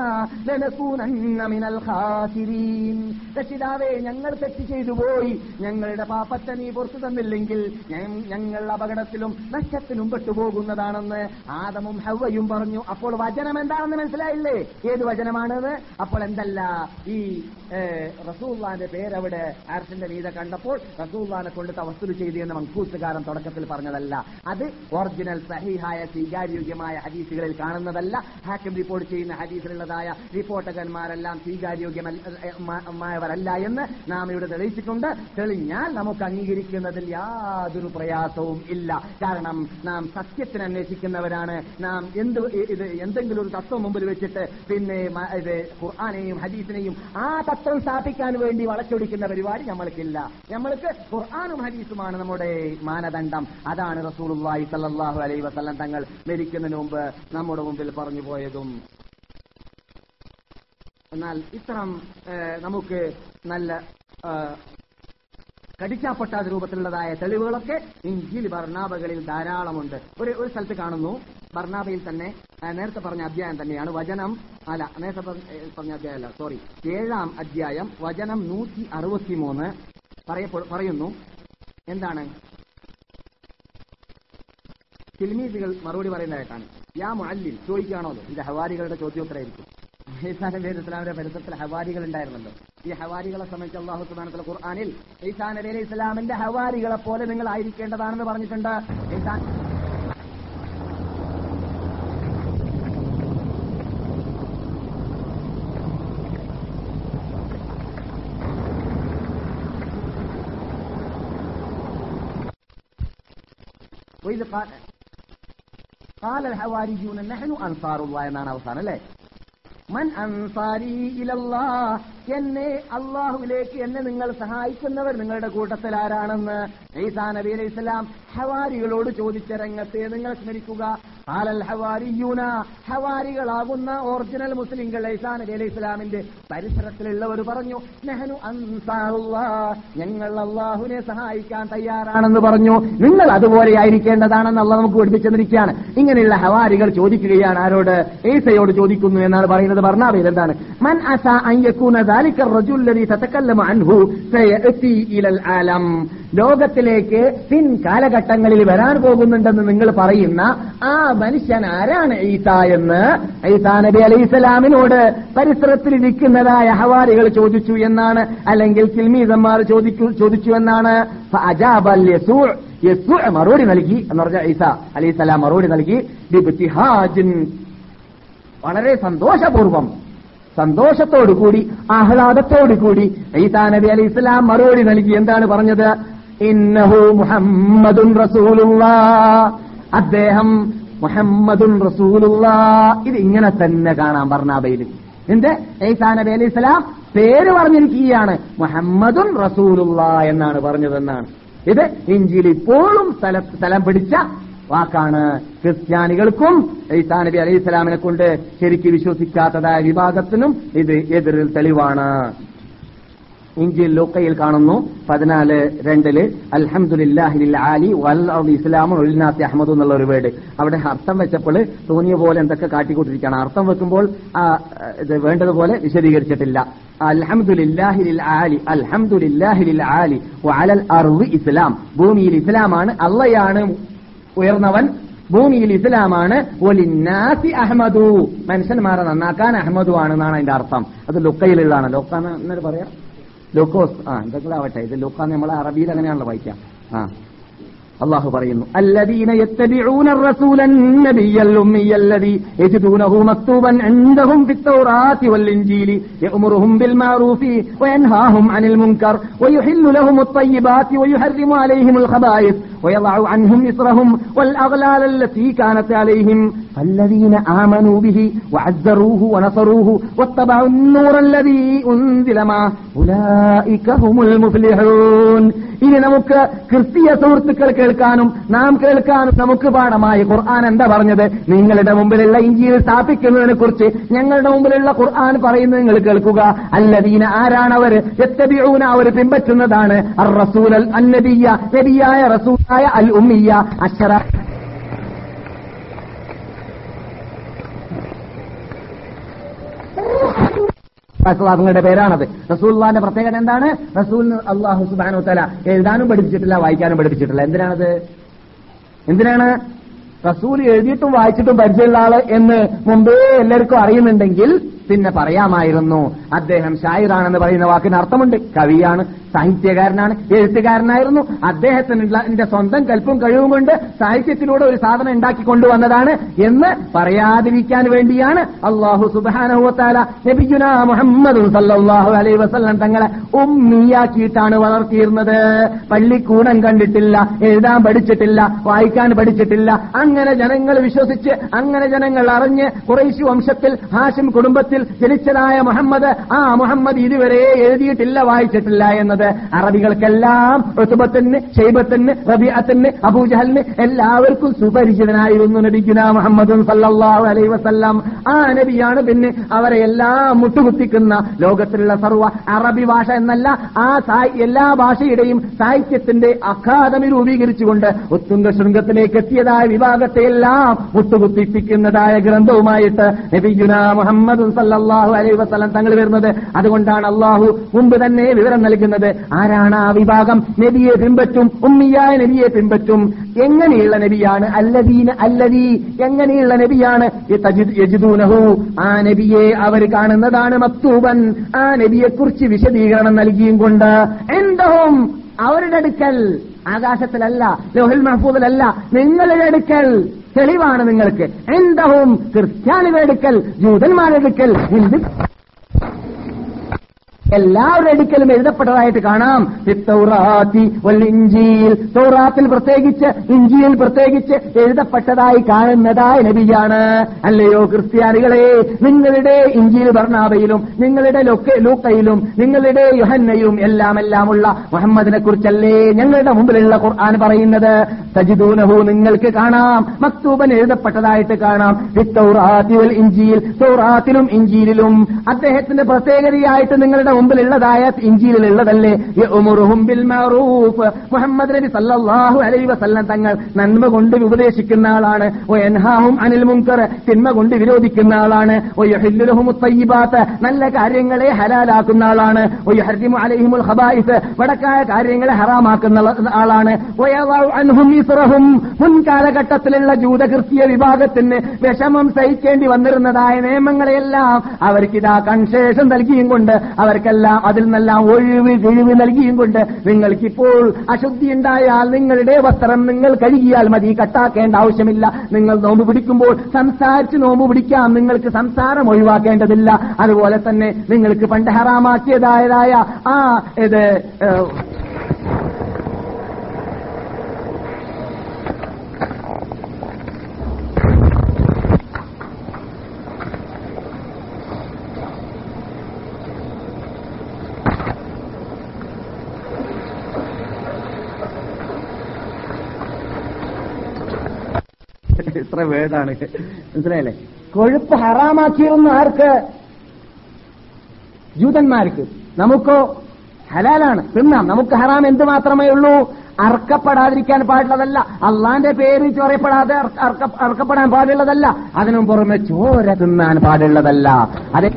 لنكونن من الخاسرين രക്ഷിതാവേ ഞങ്ങൾ തെറ്റ് ചെയ്തു പോയി ഞങ്ങളുടെ പാപത്തെ നീ പുറത്തു തന്നില്ലെങ്കിൽ ഞ- ഞങ്ങൾ അപകടത്തിലും നഷ്ടത്തിലും പെട്ടുപോകുന്നതാണെന്ന് ആദമും ഹവ്വയും പറഞ്ഞു അപ്പോൾ വചനം എന്താണെന്ന് മനസ്സിലായില്ലേ ഏത് വചനമാണത് അപ്പോൾ എന്തല്ല ഈ റസൂള്ളാന്റെ പേരവിടെ ആർസിന്റെ മീതെ കണ്ടപ്പോൾ റസൂള്ളാനെ കൊണ്ട് തവസ്തുൽ ചെയ്തു എന്ന് മങ്കൂത്തുകാരൻ തുടക്കത്തിൽ പറഞ്ഞതല്ല അത് ഒറിജിനൽ സഹിഹായ സ്വീകാര്യോഗ്യമായ ഹദീസുകളിൽ കാണുന്നതല്ല ഹാക്കിം റിപ്പോർട്ട് ചെയ്യുന്ന ഹദീസിലുള്ളതായ റിപ്പോർട്ടകന്മാരെല്ലാം സ്വീകാര്യോഗ്യമായവരല്ല എന്ന് നാം ഇവിടെ തെളിയിച്ചിട്ടുണ്ട് തെളിഞ്ഞാൽ നമുക്ക് അംഗീകരിക്കുന്നതിൽ യാതൊരു പ്രയാസവും ഇല്ല കാരണം നാം സത്യത്തിന് അന്വേഷിക്കുന്നവരാണ് നാം എന്ത് ഇത് എന്തെങ്കിലും ഒരു തത്വം മുമ്പിൽ വെച്ചിട്ട് പിന്നെ മ- ഇത് ഖുർആാനെയും ഹദീസിനെയും ആ തത്വം സ്ഥാപിക്കാൻ വേണ്ടി വളച്ചൊടിക്കുന്ന പരിപാടി നമ്മൾക്കില്ല നമ്മൾക്ക് ഖുർആാനും ഹദീസുമാണ് നമ്മുടെ മാനദണ്ഡം അതാണ് റസൂലുള്ളാഹി സല്ലല്ലാഹു അലൈഹി വസല്ലം തങ്ങൾ മരിക്കുന്നതിന് മുമ്പ് നമ്മുടെ മുമ്പിൽ പറഞ്ഞു പോയതും എന്നാൽ ഇത്തരം ഏഹ്, നമുക്ക് നല്ല ഏഹ്, കടിച്ചാപ്പൊട്ടാത്ത രൂപത്തിലുള്ളതായ തെളിവുകളൊക്കെ ഇഞ്ചിൽ ബർണാബകളിൽ ധാരാളമുണ്ട് ഒരു ഒരു സ്ഥലത്ത് കാണുന്നു ബർണാബയിൽ തന്നെ ആ, നേരത്തെ പറഞ്ഞ അധ്യായം തന്നെയാണ് വചനം അല്ല നേരത്തെ പറഞ്ഞ ഏ, പറഞ്ഞ അധ്യായം അല്ല സോറി ഏഴാം അധ്യായം വചനം നൂറ്റി അറുപത്തിമൂന്ന് പറയപ്പെ- പറയുന്നു എന്താണ് തിൽമീസുകൾ മറുപടി പറയുന്നതായിട്ടാണ് യാ മുഅല്ലിം ചോദിക്കുകയാണോ ഇത് ഹവാരികളുടെ ചോദ്യോത്തരായിരിക്കും ഈസാ നബി അലൈഹി ഇസ്ലാമിന്റെ പരിസരത്തിൽ ഹവാരികൾ ഉണ്ടായിരുന്നല്ലോ ഈ ഹവാരികളെ സംബന്ധിച്ച് അള്ളാഹു സുബാനത്തിലെ ഖുർആാനിൽ ഈസാ നബി അലൈഹി ഇസ്ലാമിന്റെ ഹവാരികളെ പോലെ നിങ്ങൾ ആയിരിക്കേണ്ടതാണെന്ന് പറഞ്ഞിട്ടുണ്ട് ഈസാ وإذ قال قال الحواريون نحن أنصار الله എന്നാണ് അവസാനം അല്ലേ മൻ അൻസാരി ഇലല്ലാ എന്നെ അള്ളാഹുവിലേക്ക് എന്നെ നിങ്ങൾ സഹായിക്കുന്നവർ നിങ്ങളുടെ കൂട്ടത്തിൽ ആരാണെന്ന് ഈസാ നബി അലൈഹി സ്വലാം ഹവാരികളോട് ചോദിച്ച രംഗത്തെ നിങ്ങൾ സ്മരിക്കുക ആലൽ ഹവാരിയൂന ഹവാരികളാകുന്ന ഒറിജിനൽ മുസ്ലിങ്ങൾ ഈസാ നബി അലൈഹി സ്വലാമിന്റെ പരിസരത്തിലുള്ളവർ പറഞ്ഞു നെഹനു അൻസാറുല്ലാ ഞങ്ങൾ അള്ളാഹുവിനെ സഹായിക്കാൻ തയ്യാറാണെന്ന് പറഞ്ഞു നിങ്ങൾ അതുപോലെ ആയിരിക്കേണ്ടതാണെന്ന് അള്ളാഹ് നമുക്ക് പഠിപ്പിച്ചെന്നിരിക്കുകയാണ് ഇങ്ങനെയുള്ള ഹവാരികൾ ചോദിക്കുകയാണ് ആരോട് ഈസയോട് ചോദിക്കുന്നു എന്നാണ് പറയുന്നത് ബർണാബയിൽ എന്താണ് മൻ അസ അൻ യകൂന ذلك الرجل الذي تتكلم عنه سيأتي إلى العالم ലോകത്തിലേക്ക് പിൻ കാലഘട്ടങ്ങളിൽ വരാൻ പോകുന്നുണ്ടെന്ന് നിങ്ങൾ പറയുന്ന ആ മനുഷ്യൻ ആരാണ് ഈസ എന്ന് ഈസാ നബി അലൈഹി സ്വലാമിനോട് പരിസരത്തിലിരിക്കുന്നതായ ഹവാരികൾ ചോദിച്ചു എന്നാണ് അല്ലെങ്കിൽ കിൽമീസന്മാർ ചോദിക്കു ചോദിച്ചു എന്നാണ് ഫഅജാബൽ യസൂഅ് യസൂഅ് മറുപടി നൽകി എന്ന് പറഞ്ഞ ഈസ അലൈഹി സ്വലാം മറുപടി നൽകി ബിബ്തിഹാജിൻ വളരെ സന്തോഷപൂർവം സന്തോഷത്തോടുകൂടി ആഹ്ലാദത്തോടുകൂടി ഈസാ നബി അലി ഇസ്ലാം മറുപടി നൽകി എന്താണ് പറഞ്ഞത് ഇന്നഹു മുഹമ്മദുൻ റസൂലുള്ളാ അദ്ദേഹം മുഹമ്മദുൻ റസൂലുള്ളാ ഇത് ഇങ്ങനെ തന്നെ കാണാം ബർണാബയിൽ എന്ത് ഈസാ നബി അലി ഇസ്ലാം പേര് പറഞ്ഞിരിക്കുകയാണ് മുഹമ്മദുൻ റസൂലുള്ള എന്നാണ് പറഞ്ഞതെന്നാണ് ഇത് ഇഞ്ചിയിൽ ഇപ്പോഴും സ്ഥല സ്ഥലം പിടിച്ച വാക്കാണ് ക്രിസ്ത്യാനികൾക്കും ഈസാ നബി അലൈഹി സ്വലാമിനെ കൊണ്ട് ശരിക്ക് വിശ്വസിക്കാത്തതായ വിഭാഗത്തിനും ഇത് എതിരിൽ തെളിവാണ് ഇഞ്ചിൽ ലൂക്കയിൽ കാണുന്നു പതിനാല് രണ്ടില് അൽഹംദുലില്ലാഹിൽ ആലി വൽ അർദി ഇസ്ലാമുൻ ഉൽനാസി അഹമ്മദ് എന്നുള്ള ഒരു വേർഡ് അവിടെ അർത്ഥം വെച്ചപ്പോൾ തോന്നിയ പോലെ എന്തൊക്കെ കാട്ടിക്കൊണ്ടിരിക്കുകയാണ് അർത്ഥം വെക്കുമ്പോൾ ആ, ഇത് വേണ്ടതുപോലെ വിശദീകരിച്ചിട്ടില്ല അൽഹംദുലില്ലാഹിൽ ആലി അൽഹംദുലില്ലാഹിൽ ആലി വഅലൽ അർദി ഇസ്ലാം ഭൂമിയിൽ ഇസ്ലാമാണ് അള്ളയാണ് ഉയർന്നവൻ ഭൂമിയിൽ ഇസ്ലാമാണ് ഒലിന്നാസി അഹമ്മദു മനുഷ്യന്മാരെ നന്നാക്കാൻ അഹമ്മദു ആണെന്നാണ് അതിന്റെ അർത്ഥം അത് ലുക്കയിലുള്ളതാണ് ലുക്ക എന്നൊരു പറയാ ലുക്കോസ് ആ എന്തെങ്കിലും ആവട്ടെ ഇത് ലുക്ക നമ്മളെ അറബിയിൽ അങ്ങനെയാണല്ലോ വായിക്കാം ആ അള്ളാഹു പറയുന്നു الذين يتبعون الرسول النبي الأمي الذي يجدونه مكتوبا عندهم في التوراة والإنجيل يأمرهم بالمعروف وينهاهم عن المنكر ويحل لهم الطيبات ويحرم عليهم الخبائث ويضع عنهم إصرهم والأغلال التي كانت عليهم فالذين آمنوا به وعزروه ونصروه واتبعوا النور الذي أنزل معه أولئك هم المفلحون ഇനി നമുക്ക് ക്രിസ്തീയ സുഹൃത്തുക്കൾ കേൾക്കാനും നാം കേൾക്കാനും നമുക്ക് പാഠമായി ഖുർആൻ എന്താ പറഞ്ഞത് നിങ്ങളുടെ മുമ്പിലുള്ള ഇഞ്ചിയിൽ സ്ഥാപിക്കുന്നതിനെ കുറിച്ച് ഞങ്ങളുടെ മുമ്പിലുള്ള ഖുർആൻ പറയുന്നത് നിങ്ങൾ കേൾക്കുക അല്ലദീന ആരാണവർ എത്തബിഊന അവർ പിൻപറ്റുന്നതാണ് അർ റസൂൽ അൽ അന്നബിയ നബിയായ റസൂലായ അൽ ഉമ്മിയ അക്ഷര റസൂലുള്ളാഹിന്റെ പേരാണത് റസൂലുള്ളാന്റെ പ്രത്യേകത എന്താണ് റസൂൽ അള്ളാഹു സുബാനു തല എഴുതാനും പഠിപ്പിച്ചിട്ടില്ല വായിക്കാനും പഠിപ്പിച്ചിട്ടില്ല എന്തിനാണത് എന്തിനാണ് റസൂൽ എഴുതിയിട്ടും വായിച്ചിട്ടും പരിചയമുള്ള ആള് എന്ന് മുമ്പേ എല്ലാവർക്കും അറിയുന്നുണ്ടെങ്കിൽ പിന്നെ പറയാമായിരുന്നു അദ്ദേഹം ഷായിറാണെന്ന് പറയുന്ന വാക്കിന് അർത്ഥമുണ്ട് കവിയാണ് സാഹിത്യകാരനാണ് എഴുത്തുകാരനായിരുന്നു അദ്ദേഹത്തിനുള്ള എന്റെ സ്വന്തം കൽപ്പും കഴിവും കൊണ്ട് സാഹിത്യത്തിലൂടെ ഒരു സാധനം ഉണ്ടാക്കി കൊണ്ടുവന്നതാണ് എന്ന് പറയാതിരിക്കാൻ വേണ്ടിയാണ് അള്ളാഹു സുബാനഹുത്താല നബിയുന മുഹമ്മദ് സല്ലാഹു അലൈ വസല്ലം തങ്ങളെ ഉമ്മിയാക്കിയിട്ടാണ് വളർത്തിയിരുന്നത് പള്ളിക്കൂടം കണ്ടിട്ടില്ല എഴുതാൻ പഠിച്ചിട്ടില്ല വായിക്കാൻ പഠിച്ചിട്ടില്ല അങ്ങനെ ജനങ്ങൾ വിശ്വസിച്ച് അങ്ങനെ ജനങ്ങൾ അറിഞ്ഞ് കുറേശ് വംശത്തിൽ ഹാഷിം കുടുംബത്തിൽ ഗോത്രത്തിൽ ജനിച്ചതായ മുഹമ്മദ് ആ മുഹമ്മദ് ഇതുവരെ എഴുതിയിട്ടില്ല വായിച്ചിട്ടില്ല എന്നത് അറബികൾക്കെല്ലാം ഋതുബത്തിന് ഷെയ്ബത്തിന് റബിഅത്തിന് അബൂജഹലിന് എല്ലാവർക്കും സുപരിചിതനായിരുന്നു നബിഗുന മുഹമ്മദും സല്ലല്ലാഹു അലൈഹി വസല്ലം ആ നബിയാണ് പിന്നെ അവരെ എല്ലാം മുട്ടുകുത്തിക്കുന്ന ലോകത്തിലുള്ള സർവ്വ അറബി ഭാഷ എന്നല്ല ആ സാഹി- എല്ലാ ഭാഷയുടെയും സാഹിത്യത്തിന്റെ അക്കാദമി രൂപീകരിച്ചുകൊണ്ട് ഉത്തുംഗ ശൃംഗത്തിലേക്ക് എത്തിയതായ വിഭാഗത്തെ എല്ലാം മുട്ടുകുത്തിപ്പിക്കുന്നതായ ഗ്രന്ഥവുമായിട്ട് നബിഗുന മുഹമ്മദ് സല്ലല്ലാഹു അലൈഹി വസല്ലം തങ്ങൾ വരുന്നത് അതുകൊണ്ടാണ് അള്ളാഹു മുമ്പ് തന്നെ വിവരം നൽകുന്നത് ആരാണ് ആ വിഭാഗം നബിയെ പിൻപറ്റും ഉമ്മിയായ നബിയെ പിൻപറ്റും എങ്ങനെയുള്ള നബിയാണ് അല്ലദീന അല്ലദീ എങ്ങനെയുള്ള നബിയാണ് ഈ തജിദ് യജിദൂനഹു ആ നബിയെ അവർ കാണുന്നതാണ് മക്തൂബൻ ആ നബിയെക്കുറിച്ച് വിശദീകരണം നൽകിയും കൊണ്ട് എന്തവും അവരുടെ അടുക്കൽ ആകാശത്തിലല്ല ലോഹിൽ മഹഫൂദിലല്ല നിങ്ങളുടെ അടുക്കൽ തെളിവാണ് നിങ്ങൾക്ക് എന്തവും ക്രിസ്ത്യാനികളുടെ അടുക്കൽ ജൂതന്മാരുടെ അടുക്കൽ ഹിന്ദു എല്ലാവരുടെ അടുക്കലും എഴുതപ്പെട്ടതായിട്ട് കാണാം ഫിത്തൗറാത്തി വൽ ഇഞ്ചീൽ തൗറാത്തിൽ പ്രത്യേകിച്ച് ഇഞ്ചിയിൽ പ്രത്യേകിച്ച് എഴുതപ്പെട്ടതായി കാണുന്നതായ നബിയാണ് അല്ലയോ ക്രിസ്ത്യാനികളെ നിങ്ങളുടെ ഇഞ്ചിയിൽ ബർണാബയിലും നിങ്ങളുടെ ലൊക്കെ ലൂക്കയിലും നിങ്ങളുടെ യുഹന്നയും എല്ലാം എല്ലാമുള്ള മുഹമ്മദിനെ കുറിച്ചല്ലേ ഞങ്ങളുടെ മുമ്പിലുള്ള ഖുർആൻ പറയുന്നത് തജിദൂനഹു നിങ്ങൾക്ക് കാണാം മക്തൂബൻ എഴുതപ്പെട്ടതായിട്ട് കാണാം ഫിത്തൗറാത്തി വൽ ഇഞ്ചിയിൽ തൗറാത്തിലും ഇഞ്ചിയിലും അദ്ദേഹത്തിന്റെ പ്രത്യേകതയായിട്ട് നിങ്ങളുടെ മുമ്പിലുള്ളതായ ഇഞ്ചിയിലുള്ളതല്ലേ യഅ്മുറുഹും ബിൽ മഅറൂഫ് മുഹമ്മദ് നബി സല്ലല്ലാഹു അലൈഹി വസല്ലം തങ്ങൾ നന്മ കൊണ്ട് ഉപദേശിക്കുന്ന ആളാണ് വയൻഹാഹും അനിൽ മുൻകർ തിന്മ കൊണ്ട് വിരോധിക്കുന്ന ആളാണ് വയഹല്ലുലഹും തയ്യിബാത്ത് നല്ല കാര്യങ്ങളെ ഹലാലാക്കുന്ന ആളാണ് വയഹർജിമു അലൈഹിമുൽ ഖബായിസ് വടക്കായ കാര്യങ്ങളെ ഹറാമാക്കുന്ന ആളാണ് വയദഉ അൻഹും ഇസ്റഹും മുൻകാലഘട്ടത്തിലുള്ള ജൂതകൃത്യ വിഭാഗത്തിന് വിഷമം സഹിക്കേണ്ടി വന്നിരുന്നതായ നിയമങ്ങളെയെല്ലാം അവർക്കിതാ കൺസേഷൻ നൽകിയും കൊണ്ട് അവർക്കെല്ലാം അതിൽ നിന്നെല്ലാം ഒഴിവ് കിഴിവ് നൽകിയും കൊണ്ട് നിങ്ങൾക്കിപ്പോൾ അശുദ്ധി ഉണ്ടായാൽ നിങ്ങളുടെ വസ്ത്രം നിങ്ങൾ കഴുകിയാൽ മതി കട്ടാക്കേണ്ട ആവശ്യമില്ല നിങ്ങൾ നോമ്പ് പിടിക്കുമ്പോൾ സംസാരിച്ച് നോമ്പ് പിടിക്കാം നിങ്ങൾക്ക് സംസാരം ഒഴിവാക്കേണ്ടതില്ല അതുപോലെ തന്നെ നിങ്ങൾക്ക് പണ്ട് ഹറാമാക്കിയതായതായ ആ ഇത് ഏഹ്, ഇത്ര വേടാണ് മനസ്സിലായല്ലേ കൊഴുപ്പ് ഹറാമാക്കിയിരുന്ന ആർക്ക് ജൂതന്മാർക്ക് നമുക്കോ ഹലാലാണ് തിന്നാം നമുക്ക് ഹറാം എന്ത് മാത്രമേ ഉള്ളൂ അർക്കപ്പെടാതിരിക്കാൻ പാടുള്ളതല്ല അള്ളാന്റെ പേര് ചൊറയപ്പെടാതെ അർക്ക- അർക്ക- അർക്കപ്പെടാൻ പാടുള്ളതല്ല അതിനും പുറമെ ചോര തിന്നാൻ പാടുള്ളതല്ല അതെ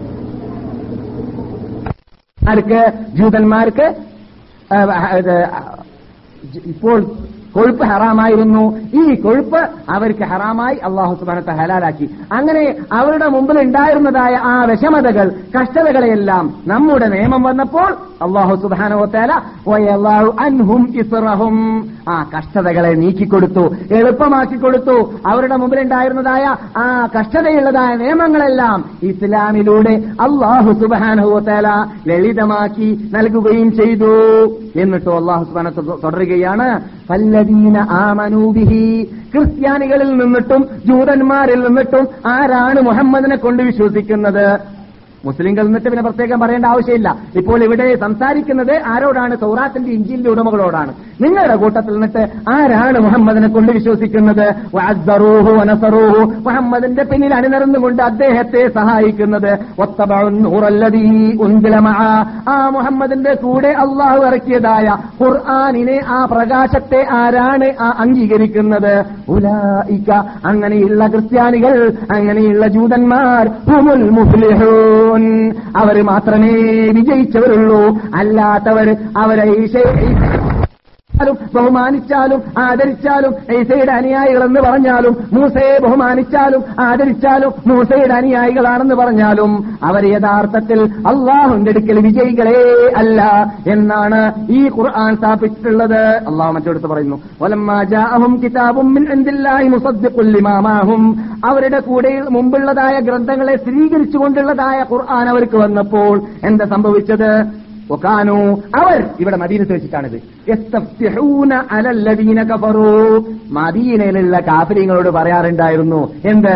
ആർക്ക് ജൂതന്മാർക്ക് ആ, ഇത്, ഇപ്പോൾ കൊഴുപ്പ് ഹറാമായിരുന്നു ഈ കൊഴുപ്പ് അവർക്ക് ഹറാമായി അള്ളാഹു സുബാനത്തെ ഹലാലാക്കി അങ്ങനെ അവരുടെ മുമ്പിൽ ഉണ്ടായിരുന്നതായ ആ വിഷമതകൾ കഷ്ടതകളെയെല്ലാം നമ്മുടെ നിയമം വന്നപ്പോൾ അള്ളാഹു സുബാനോത്തേല അൻഹും ഇസ്റഹും ആ കഷ്ടതകളെ നീക്കിക്കൊടുത്തു എളുപ്പമാക്കി കൊടുത്തു അവരുടെ മുമ്പിൽ ഉണ്ടായിരുന്നതായ ആ കഷ്ടതയുള്ളതായ നിയമങ്ങളെല്ലാം ഇസ്ലാമിലൂടെ അള്ളാഹു സുബാനുഹോത്തേല ലളിതമാക്കി നൽകുകയും ചെയ്തു എന്നിട്ടോ അള്ളാഹു സുബാന തുടരുകയാണ് പല്ലദീന ആമനൂബിഹി ക്രിസ്ത്യാനികളിൽ നിന്നിട്ടും ജൂതന്മാരിൽ നിന്നിട്ടും ആരാണ് മുഹമ്മദിനെ കൊണ്ട് വിശ്വസിക്കുന്നത് മുസ്ലിങ്ങൾ എന്നിട്ട് പിന്നെ പ്രത്യേകം പറയേണ്ട ആവശ്യമില്ല ഇപ്പോൾ ഇവിടെ സംസാരിക്കുന്നത് ആരോടാണ് സൗറാത്തിന്റെ ഇഞ്ചിന്റെ ഉടമകളോടാണ് നിങ്ങളുടെ കൂട്ടത്തിൽ നിന്നിട്ട് ആരാണ് മുഹമ്മദിനെ കൊണ്ട് വിശ്വസിക്കുന്നത് വഅസ്സറൂഹു വനസറൂഹു മുഹമ്മദിന്റെ പിന്നിൽ അണിനിരന്നുകൊണ്ട് അദ്ദേഹത്തെ സഹായിക്കുന്നത് വത്തബഉൻ നൂറല്ലദീ ഉൻസില മഅ. ആ മുഹമ്മദിന്റെ കൂടെ അള്ളാഹു ഇറക്കിയതായ ഖുർആനിനെ ആ പ്രകാശത്തെ ആരാണ് ആ അംഗീകരിക്കുന്നത് ഉലായിക അങ്ങനെയുള്ള ക്രിസ്ത്യാനികൾ അങ്ങനെയുള്ള ജൂതന്മാർ ഹുമുൽ മുഫ്ലിഹൂൻ അവർ മാത്രമേ വിജയിച്ചവരുള്ളൂ അല്ലാത്തവർ അവരെ ഈശ- ാലും ബഹുമാനിച്ചാലും ആദരിച്ചാലും ഈസയുടെ അനുയായികളെന്ന് പറഞ്ഞാലും മൂസയെ ബഹുമാനിച്ചാലും ആദരിച്ചാലും മൂസയുടെ അനുയായികളാണെന്ന് പറഞ്ഞാലും അവർ യഥാർത്ഥത്തിൽ അള്ളാഹുന്റെ അടുക്കൽ വിജയികളെ അല്ല എന്നാണ് ഈ ഖുർആൻ സ്ഥാപിച്ചിട്ടുള്ളത് അള്ളാഹു മറ്റെടുത്ത് പറയുന്നു "വലമ്മാ ജാഅഹും കിതാബും മിൻ ഇൻദില്ലാഹി മുസദ്ദിഖുൽ ലിമാ മാഹും." അവരുടെ കൂടെ മുമ്പുള്ളതായ ഗ്രന്ഥങ്ങളെ സ്ഥിരീകരിച്ചുകൊണ്ടുള്ളതായ ഖുർആൻ അവർക്ക് വന്നപ്പോൾ എന്താ സംഭവിച്ചത് ഒക്കാനു അവർ ഇവിടെ മദീനത്ത് വെച്ചിട്ടാണിത് യസ്തഫ്തിഹൂന അലല്ലദീന കഫറൂ മദീനയിലുള്ള കാഫര്യങ്ങളോട് പറയാറുണ്ടായിരുന്നു എന്ത്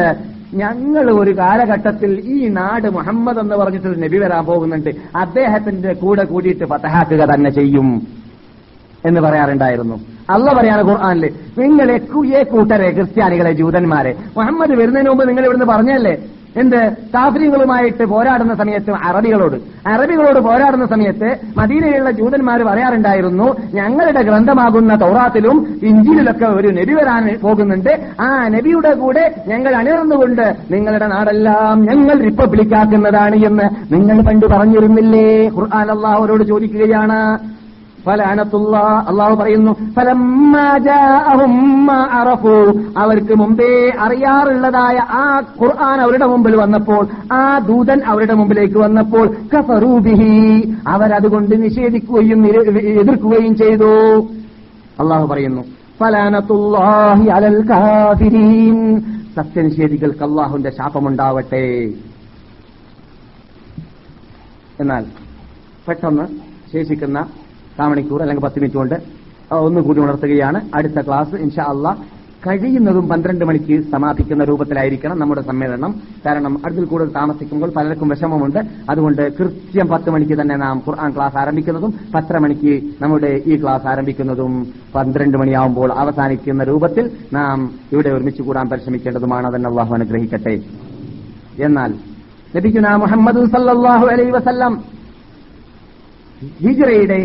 ഞങ്ങൾ ഒരു കാലഘട്ടത്തിൽ ഈ നാട് മുഹമ്മദ് എന്ന് പറഞ്ഞിട്ടൊരു നബി വരാൻ പോകുന്നുണ്ട് അദ്ദേഹത്തിന്റെ കൂടെ കൂടിയിട്ട് ഫതഹാക്കുക തന്നെ ചെയ്യും എന്ന് പറയാറുണ്ടായിരുന്നു അല്ല പറയാണ് ഖുർആാനില് നിങ്ങളെ ഏ കൂട്ടരെ ക്രിസ്ത്യാനികളെ ജൂതന്മാരെ മുഹമ്മദ് വരുന്നതിന് മുമ്പ് നിങ്ങൾ ഇവിടുന്ന് പറഞ്ഞല്ലേ എന്ത് കാഫ്രീങ്ങളുമായിട്ട് പോരാടുന്ന സമയത്ത് അറബികളോട് അറബികളോട് പോരാടുന്ന സമയത്ത് മദീനയിലുള്ള ജൂതന്മാർ പറയാറുണ്ടായിരുന്നു ഞങ്ങളുടെ ഗ്രന്ഥമാകുന്ന തൗറാത്തിലും ഇഞ്ചിയിലൊക്കെ ഒരു നബി വരാൻ പോകുന്നുണ്ട് ആ നബിയുടെ കൂടെ ഞങ്ങൾ അണിർന്നുകൊണ്ട് നിങ്ങളുടെ നാടെല്ലാം ഞങ്ങൾ റിപ്പബ്ലിക്കാക്കുന്നതാണ് എന്ന് നിങ്ങൾ പണ്ട് പറഞ്ഞിരുന്നില്ലേ ഖുർആൻ അള്ളാഹുവരോട് ചോദിക്കുകയാണ് ഫലാനത്തുള്ള അള്ളാഹു പറയുന്നു ഫലമ്മാ ജാഅഹും മാ അറഫു അവർക്ക് മുമ്പേ അറിയാറുള്ളതായ ആ ഖുർആൻ അവരുടെ മുമ്പിൽ വന്നപ്പോൾ ആ ദൂതൻ അവരുടെ മുമ്പിലേക്ക് വന്നപ്പോൾ കഫറൂബിഹി അവരതുകൊണ്ട് നിഷേധിക്കുകയും നിര- എതിർക്കുകയും ചെയ്തു അള്ളാഹു പറയുന്നു ഫലാനത്തുല്ലാഹി അലൽ കാഫിരീൻ സത്യനിഷേധികൾക്ക് അള്ളാഹുന്റെ ശാപമുണ്ടാവട്ടെ എന്നാൽ പെട്ടെന്ന് ശേഷിക്കുന്ന കാമണിക്കൂർ അല്ലെങ്കിൽ പത്ത് മിനിറ്റ് കൊണ്ട് ആ, ഒന്നുകൂടി ഉണർത്തുകയാണ് അടുത്ത ക്ലാസ് ഇൻഷാ അള്ളാ കഴിയുന്നതും പന്ത്രണ്ട് മണിക്ക് സമാപിക്കുന്ന രൂപത്തിലായിരിക്കണം നമ്മുടെ സമ്മേളനം കാരണം അതിൽ കൂടുതൽ താമസിക്കുമ്പോൾ പലർക്കും വിഷമമുണ്ട് അതുകൊണ്ട് കൃത്യം പത്ത് മണിക്ക് തന്നെ നാം ഖുർആൻ ക്ലാസ് ആരംഭിക്കുന്നതും പത്തര മണിക്ക് നമ്മുടെ ഈ ക്ലാസ് ആരംഭിക്കുന്നതും പന്ത്രണ്ട് മണിയാവുമ്പോൾ അവസാനിക്കുന്ന രൂപത്തിൽ നാം ഇവിടെ ഒരുമിച്ച് കൂടാൻ പരിശ്രമിക്കേണ്ടതുമാണ് അതന്നെ അള്ളാഹു അനുഗ്രഹിക്കട്ടെ എന്നാൽ ലഭിക്കുന്ന മുഹമ്മദ് സല്ലല്ലാഹു അലൈഹി വസല്ലം ഹിജ്റയുടെ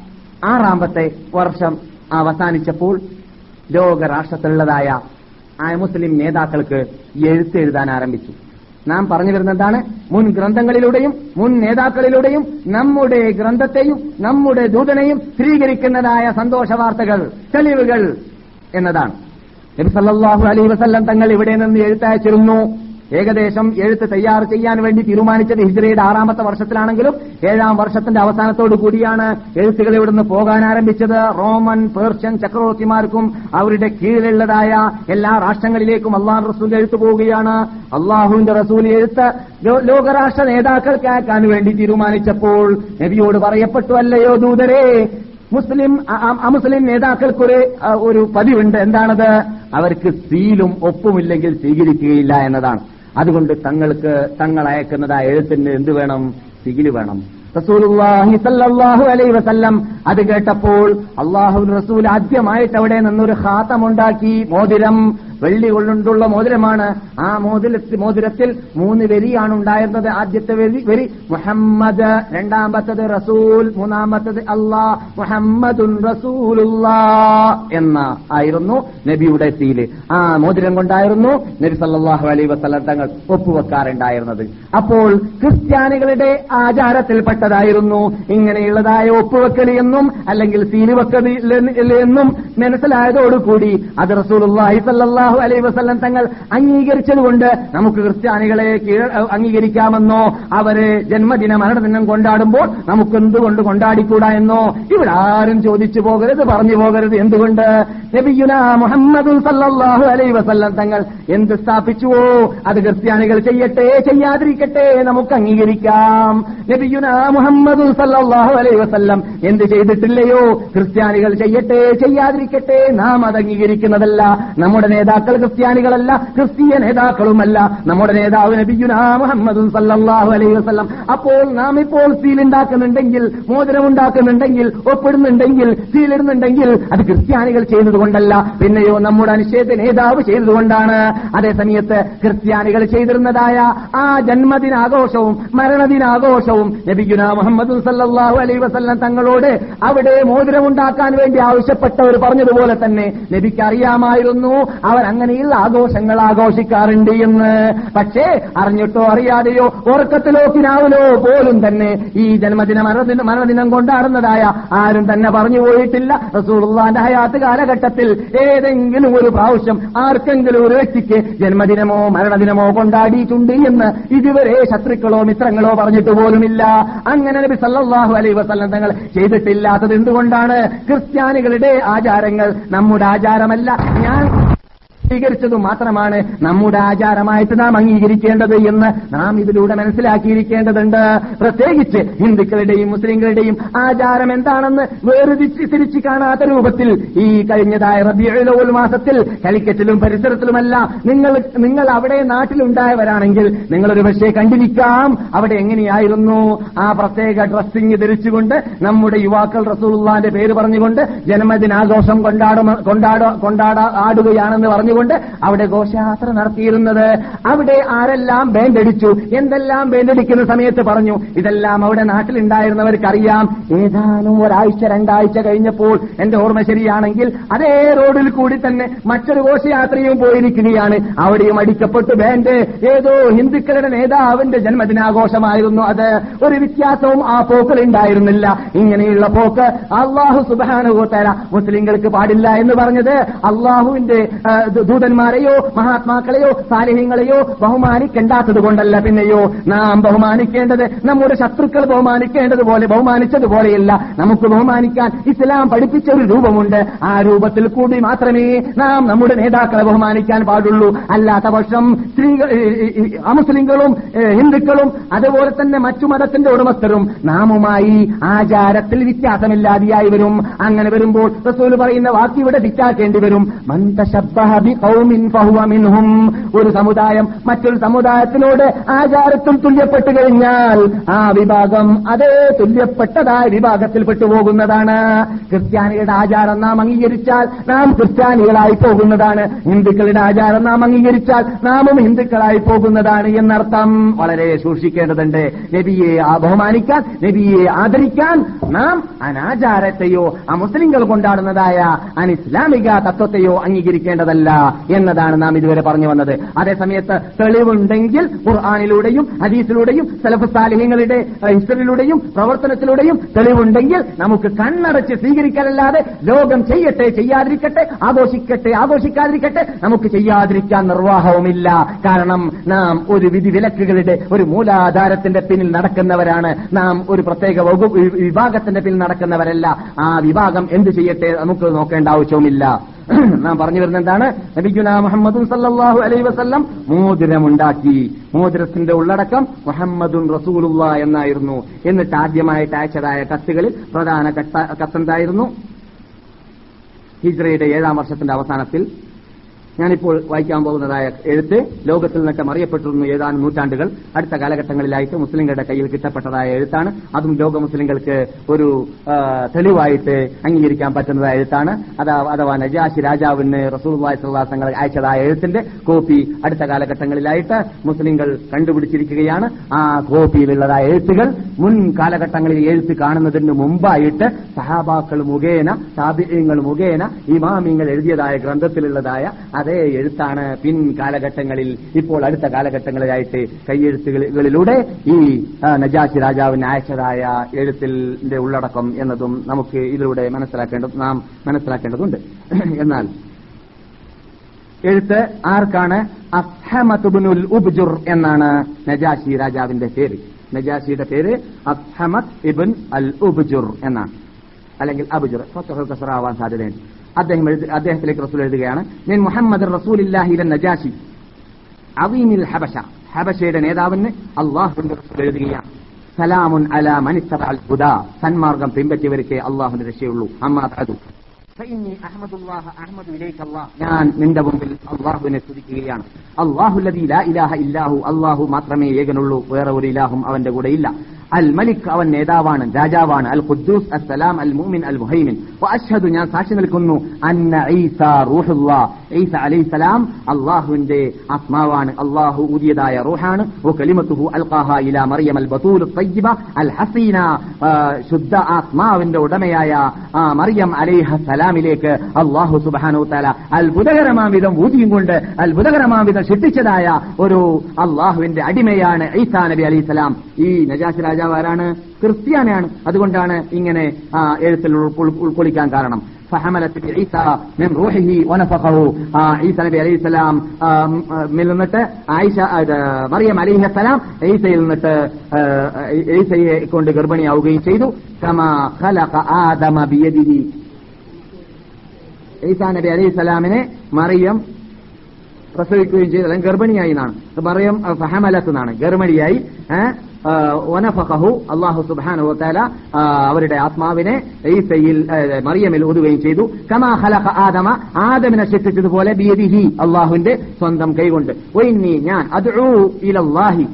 ആറാമത്തെ വർഷം അവസാനിച്ചപ്പോൾ ലോകരാഷ്ട്രത്തിലുള്ളതായ ആ മുസ്ലിം നേതാക്കൾക്ക് എഴുത്തെഴുതാൻ ആരംഭിച്ചു നാം പറഞ്ഞു വരുന്നതാണ് മുൻ ഗ്രന്ഥങ്ങളിലൂടെയും മുൻ നേതാക്കളിലൂടെയും നമ്മുടെ ഗ്രന്ഥത്തെയും നമ്മുടെ ദൂതനെയും സ്ഥിരീകരിക്കുന്നതായ സന്തോഷ വാർത്തകൾ തെളിവുകൾ എന്നതാണ് നബി സല്ലല്ലാഹു അലൈഹി വസല്ലം തങ്ങൾ ഇവിടെ നിന്ന് എഴുത്തയച്ചിരുന്നു ഏകദേശം എഴുത്ത് തയ്യാർ ചെയ്യാൻ വേണ്ടി തീരുമാനിച്ചത് ഹിജ്റയുടെ ആറാമത്തെ വർഷത്തിലാണെങ്കിലും ഏഴാം വർഷത്തിന്റെ അവസാനത്തോടു കൂടിയാണ് എഴുത്തുകൾ ഇവിടുന്ന് പോകാൻ ആരംഭിച്ചത് റോമൻ പേർഷ്യൻ ചക്രവർത്തിമാർക്കും അവരുടെ കീഴിലുള്ളതായ എല്ലാ രാഷ്ട്രങ്ങളിലേക്കും അള്ളാഹു റസൂൽ എഴുത്തു പോവുകയാണ് അള്ളാഹുവിന്റെ റസൂൽ എഴുത്ത് ലോ- ലോകരാഷ്ട്ര നേതാക്കൾക്ക് അയക്കാൻ വേണ്ടി തീരുമാനിച്ചപ്പോൾ നബിയോട് പറയപ്പെട്ടു അല്ലയോ ദൂതരെ മുസ്ലിം അ- അ- അമുസ്ലിം നേതാക്കൾക്കൊരു അ, ഒരു പതിവുണ്ട് എന്താണത് അവർക്ക് സീലും ഒപ്പുമില്ലെങ്കിൽ സ്വീകരിക്കുകയില്ല എന്നതാണ് അതുകൊണ്ട് തങ്ങൾക്ക് തങ്ങൾ അയക്കുന്നത് ആ എഴുത്തിന് എന്ത് വേണം സീല് വേണം റസൂലുള്ളാഹി സല്ലല്ലാഹു അലൈഹി വസല്ലം അത് കേട്ടപ്പോൾ അള്ളാഹു റസൂൽ ആദ്യമായിട്ട് അവിടെ നിന്നൊരു ഖാത്തമുണ്ടാക്കി മോതിരം വെള്ളി കൊണ്ടുള്ള മോതിരമാണ് ആ മോതിരത്തിൽ മോതിരത്തിൽ മൂന്ന് വരിയാണ് ഉണ്ടായിരുന്നത് ആദ്യത്തെ വരി വരി മുഹമ്മദ് രണ്ടാമത്തത് റസൂൽ മൂന്നാമത്തത് അള്ളാ മുഹമ്മദുൻ റസൂലുള്ളാ എന്ന ആയിരുന്നു നബിയുടെ സീല് ആ മോതിരം കൊണ്ടായിരുന്നു നബി സല്ലല്ലാഹു അലൈഹി വസല്ലം തങ്ങൾ ഒപ്പുവെക്കാറുണ്ടായിരുന്നത് അപ്പോൾ ക്രിസ്ത്യാനികളുടെ ആചാരത്തിൽപ്പെട്ടതായിരുന്നു ഇങ്ങനെയുള്ളതായ ഒപ്പുവെക്കൽ എന്നും അല്ലെങ്കിൽ സീല് വെക്കൽ എന്നും മനസ്സിലായതോടുകൂടി അത് റസൂലുള്ളാഹി സല്ലല്ലാഹു അലൈഹി വസല്ലം തങ്ങൾ അംഗീകരിച്ചതുകൊണ്ട് നമുക്ക് ക്രിസ്ത്യാനികളെ കീഴ അംഗീകരിക്കാമെന്നോ അവര് ജന്മദിന മരണദിനം കൊണ്ടാടുമ്പോൾ നമുക്ക് എന്തുകൊണ്ട് കൊണ്ടാടിക്കൂടാ എന്നോ ഇവിടെ ആരും ചോദിച്ചു പോകരുത് പറഞ്ഞു പോകരുത് എന്തുകൊണ്ട് നബിയുന മുഹമ്മദ് സല്ലല്ലാഹു അലൈഹി വസല്ലം തങ്ങൾ എന്ത് സ്ഥാപിച്ചുവോ അത് ക്രിസ്ത്യാനികൾ ചെയ്യട്ടെ ചെയ്യാതിരിക്കട്ടെ നമുക്ക് അംഗീകരിക്കാം നബിയുന മുഹമ്മദ് സല്ലല്ലാഹു അലൈഹി വസല്ലം എന്ത് ചെയ്തിട്ടില്ലയോ ക്രിസ്ത്യാനികൾ ചെയ്യട്ടെ ചെയ്യാതിരിക്കട്ടെ നാം അത് അംഗീകരിക്കുന്നതല്ല നമ്മുടെ നേതാക്കൾ ക്രിസ്ത്യാനികളല്ല ക്രിസ്തീയ നേതാക്കളുമല്ല നമ്മുടെ നേതാവ് നബിയുന മുഹമ്മദ് സല്ലല്ലാഹു അലൈഹി വസല്ലം അപ്പോൾ നാം ഇപ്പോൾ സീൽ ഉണ്ടാക്കുന്നുണ്ടെങ്കിൽ മോതിരം ഉണ്ടാക്കുന്നുണ്ടെങ്കിൽ ഒപ്പിടുന്നുണ്ടെങ്കിൽ സീലിടുന്നുണ്ടെങ്കിൽ അത് ക്രിസ്ത്യാനികൾ ചെയ്തതുകൊണ്ടല്ല പിന്നെയോ നമ്മുടെ അനുച്ഛേദ നേതാവ് ചെയ്തതുകൊണ്ടാണ് അതേസമയത്ത് ക്രിസ്ത്യാനികൾ ചെയ്തിരുന്നതായ ആ ജന്മദിനാഘോഷവും മരണദിനാഘോഷവും നബിഗുന മുഹമ്മദ് സല്ലല്ലാഹു അലൈഹി വസല്ലം തങ്ങളോട് അവിടെ മോതിരമുണ്ടാക്കാൻ വേണ്ടി ആവശ്യപ്പെട്ടവർ പറഞ്ഞതുപോലെ തന്നെ നബിക്ക് അറിയാമായിരുന്നു അവർ അങ്ങനെയുള്ള ആഘോഷങ്ങൾ ആഘോഷിക്കാറുണ്ട് എന്ന് പക്ഷേ അറിഞ്ഞിട്ടോ അറിയാതെയോ ഉറക്കത്തിലോ കിനാവിലോ പോലും തന്നെ ഈ ജന്മദിന മരണദിന മരണദിനം കൊണ്ടാടുന്നതായ ആരും തന്നെ പറഞ്ഞു പോയിട്ടില്ല റസൂലുള്ളാന്റെ ഹയാത്ത് കാലഘട്ടത്തിൽ ഏതെങ്കിലും ഒരു പ്രാവശ്യം ആർക്കെങ്കിലും ഒരു വ്യക്തിക്ക് ജന്മദിനമോ മരണദിനമോ കൊണ്ടാടിയിട്ടുണ്ട് എന്ന് ഇതുവരെ ശത്രുക്കളോ മിത്രങ്ങളോ പറഞ്ഞിട്ട് പോലുമില്ല അങ്ങനെ നബി സല്ലല്ലാഹു അലൈഹി വസല്ലം തങ്ങൾ ചെയ്തിട്ടില്ലാത്തത് എന്തുകൊണ്ടാണ് ക്രിസ്ത്യാനികളുടെ ആചാരങ്ങൾ നമ്മുടെ ആചാരമല്ല ഞാൻ സ്വീകരിച്ചതും മാത്രമാണ് നമ്മുടെ ആചാരമായിട്ട് നാം അംഗീകരിക്കേണ്ടത് എന്ന് നാം ഇതിലൂടെ മനസ്സിലാക്കിയിരിക്കേണ്ടതുണ്ട് പ്രത്യേകിച്ച് ഹിന്ദുക്കളുടെയും മുസ്ലിങ്ങളുടെയും ആചാരം എന്താണെന്ന് വേർതിരിച്ച് തിരിച്ചു കാണാത്ത രൂപത്തിൽ ഈ കഴിഞ്ഞതായ റബിയുൽ മാസത്തിൽ കലിക്കറ്റിലും പരിസരത്തിലുമല്ല നിങ്ങൾ നിങ്ങൾ അവിടെ നാട്ടിലുണ്ടായവരാണെങ്കിൽ നിങ്ങൾ ഒരു പക്ഷേ കണ്ടിരിക്കാം അവിടെ എങ്ങനെയായിരുന്നു ആ പ്രത്യേക ഡ്രസ്സിംഗ് ധരിച്ചുകൊണ്ട് നമ്മുടെ യുവാക്കൾ റസൂലുള്ളാന്റെ പേര് പറഞ്ഞുകൊണ്ട് ജന്മദിനാഘോഷം കൊണ്ടാടും കൊണ്ടാട കൊണ്ടാട ആടുകയാണെന്ന് പറഞ്ഞുകൊണ്ട് അവിടെ ഘോഷയാത്ര നടത്തിയിരുന്നത് അവിടെ ആരെല്ലാം ബേണ്ടടിച്ചു എന്തെല്ലാം ബേണ്ടടിക്കുന്ന സമയത്ത് പറഞ്ഞു ഇതെല്ലാം അവിടെ നാട്ടിലുണ്ടായിരുന്നവർക്കറിയാം ഏതാനും ഒരാഴ്ച രണ്ടാഴ്ച കഴിഞ്ഞപ്പോൾ എന്റെ ഓർമ്മ ശരിയാണെങ്കിൽ അതേ റോഡിൽ കൂടി തന്നെ മറ്റൊരു ഘോഷയാത്രയും പോയിരിക്കുകയാണ് അവിടെയും അടിക്കപ്പെട്ടു ബാൻഡ് ഏതോ ഹിന്ദുക്കളുടെ നേതാവിന്റെ ജന്മദിനാഘോഷമായിരുന്നു അത് ഒരു വ്യത്യാസവും ആ പോക്കിൽ ഉണ്ടായിരുന്നില്ല ഇങ്ങനെയുള്ള പോക്ക് അള്ളാഹു സുബാനുഭൂത്തര മുസ്ലിങ്ങൾക്ക് പാടില്ല എന്ന് പറഞ്ഞത് അള്ളാഹുവിന്റെ ആ, ദൂ- ദൂതന്മാരെയോ മഹാത്മാക്കളെയോ സാലിഹ്യങ്ങളെയോ ബഹുമാനിക്കേണ്ടാത്തത് കൊണ്ടല്ല പിന്നെയോ നാം ബഹുമാനിക്കേണ്ടത് നമ്മുടെ ശത്രുക്കൾ ബഹുമാനിക്കേണ്ടതുപോലെ ബഹുമാനിച്ചതുപോലെയല്ല നമുക്ക് ബഹുമാനിക്കാൻ ഇസ്ലാം പഠിപ്പിച്ച ഒരു രൂപമുണ്ട് ആ രൂപത്തിൽ കൂടി മാത്രമേ നാം നമ്മുടെ നേതാക്കളെ ബഹുമാനിക്കാൻ പാടുള്ളൂ അല്ലാത്ത പക്ഷം സ്ത്രീകൾ ഈ, ഈ, ഈ, അമുസ്ലിങ്ങളും ഏ, ഹിന്ദുക്കളും അതുപോലെ തന്നെ മറ്റു മതത്തിന്റെ ഉടമസ്ഥരും നാമുമായി ആചാരത്തിൽ വ്യത്യാസമില്ലാതെയായി വരും അങ്ങനെ വരുമ്പോൾ റസൂൽ പറയുന്ന വാക്ക് ഇവിടെ വിറ്റാക്കേണ്ടി വരും മൻ തശബ്ബഹ ബിഖൗമിൻ ഫഹുവ മിൻഹും ഒരു സമുദായം മറ്റൊരു സമുദായത്തിനോട് ആചാരത്തിൽ തുല്യപ്പെട്ടു കഴിഞ്ഞാൽ ആ വിഭാഗം അതേ തുല്യപ്പെട്ടതായ വിഭാഗത്തിൽ പെട്ടുപോകുന്നതാണ് ക്രിസ്ത്യാനികളുടെ ആചാരം നാം അംഗീകരിച്ചാൽ നാം ക്രിസ്ത്യാനികളായി പോകുന്നതാണ് ഹിന്ദുക്കളുടെ ആചാരം നാം അംഗീകരിച്ചാൽ നാമും ഹിന്ദുക്കളായി പോകുന്നതാണ് എന്നർത്ഥം വളരെ സൂക്ഷിക്കേണ്ടതുണ്ട് നബിയെ ആ ബഹുമാനിക്കാൻ നബിയെ ആദരിക്കാൻ നാം അനാചാരത്തെയോ ആ മുസ്ലിങ്ങൾ കൊണ്ടാടുന്നതായ അനിസ്ലാമിക തത്വത്തെയോ അംഗീകരിക്കേണ്ടതല്ല എന്നതാണ് നാം ഇതുവരെ പറഞ്ഞു വന്നത് അതേസമയത്ത് തെളിവുണ്ടെങ്കിൽ ഖുർആാനിലൂടെയും ഹദീസിലൂടെയും സലഫ് സാലിഹ്യങ്ങളുടെ ഹിസ്റ്ററിയിലൂടെയും പ്രവർത്തനത്തിലൂടെയും തെളിവുണ്ടെങ്കിൽ നമുക്ക് കണ്ണടച്ച് സ്വീകരിക്കാനല്ലാതെ ലോകം ചെയ്യട്ടെ ചെയ്യാതിരിക്കട്ടെ ആഘോഷിക്കട്ടെ ആഘോഷിക്കാതിരിക്കട്ടെ നമുക്ക് ചെയ്യാതിരിക്കാൻ നിർവാഹവുമില്ല കാരണം നാം ഒരു വിധി വിലക്കുകളുടെ ഒരു മൂലാധാരത്തിന്റെ പിന്നിൽ നടക്കുന്നവരാണ് നാം ഒരു പ്രത്യേക വകുപ്പ് വി- വിഭാഗത്തിന്റെ പിന്നിൽ നടക്കുന്നവരല്ല ആ വിഭാഗം എന്ത് ചെയ്യട്ടെ നമുക്ക് നോക്കേണ്ട ആവശ്യവുമില്ല നാം പറഞ്ഞു വരുന്ന എന്താണ് നബിഗുന മുഹമ്മദും സല്ലല്ലാഹു അലൈഹി വസല്ലം മോതിരമുണ്ടാക്കി മോതിരത്തിന്റെ ഉള്ളടക്കം മുഹമ്മദുൻ റസൂലുള്ള എന്നായിരുന്നു എന്നിട്ട് ആദ്യമായിട്ട് അയച്ചതായ കത്തുകളിൽ പ്രധാന കത്ത- കത്തെന്തായിരുന്നു ഹിജ്റയുടെ ഏഴാം വർഷത്തിന്റെ അവസാനത്തിൽ ഞാനിപ്പോൾ വായിക്കാൻ പോകുന്നതായ എഴുത്ത് ലോകത്തിൽ നിന്നൊക്കെ അറിയപ്പെട്ടിരുന്നു ഏതാനും നൂറ്റാണ്ടുകൾ അടുത്ത കാലഘട്ടങ്ങളിലായിട്ട് മുസ്ലിങ്ങളുടെ കയ്യിൽ കിട്ടപ്പെട്ടതായ എഴുത്താണ് അതും ലോക മുസ്ലിങ്ങൾക്ക് ഒരു ആ, തെളിവായിട്ട് അംഗീകരിക്കാൻ പറ്റുന്നതായ എഴുത്താണ് അതാ അഥവാ നജാശി രാജാവിന് റസൂൽ തങ്ങൾ അയച്ചതായ എഴുത്തിന്റെ കോപ്പി അടുത്ത കാലഘട്ടങ്ങളിലായിട്ട് മുസ്ലിങ്ങൾ കണ്ടുപിടിച്ചിരിക്കുകയാണ് ആ കോപ്പിയിലുള്ളതായ എഴുത്തുകൾ മുൻ കാലഘട്ടങ്ങളിൽ എഴുത്ത് കാണുന്നതിന് മുമ്പായിട്ട് സഹാബാക്കൾ മുഖേന താപിയങ്ങൾ മുഖേന ഇമാമിങ്ങൾ എഴുതിയതായ ഗ്രന്ഥത്തിലുള്ളതായ അതേ എഴുത്താണ് പിൻ കാലഘട്ടങ്ങളിൽ ഇപ്പോൾ അടുത്ത കാലഘട്ടങ്ങളിലായിട്ട് കൈയെഴുത്തുകളിലൂടെ ഈ ആ, നജാശി രാജാവിന് അയച്ചതായ എഴുത്തിന്റെ ഉള്ളടക്കം എന്നതും നമുക്ക് ഇതിലൂടെ മനസ്സിലാക്കേണ്ടത് നാം മനസ്സിലാക്കേണ്ടതുണ്ട് എന്നാൽ എഴുത്ത് ആർക്കാണ് അസ്ഹമത്തുബിനുൽ ഉബ്ജുർ എന്നാണ് നജാശി രാജാവിന്റെ പേര് നജാശിയുടെ പേര് അസ്ഹമത് ഇബിൻ അൽ ഉബ്ജുർ എന്നാണ് അല്ലെങ്കിൽ അബുജുർ ഫത്തഹുൽ കസറ ആവാൻ സാധ്യതയുണ്ട് അദ്ദേഹം എഴുതി അദ്ദേഹത്തിലേക്ക് റസൂൽ എഴുതുകയാണ് ഞാൻ മുഹമ്മദ് റസൂലില്ലാഹി ഇലൻ നജാശി അവീമിൽ ഹബശ ഹബശയുടെ നേതാവിന് അള്ളാഹുവിന്റെ റസൂൽ എഴുതുകയാണ് സലാമുൻ അല മനിത്തബ അൽ ഹുദാ സന്മാർഗം പിൻപറ്റിയവർക്ക് അള്ളാഹുവിന്റെ രക്ഷയുള്ളൂ അമ്മാ ബഅദു فإني أحمد الله أحمد إليك الله ഞാൻ നിന്റെ മുമ്പിൽ അള്ളാഹുവിനെ സ്തുതിക്കുകയാണ് അള്ളാഹു ലദീ ലാ ഇലാഹ ഇല്ലാഹു അള്ളാഹു മാത്രമേ ഏകനുള്ളൂ വേറെ ഒരു ഇലാഹും അവന്റെ കൂടെ ഇല്ല അൽ മലിക് അവൻ നേതാവാണ് രാജാവാണ് അൽ ഖുദ്ദൂസ് അസ്സലാം അൽ മുഅ്മിൻ അൽ മുഹൈമിൻ വഅശ്ഹദു ഞാൻ സാക്ഷി നിൽക്കുന്നു അന്ന ഈസ റൂഹുല്ലാ ഈസ അലൈഹിസ്സലാം അള്ളാഹുവിന്റെ ആത്മാവാണ് അള്ളാഹു ഊതിയതായ റൂഹാണ് വകലിമത്തുഹു അൽഖാഹ ഇലാ മറിയം അൽ ബതൂൽ തയ്യിബ അൽ ഹസീന ആ, ശുദ്ധ ആത്മാവിന്റെ ഉടമയായ ആ, മറിയം അലൈഹ സലാമിലേക്ക് അള്ളാഹു സുബ്ഹാനഹു തആല അത്ഭുതകരമാം വിധം ഊതിയും കൊണ്ട് അത്ഭുതകരമാം വിധം സൃഷ്ടിച്ചതായ ഒരു അള്ളാഹുവിന്റെ അടിമയാണ് ഈസാ നബി അലൈഹി സ്വലാം ഈ നജാശ് രാജാവ് ആരാണ് ക്രിസ്ത്യാനിയാണ് അതുകൊണ്ടാണ് ഇങ്ങനെ ആ, എഴുത്തിൽ ഉൾക്കൊ- ഉൾക്കൊള്ളിക്കാൻ കാരണം فحملت بعيسى من روحه ونفخه ആ, ഈസ നബി അലൈഹി സ്വലാം മിൽ നിന്നിട്ട് ആയിഷ ആ, ഇത്, മറിയം അലൈഹി സ്വലാം ഈസയിൽ നിന്നിട്ട് ആ, ഈസയെ കൊണ്ട് ഗർഭിണിയാവുകയും ചെയ്തു കമാ ഖലഖ ആദമ ബിയദിഹി ഈസാ നബി അലൈഹി സ്വലാമിനെ മറിയം പ്രസവിക്കുകയും ചെയ്തു അല്ലെങ്കിൽ ഗർഭിണിയായി എന്നാണ് മറിയം ഫഹമലത്ത് എന്നാണ് ഗർഭിണിയായി വനഫഹു അള്ളാഹു സുബാനു താല അവരുടെ ആത്മാവിനെ ഈസയിൽ ആ, മറിയമിൽ ഒതുകയും ചെയ്തു കമാ ഹലഖ ആദമ ആദമിനെ സൃഷ്ടിച്ചതുപോലെ ബിയദിഹി അള്ളാഹുവിന്റെ സ്വന്തം കൈകൊണ്ട് ഒയിന്നി ഞാൻ അദ്ഉ ഇലല്ലാഹി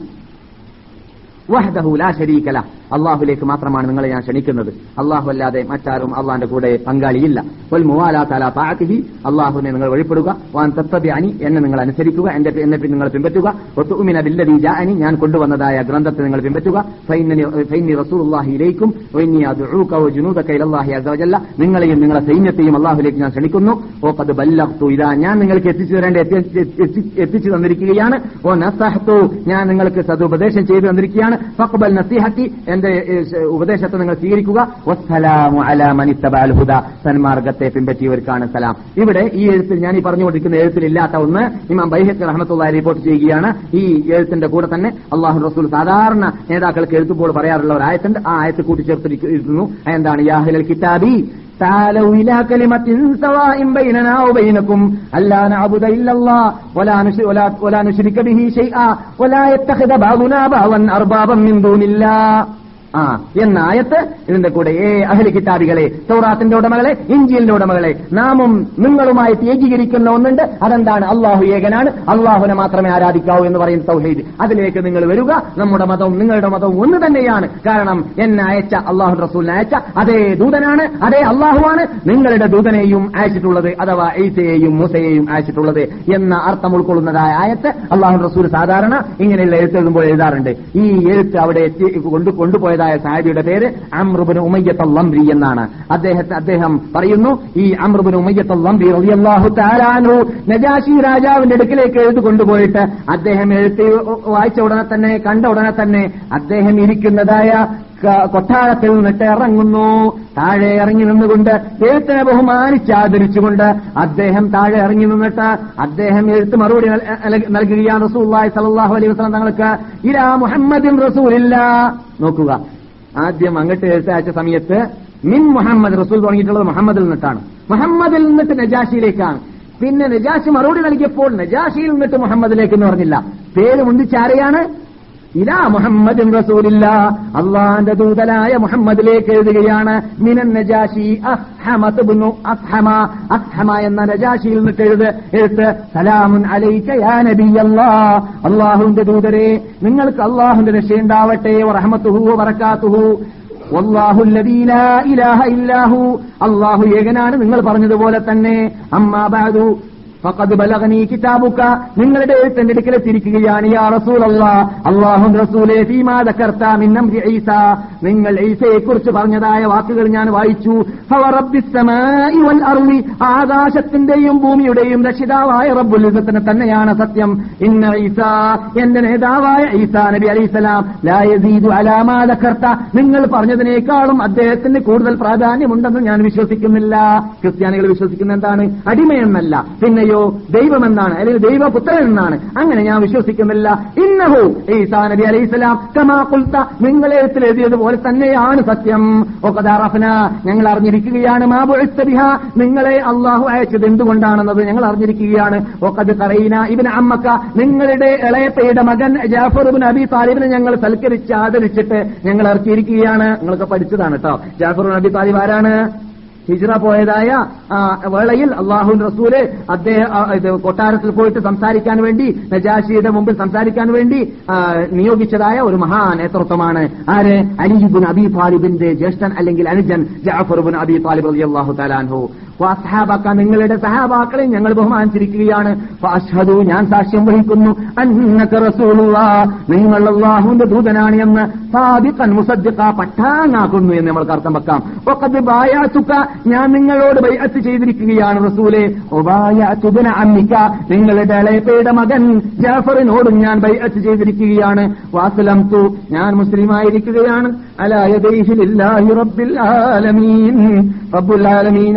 വഹ്ദഹു ലാ ശരീക ലഹ് അള്ളാഹുലേക്ക് മാത്രമാണ് നിങ്ങളെ ഞാൻ ക്ഷണിക്കുന്നത് അള്ളാഹു അല്ലാതെ മറ്റാരും അള്ളാന്റെ കൂടെ പങ്കാളിയില്ല വൽ മുവാലാ തല താഅത്തിഹി അള്ളാഹുവിനെ നിങ്ങൾ വഴിപ്പെടുക വാൻ തത്തബിഅനി എന്നെ നിങ്ങൾ അനുസരിക്കുക എന്റെ എന്നെ പിന്നെ നിങ്ങൾ പിൻപറ്റുക വതുഅ്മിന ബില്ലദീ ജാഅനി ഞാൻ കൊണ്ടുവന്നതായ ഗ്രന്ഥത്തെ നിങ്ങൾ പിൻപറ്റുക ഫൈന്നനി ഫൈന്നി റസൂലുള്ളാഹി ഇലൈക്കും വഇന്നി അദ്ഉക വജുനൂദക ഇലല്ലാഹി അസ്സ വജല്ല നിങ്ങളെയും നിങ്ങളെ സൈന്യത്തെയും അള്ളാഹുലേക്ക് ഞാൻ ക്ഷണിക്കുന്നു ഓ ഖദ് ബല്ലഗ്തു ഇതാ ഞാൻ നിങ്ങൾക്ക് എത്തിച്ചു തരേണ്ട എത്തി- എത്തി- എത്തിച്ചു തന്നിരിക്കുകയാണ് ഓ നസഹ്തു ഞാൻ നിങ്ങൾക്ക് സതുപദേശം ചെയ്തു തന്നിരിക്കുകയാണ് ഫഖ്ബൽ നസീഹത്തി എന്റെ ഏഹ്, ശ- ഉപദേശത്തെ നിങ്ങൾ സ്വീകരിക്കുക വസ്സലാമു അലാ മൻ ഇത്തബഅൽ ഹുദ സന്മാർഗത്തെ പിൻപറ്റിയവർക്കാണ് സലാം ഇവിടെ ഈ എഴുത്തിൽ ഞാൻ ഈ പറഞ്ഞുകൊണ്ടിരിക്കുന്ന എഴുത്തിലില്ലാത്ത ഒന്ന് ഇമാം ബൈഹത്ത് റഹ്മത്തുള്ളാഹി റിപ്പോർട്ട് ചെയ്യുകയാണ് ഈ എഴുത്തിന്റെ കൂടെ തന്നെ അള്ളാഹു റസൂൽ സാധാരണ നേതാക്കൾക്ക് എഴുതുമ്പോൾ പറയാറുള്ള ഒരു ആയത്തുണ്ട് ആ ആയത്ത് കൂട്ടിച്ചേർത്തിരിക്കുന്നു എന്താണ് യാഹിലൽ കിതാബി تعالوا إلى كلمة سواء بيننا وبينكم ألا نعبد إلا الله ولا نشرك, ولا, ولا نشرك به شيئا ولا يتخذ بعضنا بعضا أربابا من دون الله ആ എന്ന ആയത്ത് ഇതിന്റെ കൂടെ ഏ അഹലി കിതാബികളെ സൗറാത്തിന്റെ ഉടമകളെ ഇഞ്ചിയലിന്റെ ഉടമകളെ നാമും നിങ്ങളുമായിട്ട് ഏകീകരിക്കുന്ന ഒന്നുണ്ട് അതെന്താണ് അള്ളാഹു ഏകനാണ് അള്ളാഹുനെ മാത്രമേ ആരാധിക്കാവൂ എന്ന് പറയുന്ന തൗഹീദ് അതിലേക്ക് നിങ്ങൾ വരിക നമ്മുടെ മതവും നിങ്ങളുടെ മതവും ഒന്ന് തന്നെയാണ് കാരണം എന്നെ അയച്ച അള്ളാഹു റസൂലിനെ അയച്ച അതേ ദൂതനാണ് അതേ അള്ളാഹുവാണ് നിങ്ങളുടെ ദൂതനെയും അയച്ചിട്ടുള്ളത് അഥവാ ഈസയെയും മൂസയെയും അയച്ചിട്ടുള്ളത് എന്ന അർത്ഥം ഉൾക്കൊള്ളുന്നതായ ആയത്ത് അള്ളാഹു റസൂൽ സാധാരണ ഇങ്ങനെയുള്ള എഴുത്തെഴുതുമ്പോൾ എഴുതാറുണ്ട് ഈ എഴുത്ത് അവിടെ എത്തി കൊണ്ടു കൊണ്ടുപോയതായ സാഹിബിയുടെ പേര് അമ്രുബിന് ഉമയ്യത്ത് ലംബി എന്നാണ് അദ്ദേഹത്തെ അദ്ദേഹം പറയുന്നു ഈ അമ്രുബിന് ഉമയ്യത്ത് ലംബി റളിയല്ലാഹു തആലാനു നജാശി രാജാവിന്റെ അടുക്കിലേക്ക് എഴുതി കൊണ്ടുപോയിട്ട് അദ്ദേഹം എഴുത്ത് വായിച്ച ഉടനെ തന്നെ കണ്ട ഉടനെ തന്നെ അദ്ദേഹം ഇരിക്കുന്നതായ ക- കൊട്ടാരത്തിൽ നിന്നിട്ട് ഇറങ്ങുന്നു താഴെ ഇറങ്ങി നിന്നുകൊണ്ട് എഴുത്തിനെ ബഹുമാനിച്ച് ആദരിച്ചുകൊണ്ട് അദ്ദേഹം താഴെ ഇറങ്ങി നിന്നിട്ട് അദ്ദേഹം എഴുത്ത് മറുപടി നൽ- നൽ- നൽകുകയാണ് റസൂല്ലായി സലല്ലാഹു അലൈഹി വസ്ലം തങ്ങൾക്ക് ഇലാ മുഹമ്മദിൻ റസൂലില്ല നോക്കുക ആദ്യം അങ്ങോട്ട് എഴുത്ത് അയച്ച സമയത്ത് മിൻ മുഹമ്മദ് റസൂൽ തുടങ്ങിയിട്ടുള്ളത് മുഹമ്മദിൽ നിന്നിട്ടാണ് മുഹമ്മദിൽ നിന്നിട്ട് നജാഷിയിലേക്കാണ് പിന്നെ നജാഷി മറുപടി നൽകിയപ്പോൾ നജാഷിയിൽ നിന്നിട്ട് മുഹമ്മദിലേക്ക് എന്ന് പറഞ്ഞില്ല പേര് മുന്തിച്ചാരെയാണ് ഇലാ മുഹമ്മദ് റസൂലില്ല അള്ളാന്റെ ദൂതനായ മുഹമ്മദിലേക്ക് എഴുതുകയാണ് മിനൻ നജാഷി അസ്ഹമത്ത് ഇബ്നു അസ്ഹമ അസ്ഹമ എന്ന നജാഷിയിൽ നിന്നിട്ട് എഴുത് എഴുത്ത് സലാമുൻ അലൈക യാ നബിയല്ലാ അള്ളാഹുവിന്റെ ദൂതരെ നിങ്ങൾക്ക് അള്ളാഹുവിന്റെ രക്ഷയുണ്ടാവട്ടെ വറഹമത്തുഹു വബറകാതുഹു വല്ലാഹു അല്ലദീ ലാ ഇലാഹ ഇല്ലാഹു അള്ളാഹു ഏകനാണ് നിങ്ങൾ പറഞ്ഞതുപോലെ തന്നെ അമ്മാ ബഅദു ഫഖദ് ബലഗനി കിതാബുക നിങ്ങളുടെ എഴുത്ത് എന്റെ അടുക്കൽ എത്തിയിരിക്കുകയാണ് യാ റസൂൽ അള്ളാഹു റസൂലെ ഫീമാ ദക്കർത മിൻ അംരി ഈസ നിങ്ങൾ ഈസയെ കുറിച്ച് പറഞ്ഞതായ വാക്കുകൾ ഞാൻ വായിച്ചു ഫവറബ്ബിസ് സമാഇ വൽ അർളി ആകാശത്തിന്റെയും ഭൂമിയുടെയും രക്ഷിതാവായ റബ്ബുൽ ഇസ്സത്തിന് തന്നെയാണ് സത്യം ഇന്ന ഈസ എന്റെ നേതാവായ ഈസാ നബി അലൈഹിസ്സലാം ലാ യസീദു അലാ മാ ദക്കർത നിങ്ങൾ പറഞ്ഞതിനേക്കാളും അദ്ദേഹത്തിന് കൂടുതൽ പ്രാധാന്യമുണ്ടെന്ന് ഞാൻ വിശ്വസിക്കുന്നില്ല ക്രിസ്ത്യാനികൾ വിശ്വസിക്കുന്ന എന്താണ് അടിമയെന്നല്ല പിന്നെയോ ദൈവമെന്നാണ് അല്ലെങ്കിൽ ദൈവപുത്രൻ എന്നാണ് അങ്ങനെ ഞാൻ വിശ്വസിക്കുന്നില്ല ഇന്നഹു ഈസാ നബി അലൈഹിസ്സലാം കമാ ഖുൽത നിങ്ങൾ എഴുത്തിൽ എഴുതിയതുപോലെ തന്നെയാണ് സത്യം ഒക്കദാറഫന ഞങ്ങൾ അറിഞ്ഞിരിക്കുകയാണ് മാ ബുഇസ്ത ബിഹാ നിങ്ങളെ അള്ളാഹു അയച്ചത് എന്തുകൊണ്ടാണെന്നത് ഞങ്ങൾ അറിഞ്ഞിരിക്കുകയാണ് ഒക്കത് കറൈന ഇബിന് അമ്മക്ക നിങ്ങളുടെ ഇളയപ്പയുടെ മകൻ ജാഫർ ഇബിൻ അബി താലിബിനെ ഞങ്ങൾ സൽക്കരിച്ച് ആദരിച്ചിട്ട് ഞങ്ങൾ ഇറക്കിയിരിക്കുകയാണ് നിങ്ങളൊക്കെ പഠിച്ചതാണ് കേട്ടോ ജാഫർ ഇബ്നു അബി താലിബ് ആരാണ് ഹിജ്റ പോയതായ ആ, വേളയിൽ അള്ളാഹു റസൂല് അദ്ദേഹം ആ, ഇത് കൊട്ടാരത്തിൽ പോയിട്ട് സംസാരിക്കാൻ വേണ്ടി നജാഷിയുടെ മുമ്പിൽ സംസാരിക്കാൻ വേണ്ടി ആ, നിയോഗിച്ചതായ ഒരു മഹാ നേതൃത്വമാണ് ആര് അലിബുൻ അബി താലിബിന്റെ ജ്യേഷ്ഠൻ അല്ലെങ്കിൽ അനുജൻ ജാഫർബുൻ അബി താലിബ് അലി അള്ളാഹു താലാൻഹു വാസ്ഹാബാക്ക നിങ്ങളുടെ സഹാബാക്കളെ ഞങ്ങൾ ബഹുമാനിച്ചിരിക്കുകയാണ് ഫഅശ്ഹദു ഞാൻ സാക്ഷ്യം വഹിക്കുന്നു അന്നക റസൂലുള്ള നിങ്ങൾ അള്ളാഹുവിന്റെ ദൂതനാണ് എന്ന് സാദിഖൻ മുസദ്ദിഖ പട്ടാങ്ങാക്കുന്നു എന്ന് നമ്മൾക്ക് അർത്ഥം വെക്കാം വഖദ് ബായഅതുക ഞാൻ നിങ്ങളോട് ബൈഅത്ത് ചെയ്തിരിക്കുകയാണ് റസൂലെ വബായഅതു ബിന അമ്മിക നിങ്ങളുടെ ഇളയപ്പയുടെ മകൻ ജാഫറിനോടും ഞാൻ ബൈഅത്ത് ചെയ്തിരിക്കുകയാണ് വാസലംതു ഞാൻ മുസ്ലിമായിരിക്കുകയാണ് അലാ യദൈഹി ലില്ലാഹി റബ്ബിൽ ആലമീൻ റബ്ബുൽ ആലമീനായ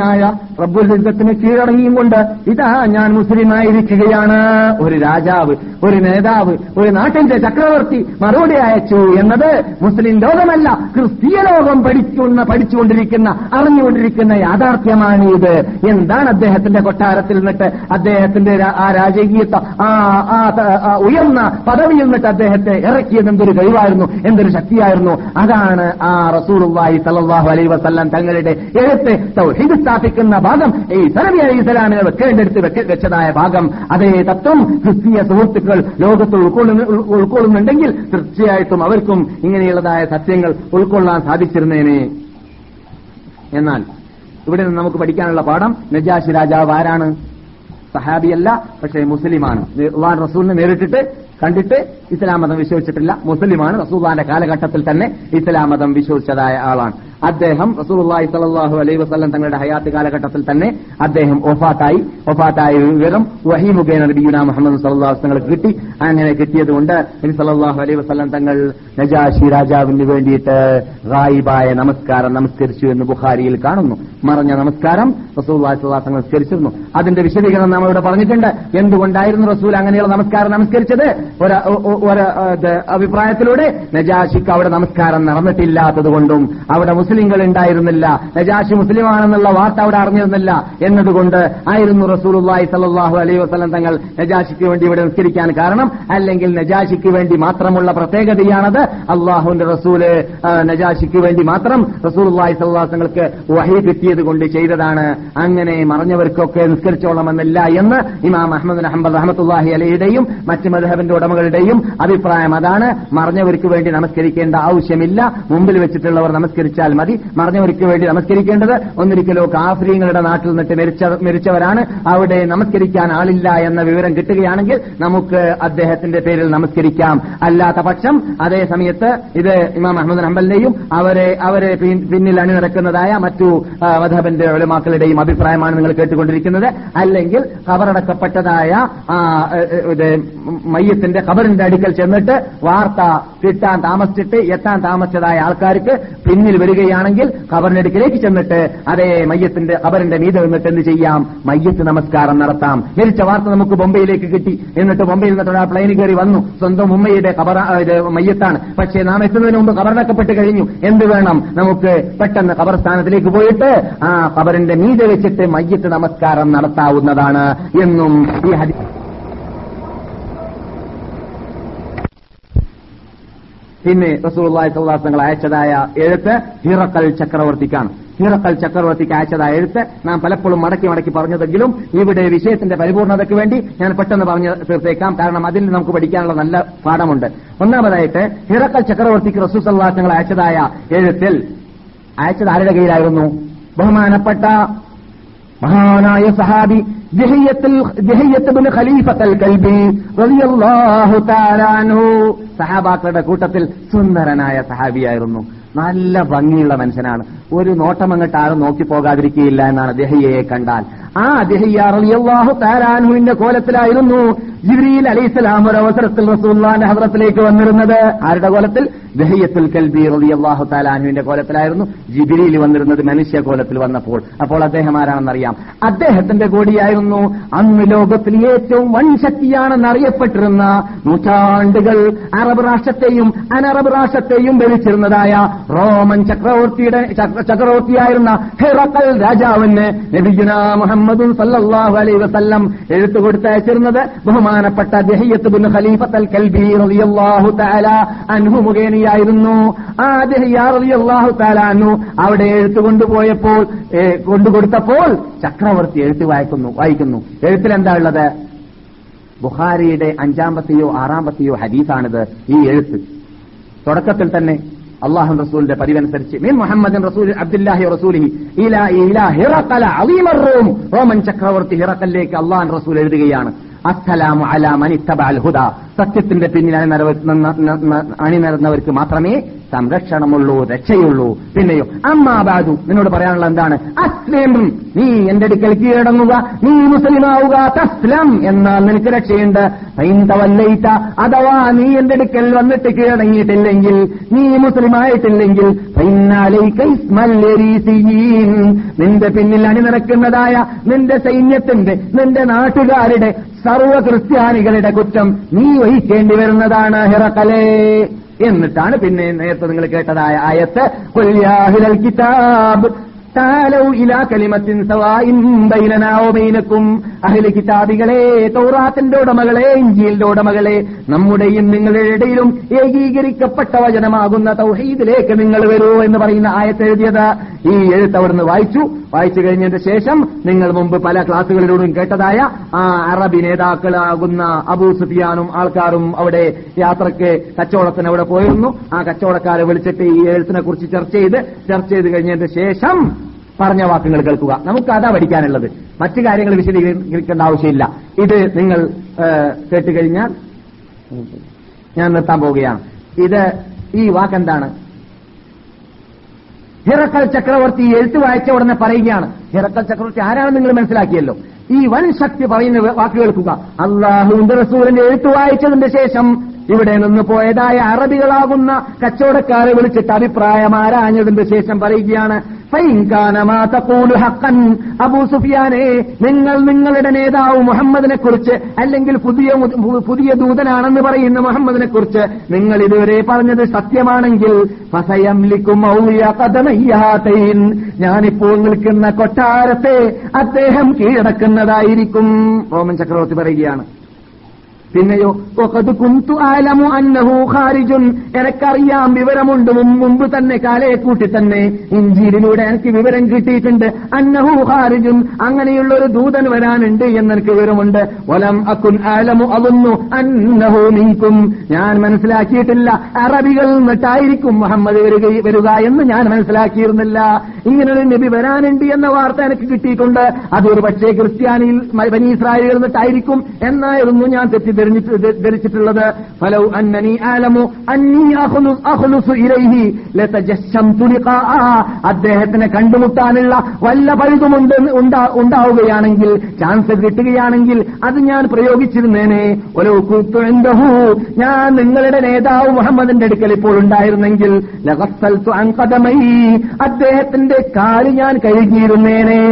റബ്ബുൽ യുദ്ധത്തിന് കീഴടങ്ങിയും കൊണ്ട് ഇതാ ഞാൻ മുസ്ലിമായിരിക്കുകയാണ് ഒരു രാജാവ് ഒരു നേതാവ് ഒരു നാട്ടിന്റെ ചക്രവർത്തി മറുപടി അയച്ചു എന്നത് മുസ്ലിം ലോകമല്ല ക്രിസ്തീയ ലോകം പഠിക്കുന്ന പഠിച്ചുകൊണ്ടിരിക്കുന്ന അറിഞ്ഞുകൊണ്ടിരിക്കുന്ന യാഥാർത്ഥ്യമാണ് ഇത് എന്താണ് അദ്ദേഹത്തിന്റെ കൊട്ടാരത്തിൽ നിന്നിട്ട് അദ്ദേഹത്തിന്റെ രാ- ആ രാജകീയത്വ ആ ആ ത- ആ ഉയർന്ന പദവിയിൽ നിന്നിട്ട് അദ്ദേഹത്തെ ഇറക്കിയത് എന്തൊരു കഴിവായിരുന്നു എന്തൊരു ശക്തിയായിരുന്നു അതാണ് ആ റസൂലുള്ളാഹി സല്ലല്ലാഹു അലൈഹി വസല്ലം തങ്ങളുടെ എഴുത്ത് തൗഹീദ് സ്ഥാപിക്കുന്ന ഭാഗം ഈ സലമി അലൈഹി സ്വലാമിനെ വെക്കേണ്ടെടുത്ത് വെക്ക- വെച്ചതായ ഭാഗം അതേ തത്വം ക്രിസ്തീയ സുഹൃത്തുക്കൾ ലോകത്ത് ഉൾക്കൊള്ളുന്ന ഉൾ- ഉൾക്കൊള്ളുന്നുണ്ടെങ്കിൽ തീർച്ചയായിട്ടും അവർക്കും ഇങ്ങനെയുള്ളതായ സത്യങ്ങൾ ഉൾക്കൊള്ളാൻ സാധിച്ചിരുന്നേനെ എന്നാൽ ഇവിടെ നിന്ന് നമുക്ക് പഠിക്കാനുള്ള പാഠം നജാഷി രാജാവ് ആരാണ് സഹാബിയല്ല പക്ഷേ മുസ്ലിമാണ് അള്ളാൻ റസൂലിനെ നേരിട്ടിട്ട് കണ്ടിട്ട് ഇസ്ലാം മതം വിശ്വസിച്ചിട്ടില്ല മുസ്ലിമാണ് റസൂള്ളാന്റെ കാലഘട്ടത്തിൽ തന്നെ ഇസ്ലാം മതം വിശ്വസിച്ചതായ ആളാണ് അദ്ദേഹം റസൂലുള്ളാഹി സ്വല്ലല്ലാഹു അലൈഹി വസല്ലം തങ്ങളുടെ ഹയാത്ത് കാലഘട്ടത്തിൽ തന്നെ അദ്ദേഹം ഒഫാത്തായി ഒഫാത്തായ വിവരം വഹി മുഖേന നബിയുന മുഹമ്മദ് സല്ലല്ലാഹു അലൈഹി തങ്ങൾക്ക് കിട്ടി അങ്ങനെ കിട്ടിയതുകൊണ്ട് നബി സല്ലല്ലാഹു അലൈഹി വസല്ലം തങ്ങൾ നജാഷി രാജാവിന് വേണ്ടിയിട്ട് ഗായിബായ നമസ്കാരം നമസ്കരിച്ചു എന്ന് ബുഖാരിയിൽ കാണുന്നു മറഞ്ഞ നമസ്കാരം റസൂലുള്ളാഹി സ്വല്ലല്ലാഹു അലൈഹി വസല്ലം നമസ്കരിച്ചിരുന്നു അതിന്റെ വിശദീകരണം നാം ഇവിടെ പറഞ്ഞിട്ടുണ്ട് എന്തുകൊണ്ടായിരുന്നു റസൂൽ അങ്ങനെയുള്ള നമസ്കാരം നമസ്കരിച്ചത് ഒരു ഒ- ഒരു ഇത് അഭിപ്രായത്തിലൂടെ നജാഷിക്ക് അവിടെ നമസ്കാരം നടന്നിട്ടില്ലാത്തത് കൊണ്ടും അവിടെ മുസ്ലിങ്ങൾ ഉണ്ടായിരുന്നില്ല നജാഷി മുസ്ലിമാണെന്നുള്ള വാർത്ത അവിടെ അറിഞ്ഞിരുന്നില്ല എന്നതുകൊണ്ട് ആയിരുന്നു റസൂലുള്ളാഹി സല്ലല്ലാഹു അലൈഹി വസല്ലം തങ്ങൾ നജാഷിക്ക് വേണ്ടി ഇവിടെ നിസ്കരിക്കാൻ കാരണം അല്ലെങ്കിൽ നജാഷിക്ക് വേണ്ടി മാത്രമുള്ള പ്രത്യേകതയാണത് അള്ളാഹുവിന്റെ റസൂല് ആ, നജാഷിക്ക് വേണ്ടി മാത്രം റസൂലുള്ളാഹി സല്ലല്ലാഹു അലൈഹി വസല്ലങ്ങൾക്ക് വഹി കിട്ടിയത് കൊണ്ട് ചെയ്തതാണ് അങ്ങനെ മറഞ്ഞവർക്കൊക്കെ നിസ്കരിച്ചോളണമെന്നില്ല എന്ന് ഇമാം അഹമ്മദ് അഹമ്മദ് റഹമത്തുല്ലാഹി അലയുടെയും മറ്റ് മധബിന്റെ ഉടമകളുടെയും അഭിപ്രായം അതാണ് മറഞ്ഞവർക്ക് വേണ്ടി നമസ്കരിക്കേണ്ട ആവശ്യമില്ല മുമ്പിൽ വെച്ചിട്ടുള്ളവർ നമസ്കരിച്ചാൽ മതി മറഞ്ഞവർക്ക് വേണ്ടി നമസ്കരിക്കേണ്ടത് ഒന്നിരിക്കലോ കാഫ്രീങ്ങളുടെ നാട്ടിൽ നിന്നിട്ട് മരിച്ച മരിച്ചവരാണ് അവിടെ നമസ്കരിക്കാൻ ആളില്ല എന്ന വിവരം കിട്ടുകയാണെങ്കിൽ നമുക്ക് അദ്ദേഹത്തിന്റെ പേരിൽ നമസ്കരിക്കാം അല്ലാത്ത പക്ഷം അതേ സമയത്ത് ഇത് ഇമാം അഹമ്മദ് ഹംബലിന്റെയും അവരെ അവരെ പിൻ- പിന്നിൽ അണിനിരക്കുന്നതായ മറ്റു ആ, മധബിന്റെ ഒലമാക്കളുടെയും അഭിപ്രായമാണ് നിങ്ങൾ കേട്ടുകൊണ്ടിരിക്കുന്നത് അല്ലെങ്കിൽ കബറടക്കപ്പെട്ടതായ ആ, ഏ, ഏ, ഇത് മയ്യത്തിന്റെ ഖബറിന്റെ അടുക്കൽ ചെന്നിട്ട് വാർത്ത കിട്ടാൻ താമസിച്ചിട്ട് എത്താൻ താമസിച്ചതായ ആൾക്കാർക്ക് പിന്നിൽ വരികയാണെങ്കിൽ ഖബറിന്റെ അടുക്കിലേക്ക് ചെന്നിട്ട് അതേ മയ്യത്തിന്റെ ഖബറിന്റെ മീതെ നിന്നിട്ട് എന്ത് ചെയ്യാം മയ്യത്ത് നമസ്കാരം നടത്താം മരിച്ച വാർത്ത നമുക്ക് ബൊംബെയിലേക്ക് കിട്ടി എന്നിട്ട് ബൊംബെയിൽ നിന്നിട്ട് ഒരാൾ പ്ലെയിൻ കയറി വന്നു സ്വന്തം ഉമ്മയുടെ ഖബറ ആ, ഇത് മയ്യത്താണ് പക്ഷേ നാം എത്തുന്നതിന് മുമ്പ് ഖബറടക്കപ്പെട്ട് കഴിഞ്ഞു എന്ത് വേണം നമുക്ക് പെട്ടെന്ന് ഖബർസ്ഥാനത്തിലേക്ക് പോയിട്ട് ആ ഖബറിന്റെ മീതെ വെച്ചിട്ട് മയ്യത്ത് നമസ്കാരം നടത്താവുന്നതാണ് എന്നും ഈ ഹദി പിന്നെ റസൂലുള്ളാഹി സ്വല്ലല്ലാഹു അലൈഹി വസല്ലം അയച്ചതായ എഴുത്ത് ഹിറക്കൽ ചക്രവർത്തിക്കാണ് ഹിറക്കൽ ചക്രവർത്തിക്ക് അയച്ചതായ എഴുത്ത് നാം പലപ്പോഴും മടക്കി മടക്കി പറഞ്ഞതെങ്കിലും ഇവിടെ വിഷയത്തിന്റെ പരിപൂർണതയ്ക്ക് വേണ്ടി ഞാൻ പെട്ടെന്ന് പറഞ്ഞു തീർത്തേക്കാം കാരണം അതിൽ നമുക്ക് പഠിക്കാനുള്ള നല്ല പാഠമുണ്ട് ഒന്നാമതായിട്ട് ഹിറക്കൽ ചക്രവർത്തിക്ക് റസൂൽ സല്ലല്ലാഹു അലൈഹി വസല്ലം അയച്ചതായ എഴുത്തിൽ അയച്ചത് ആരുടെ കയ്യിലായിരുന്നു ബഹുമാനപ്പെട്ട മഹാനായ സഹാബി ജഹിയത്തുൽ ജഹിയത്ത് ബിൻ ഖലീഫത്തുൽ കൽബി റളിയല്ലാഹു തആല അൻഹു സഹാബാക്കളുടെ കൂട്ടത്തിൽ സുന്ദരനായ സഹാബിയായിരുന്നു നല്ല ഭംഗിയുള്ള മനുഷ്യനാണ് ഒരു നോട്ടം അങ്ങോട്ട് ആരും നോക്കി പോകാതിരിക്കുകയില്ല എന്നാണ് ദഹയ്യയെ കണ്ടാൽ ആ ദഹയ്യ റളിയല്ലാഹു തആല അൻഹുവിന്റെ കോലത്തിലായിരുന്നു ജിബ്രീൽ അലൈഹിസ്സലാം ഒരു അവസരത്തിൽ റസൂലുള്ളാഹിന്റെ ഹദ്റത്തിലേക്ക് വന്നിരുന്നത് ആരുടെ കോലത്തിൽ ദഹയ്യത്തുൽ കൽബി റളിയല്ലാഹു തആല അൻഹുവിന്റെ കോലത്തിലായിരുന്നു ജിബ്രീൽ വന്നിരുന്നത് മനുഷ്യ കോലത്തിൽ വന്നപ്പോൾ അപ്പോൾ അദ്ദേഹം ആരാണെന്നറിയാം അദ്ദേഹത്തിന്റെ കൂടിയായിരുന്നു അന്ന് ലോകത്തിൽ ഏറ്റവും വൻ ശക്തിയാണെന്ന് അറിയപ്പെട്ടിരുന്ന നൂറ്റാണ്ടുകൾ അറബ് രാഷ്ട്രത്തെയും അനറബ് രാഷ്ട്രത്തെയും ഭരിച്ചിരുന്നതായ റോമൻ ചക്രവർത്തിയുടെ ചക്ര- ചക്രവർത്തിയായിരുന്ന ഹെറക്കൽ രാജാവിന് നബിയുന മുഹമ്മദും സല്ലല്ലാഹു അലൈഹി വസല്ലം എഴുത്തു കൊടുത്തയച്ചിരുന്നത് ബഹുമാനപ്പെട്ട ദഹിയത്ത് ബിൻ ഖലീഫത്തൽ കൽബി റളിയല്ലാഹു തആല അൻഹു മുഖേനയായിരുന്നു ആ ദഹിയ റളിയല്ലാഹു തആല അൻഹു അവിടെ എഴുത്തു കൊണ്ടുപോയപ്പോൾ ഏ, കൊണ്ടുകൊടുത്തപ്പോൾ ചക്രവർത്തി എഴുത്ത് വായിക്കുന്നു വായിക്കുന്നു എഴുത്തിൽ എന്താ ഉള്ളത് ബുഖാരിയുടെ അഞ്ചാമത്തെയോ ആറാമത്തെയോ ഹദീസാണിത് ഈ എഴുത്ത് തുടക്കത്തിൽ തന്നെ അള്ളാഹു റസൂലിന്റെ പതിവനുസരിച്ച് മീൻ മുഹമ്മദ് റസൂൽ അബ്ദുല്ലാഹി റസൂലിഹി ഇലാ ഇലാ ഹിറഖല അലീമർ റോം റോമൻ ചക്രവർത്തി ഹിറക്കലിലേക്ക് അള്ളാഹു റസൂൽ എഴുതുകയാണ് അസ്സലാമു അലാ മൻ ഇത്തബഅൽ ഹുദ സത്യത്തിന്റെ പിന്നിൽ അണിനിരവ- ന- ന- ന- അണിനിരന്നവർക്ക് മാത്രമേ സംരക്ഷണമുള്ളൂ രക്ഷയുള്ളൂ പിന്നെയോ അമ്മാബാദു നിന്നോട് പറയാനുള്ള എന്താണ് അസ്ലിം നീ എന്റെ അടുക്കൽ കീഴടങ്ങുക നീ മുസ്ലിമാവുക തസ്ലം എന്നാൽ നിനക്ക് രക്ഷയുണ്ട് ഫൈന്തവല്ലയിത്ത അഥവാ നീ എന്റെ അടുക്കൽ വന്നിട്ട് കീഴടങ്ങിയിട്ടില്ലെങ്കിൽ നീ മുസ്ലിമായിട്ടില്ലെങ്കിൽ ഫൈനാലൈക ഇസ്മൽ എരീസിയീൻ. നിന്റെ പിന്നിൽ അണിനിരക്കുന്നതായ നിന്റെ സൈന്യത്തിന്റെ നിന്റെ നാട്ടുകാരുടെ സർവ്വ ക്രിസ്ത്യാനികളുടെ കുറ്റം നീ വഹിക്കേണ്ടി വരുന്നതാണ് ഹിറക്കലേ എന്നിട്ടാണ് പിന്നെ നേരത്തെ നിങ്ങൾ കേട്ടതായ ആയത്ത് "ഖുൽ യാ അഹ്ലൽ കിതാബ് താലൗ ഇലാ കലിമത്തിൻ സവാഇൻ ബൈനനാ വബൈനക്കും അഹ്ല കിതാബികളെ തൗറാത്തിന്റെ ഉടമകളെ ഇഞ്ചീലിന്റെ ഉടമകളെ നമ്മുടെയും നിങ്ങളുടെ ഇടയിലും ഏകീകരിക്കപ്പെട്ട വചനമാകുന്ന തൗഹീദിലേക്ക് നിങ്ങൾ വരൂ എന്ന് പറയുന്ന ആയത്ത് എഴുതിയത് ഈ എഴുത്ത് അവിടുന്ന് വായിച്ചു വായിച്ചു കഴിഞ്ഞതിന് ശേഷം നിങ്ങൾ മുമ്പ് പല ക്ലാസ്സുകളിലൂടെയും കേട്ടതായ ആ അറബി നേതാക്കളാകുന്ന അബൂ സുഫിയാനും ആൾക്കാരും അവിടെ യാത്രക്ക് കച്ചവടത്തിന് അവിടെ പോയിരുന്നു ആ കച്ചവടക്കാരെ വിളിച്ചിട്ട് ഈ എഴുത്തിനെ കുറിച്ച് ചർച്ച ചെയ്ത് ചർച്ച ചെയ്ത് കഴിഞ്ഞതിന് ശേഷം പറഞ്ഞ വാക്കുകൾ കേൾക്കുക നമുക്ക് അതാ പഠിക്കാനുള്ളത് മറ്റു കാര്യങ്ങൾ വിശദീകരിക്കേണ്ട ആവശ്യമില്ല ഇത് നിങ്ങൾ ഏഹ്, കേട്ടുകഴിഞ്ഞാൽ ഞാൻ നിർത്താൻ പോവുകയാണ് ഇത് ഈ വാക്കെന്താണ് ഹിറക്കൽ ചക്രവർത്തി എഴുത്ത് വായിച്ച ഉടനെ പറയുകയാണ് ഹിറക്കൽ ചക്രവർത്തി ആരാണ് നിങ്ങൾ മനസ്സിലാക്കിയല്ലോ ഈ വൻ ശക്തി പറയുന്ന വാക്ക് കേൾക്കുക അള്ളാഹുവിന്റെ റസൂലിന്റെ എഴുത്ത് വായിച്ചതിന്റെ ശേഷം ഇവിടെ നിന്ന് പോയതായ അറബികളാകുന്ന കച്ചവടക്കാരെ വിളിച്ചിട്ട് അഭിപ്രായം ആരാഞ്ഞതിന്റെ ശേഷം പറയുകയാണ് ഫൈൻകാനമാ തഖൂലു ഹഖൻ അബൂ സുഫിയാനെ നിങ്ങൾ നിങ്ങളുടെ നേതാവ് മുഹമ്മദിനെ കുറിച്ച് അല്ലെങ്കിൽ പുതിയ മു- പുതിയ ദൂതനാണെന്ന് പറയുന്ന മുഹമ്മദിനെ കുറിച്ച് നിങ്ങൾ ഇതുവരെ പറഞ്ഞത് സത്യമാണെങ്കിൽ ഫസയംലിക്കും ഔലിയ ഖദമയ്യാതൈൻ. ഞാനിപ്പോൾ നിൽക്കുന്ന കൊട്ടാരത്തെ അദ്ദേഹം കീഴടക്കുന്നതായിരിക്കും റോമൻ ചക്രവർത്തി പറയുകയാണ് പിന്നെയോ "വഖദ് കുന്തു അഅലമു അന്നഹു ഖാരിജുൻ എനക്കറിയാം വിവരമുണ്ട് മുൻ- മുമ്പ് തന്നെ കാലയെ കൂട്ടി തന്നെ ഇഞ്ചിയിലൂടെ എനിക്ക് വിവരം കിട്ടിയിട്ടുണ്ട് അന്നഹു ഖാരിജുൻ അങ്ങനെയുള്ള ഒരു ദൂതൻ വരാനുണ്ട് എന്ന് എനിക്ക് വിവരമുണ്ട് വലം അക്കുൻ അലമു അതൊന്നു അന്നഹു മിൻകും ഞാൻ മനസ്സിലാക്കിയിട്ടില്ല അറബികൾ നിന്നിട്ടായിരിക്കും മുഹമ്മദ് വരിക വരിക എന്ന് ഞാൻ മനസ്സിലാക്കിയിരുന്നില്ല ഇങ്ങനൊരു നബി വരാനുണ്ട് എന്ന വാർത്ത എനിക്ക് കിട്ടിയിട്ടുണ്ട് അതൊരു പക്ഷേ ക്രിസ്ത്യാനിയിൽ മ- ബനി ഇസ്രായേലിൽ നിന്നിട്ടായിരിക്കും എന്നായിരുന്നു ഞാൻ തെറ്റിദ്ധരിഞ്ഞിട്ട് ധരിച്ചിട്ടുള്ളത് ഫലൗ അന്നനി ആലമു അന്നീ അഖ്ലു- അഖ്ലുസു ഇലൈഹി ലതജസ്സംതു ലിഖാഅ. അദ്ദേഹത്തിനെ കണ്ടുമുട്ടാനുള്ള വല്ല പഴുതുമുണ്ട് ഉണ്ടാ- ഉണ്ടാവുകയാണെങ്കിൽ ചാൻസ് കിട്ടുകയാണെങ്കിൽ അത് ഞാൻ പ്രയോഗിച്ചിരുന്നേനെ ഒലോ കുത്തു ഇൻദഹു. ഞാൻ നിങ്ങളുടെ നേതാവ് മുഹമ്മദിന്റെ അടുക്കൽ ഇപ്പോൾ ഉണ്ടായിരുന്നെങ്കിൽ ലഗസ്സൽതു അൻ ഖദമൈ. അദ്ദേഹത്തിന്റെ കാല് ഞാൻ കഴുകിയിരുന്നേനെ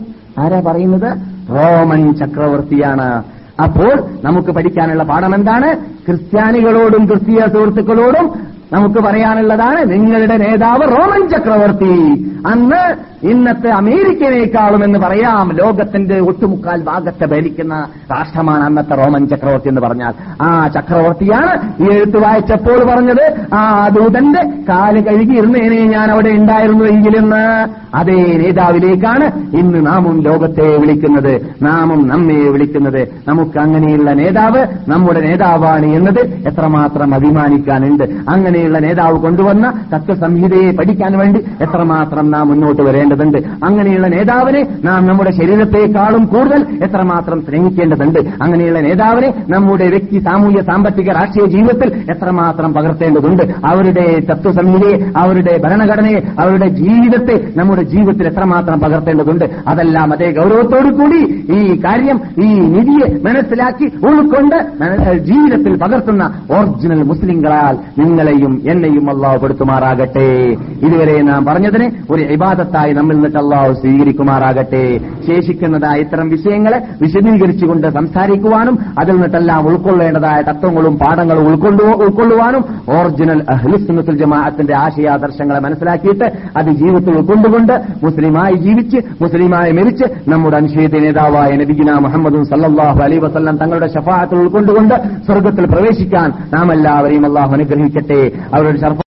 ആരാ പറയുന്നത് റോമൻ ചക്രവർത്തിയാണ് അപ്പോൾ നമുക്ക് പഠിക്കാനുള്ള പാഠം എന്താണ് ക്രിസ്ത്യാനികളോടും ക്രിസ്തീയ സുഹൃത്തുക്കളോടും നമുക്ക് പറയാനുള്ളതാണ് നിങ്ങളുടെ നേതാവ് റോമൻ ചക്രവർത്തി അന്ന് ഇന്നത്തെ അമേരിക്കനേക്കാളും എന്ന് പറയാം ലോകത്തിന്റെ ഒട്ടുമുക്കാൽ ഭാഗത്തെ ഭരിക്കുന്ന രാഷ്ട്രമാണ് അന്നത്തെ റോമൻ ചക്രവർത്തി എന്ന് പറഞ്ഞാൽ ആ ചക്രവർത്തിയാണ് ഈ എഴുത്ത് വായിച്ചപ്പോൾ പറഞ്ഞത് ആ ദൂതന്റെ കാല് കഴുകിയിരുന്നേനെ ഞാൻ അവിടെ ഉണ്ടായിരുന്നുവെങ്കിലെന്ന് അതേ നേതാവിലേക്കാണ് ഇന്ന് നാമും ലോകത്തെ വിളിക്കുന്നത് നാമും നമ്മെ വിളിക്കുന്നത് നമുക്ക് അങ്ങനെയുള്ള നേതാവ് നമ്മുടെ നേതാവാണ് എന്നത് എത്രമാത്രം അഭിമാനിക്കാനുണ്ട് അങ്ങനെയുള്ള നേതാവ് കൊണ്ടുവന്ന തത്വസംഹിതയെ പഠിക്കാൻ വേണ്ടി എത്രമാത്രം നാം മുന്നോട്ട് വരേണ്ടതുണ്ട് അങ്ങനെയുള്ള നേതാവിനെ നാം നമ്മുടെ ശരീരത്തെക്കാളും കൂടുതൽ എത്രമാത്രം സ്നേഹിക്കേണ്ടതുണ്ട് അങ്ങനെയുള്ള നേതാവിനെ നമ്മുടെ വ്യക്തി സാമൂഹ്യ സാമ്പത്തിക രാഷ്ട്രീയ ജീവിതത്തിൽ എത്രമാത്രം പകർത്തേണ്ടതുണ്ട് അവരുടെ തത്വസംഹിതയെ അവരുടെ ഭരണഘടനയെ അവരുടെ ജീവിതത്തെ നമ്മുടെ ജീവിതത്തിൽ എത്രമാത്രം പകർത്തേണ്ടതുണ്ട് അതെല്ലാം അതേ ഗൗരവത്തോടു കൂടി ഈ കാര്യം ഈ നിധിയെ മനസ്സിലാക്കി ഉൾക്കൊണ്ട് മന- ജീവിതത്തിൽ പകർത്തുന്ന ഒറിജിനൽ മുസ്ലിങ്ങളാൽ നിങ്ങളെയും എന്നെയും അള്ളാഹു പെടുത്തുമാറാകട്ടെ ഇതുവരെ നാം പറഞ്ഞതിന് ഒരു ഇബാദത്തായി നമ്മിൽ നിന്നിട്ട് അള്ളാഹു സ്വീകരിക്കുമാറാകട്ടെ ശേഷിക്കുന്നതായ ഇത്തരം വിഷയങ്ങളെ വിശദീകരിച്ചുകൊണ്ട് സംസാരിക്കുവാനും അതിൽ നിന്നിട്ടെല്ലാം ഉൾക്കൊള്ളേണ്ടതായ തത്വങ്ങളും പാഠങ്ങളും ഉൾക്കൊണ്ടു ഉൾക്കൊള്ളുവാനും ഒറിജിനൽ അഹ്ലുസുന്നത്തുൽ ജമാഅത്തിന്റെ ആശയാദർശങ്ങളെ മനസ്സിലാക്കിയിട്ട് അത് ജീവിതത്തിൽ ഉൾക്കൊണ്ടുകൊണ്ട് മുസ്ലിമായി ജീവിച്ച് മുസ്ലിമായി മരിച്ച് നമ്മുടെ അനുശേദ നേതാവായ നബിഗിന മുഹമ്മദും സല്ലല്ലാഹു അലൈ വസല്ലം തങ്ങളുടെ ഷഫാഅത്തിൽ ഉൾക്കൊണ്ടുകൊണ്ട് സ്വർഗത്തിൽ പ്രവേശിക്കാൻ നാം എല്ലാവരെയും അള്ളാഹു അനുഗ്രഹിക്കട്ടെ അവരുടെ ഷർഫ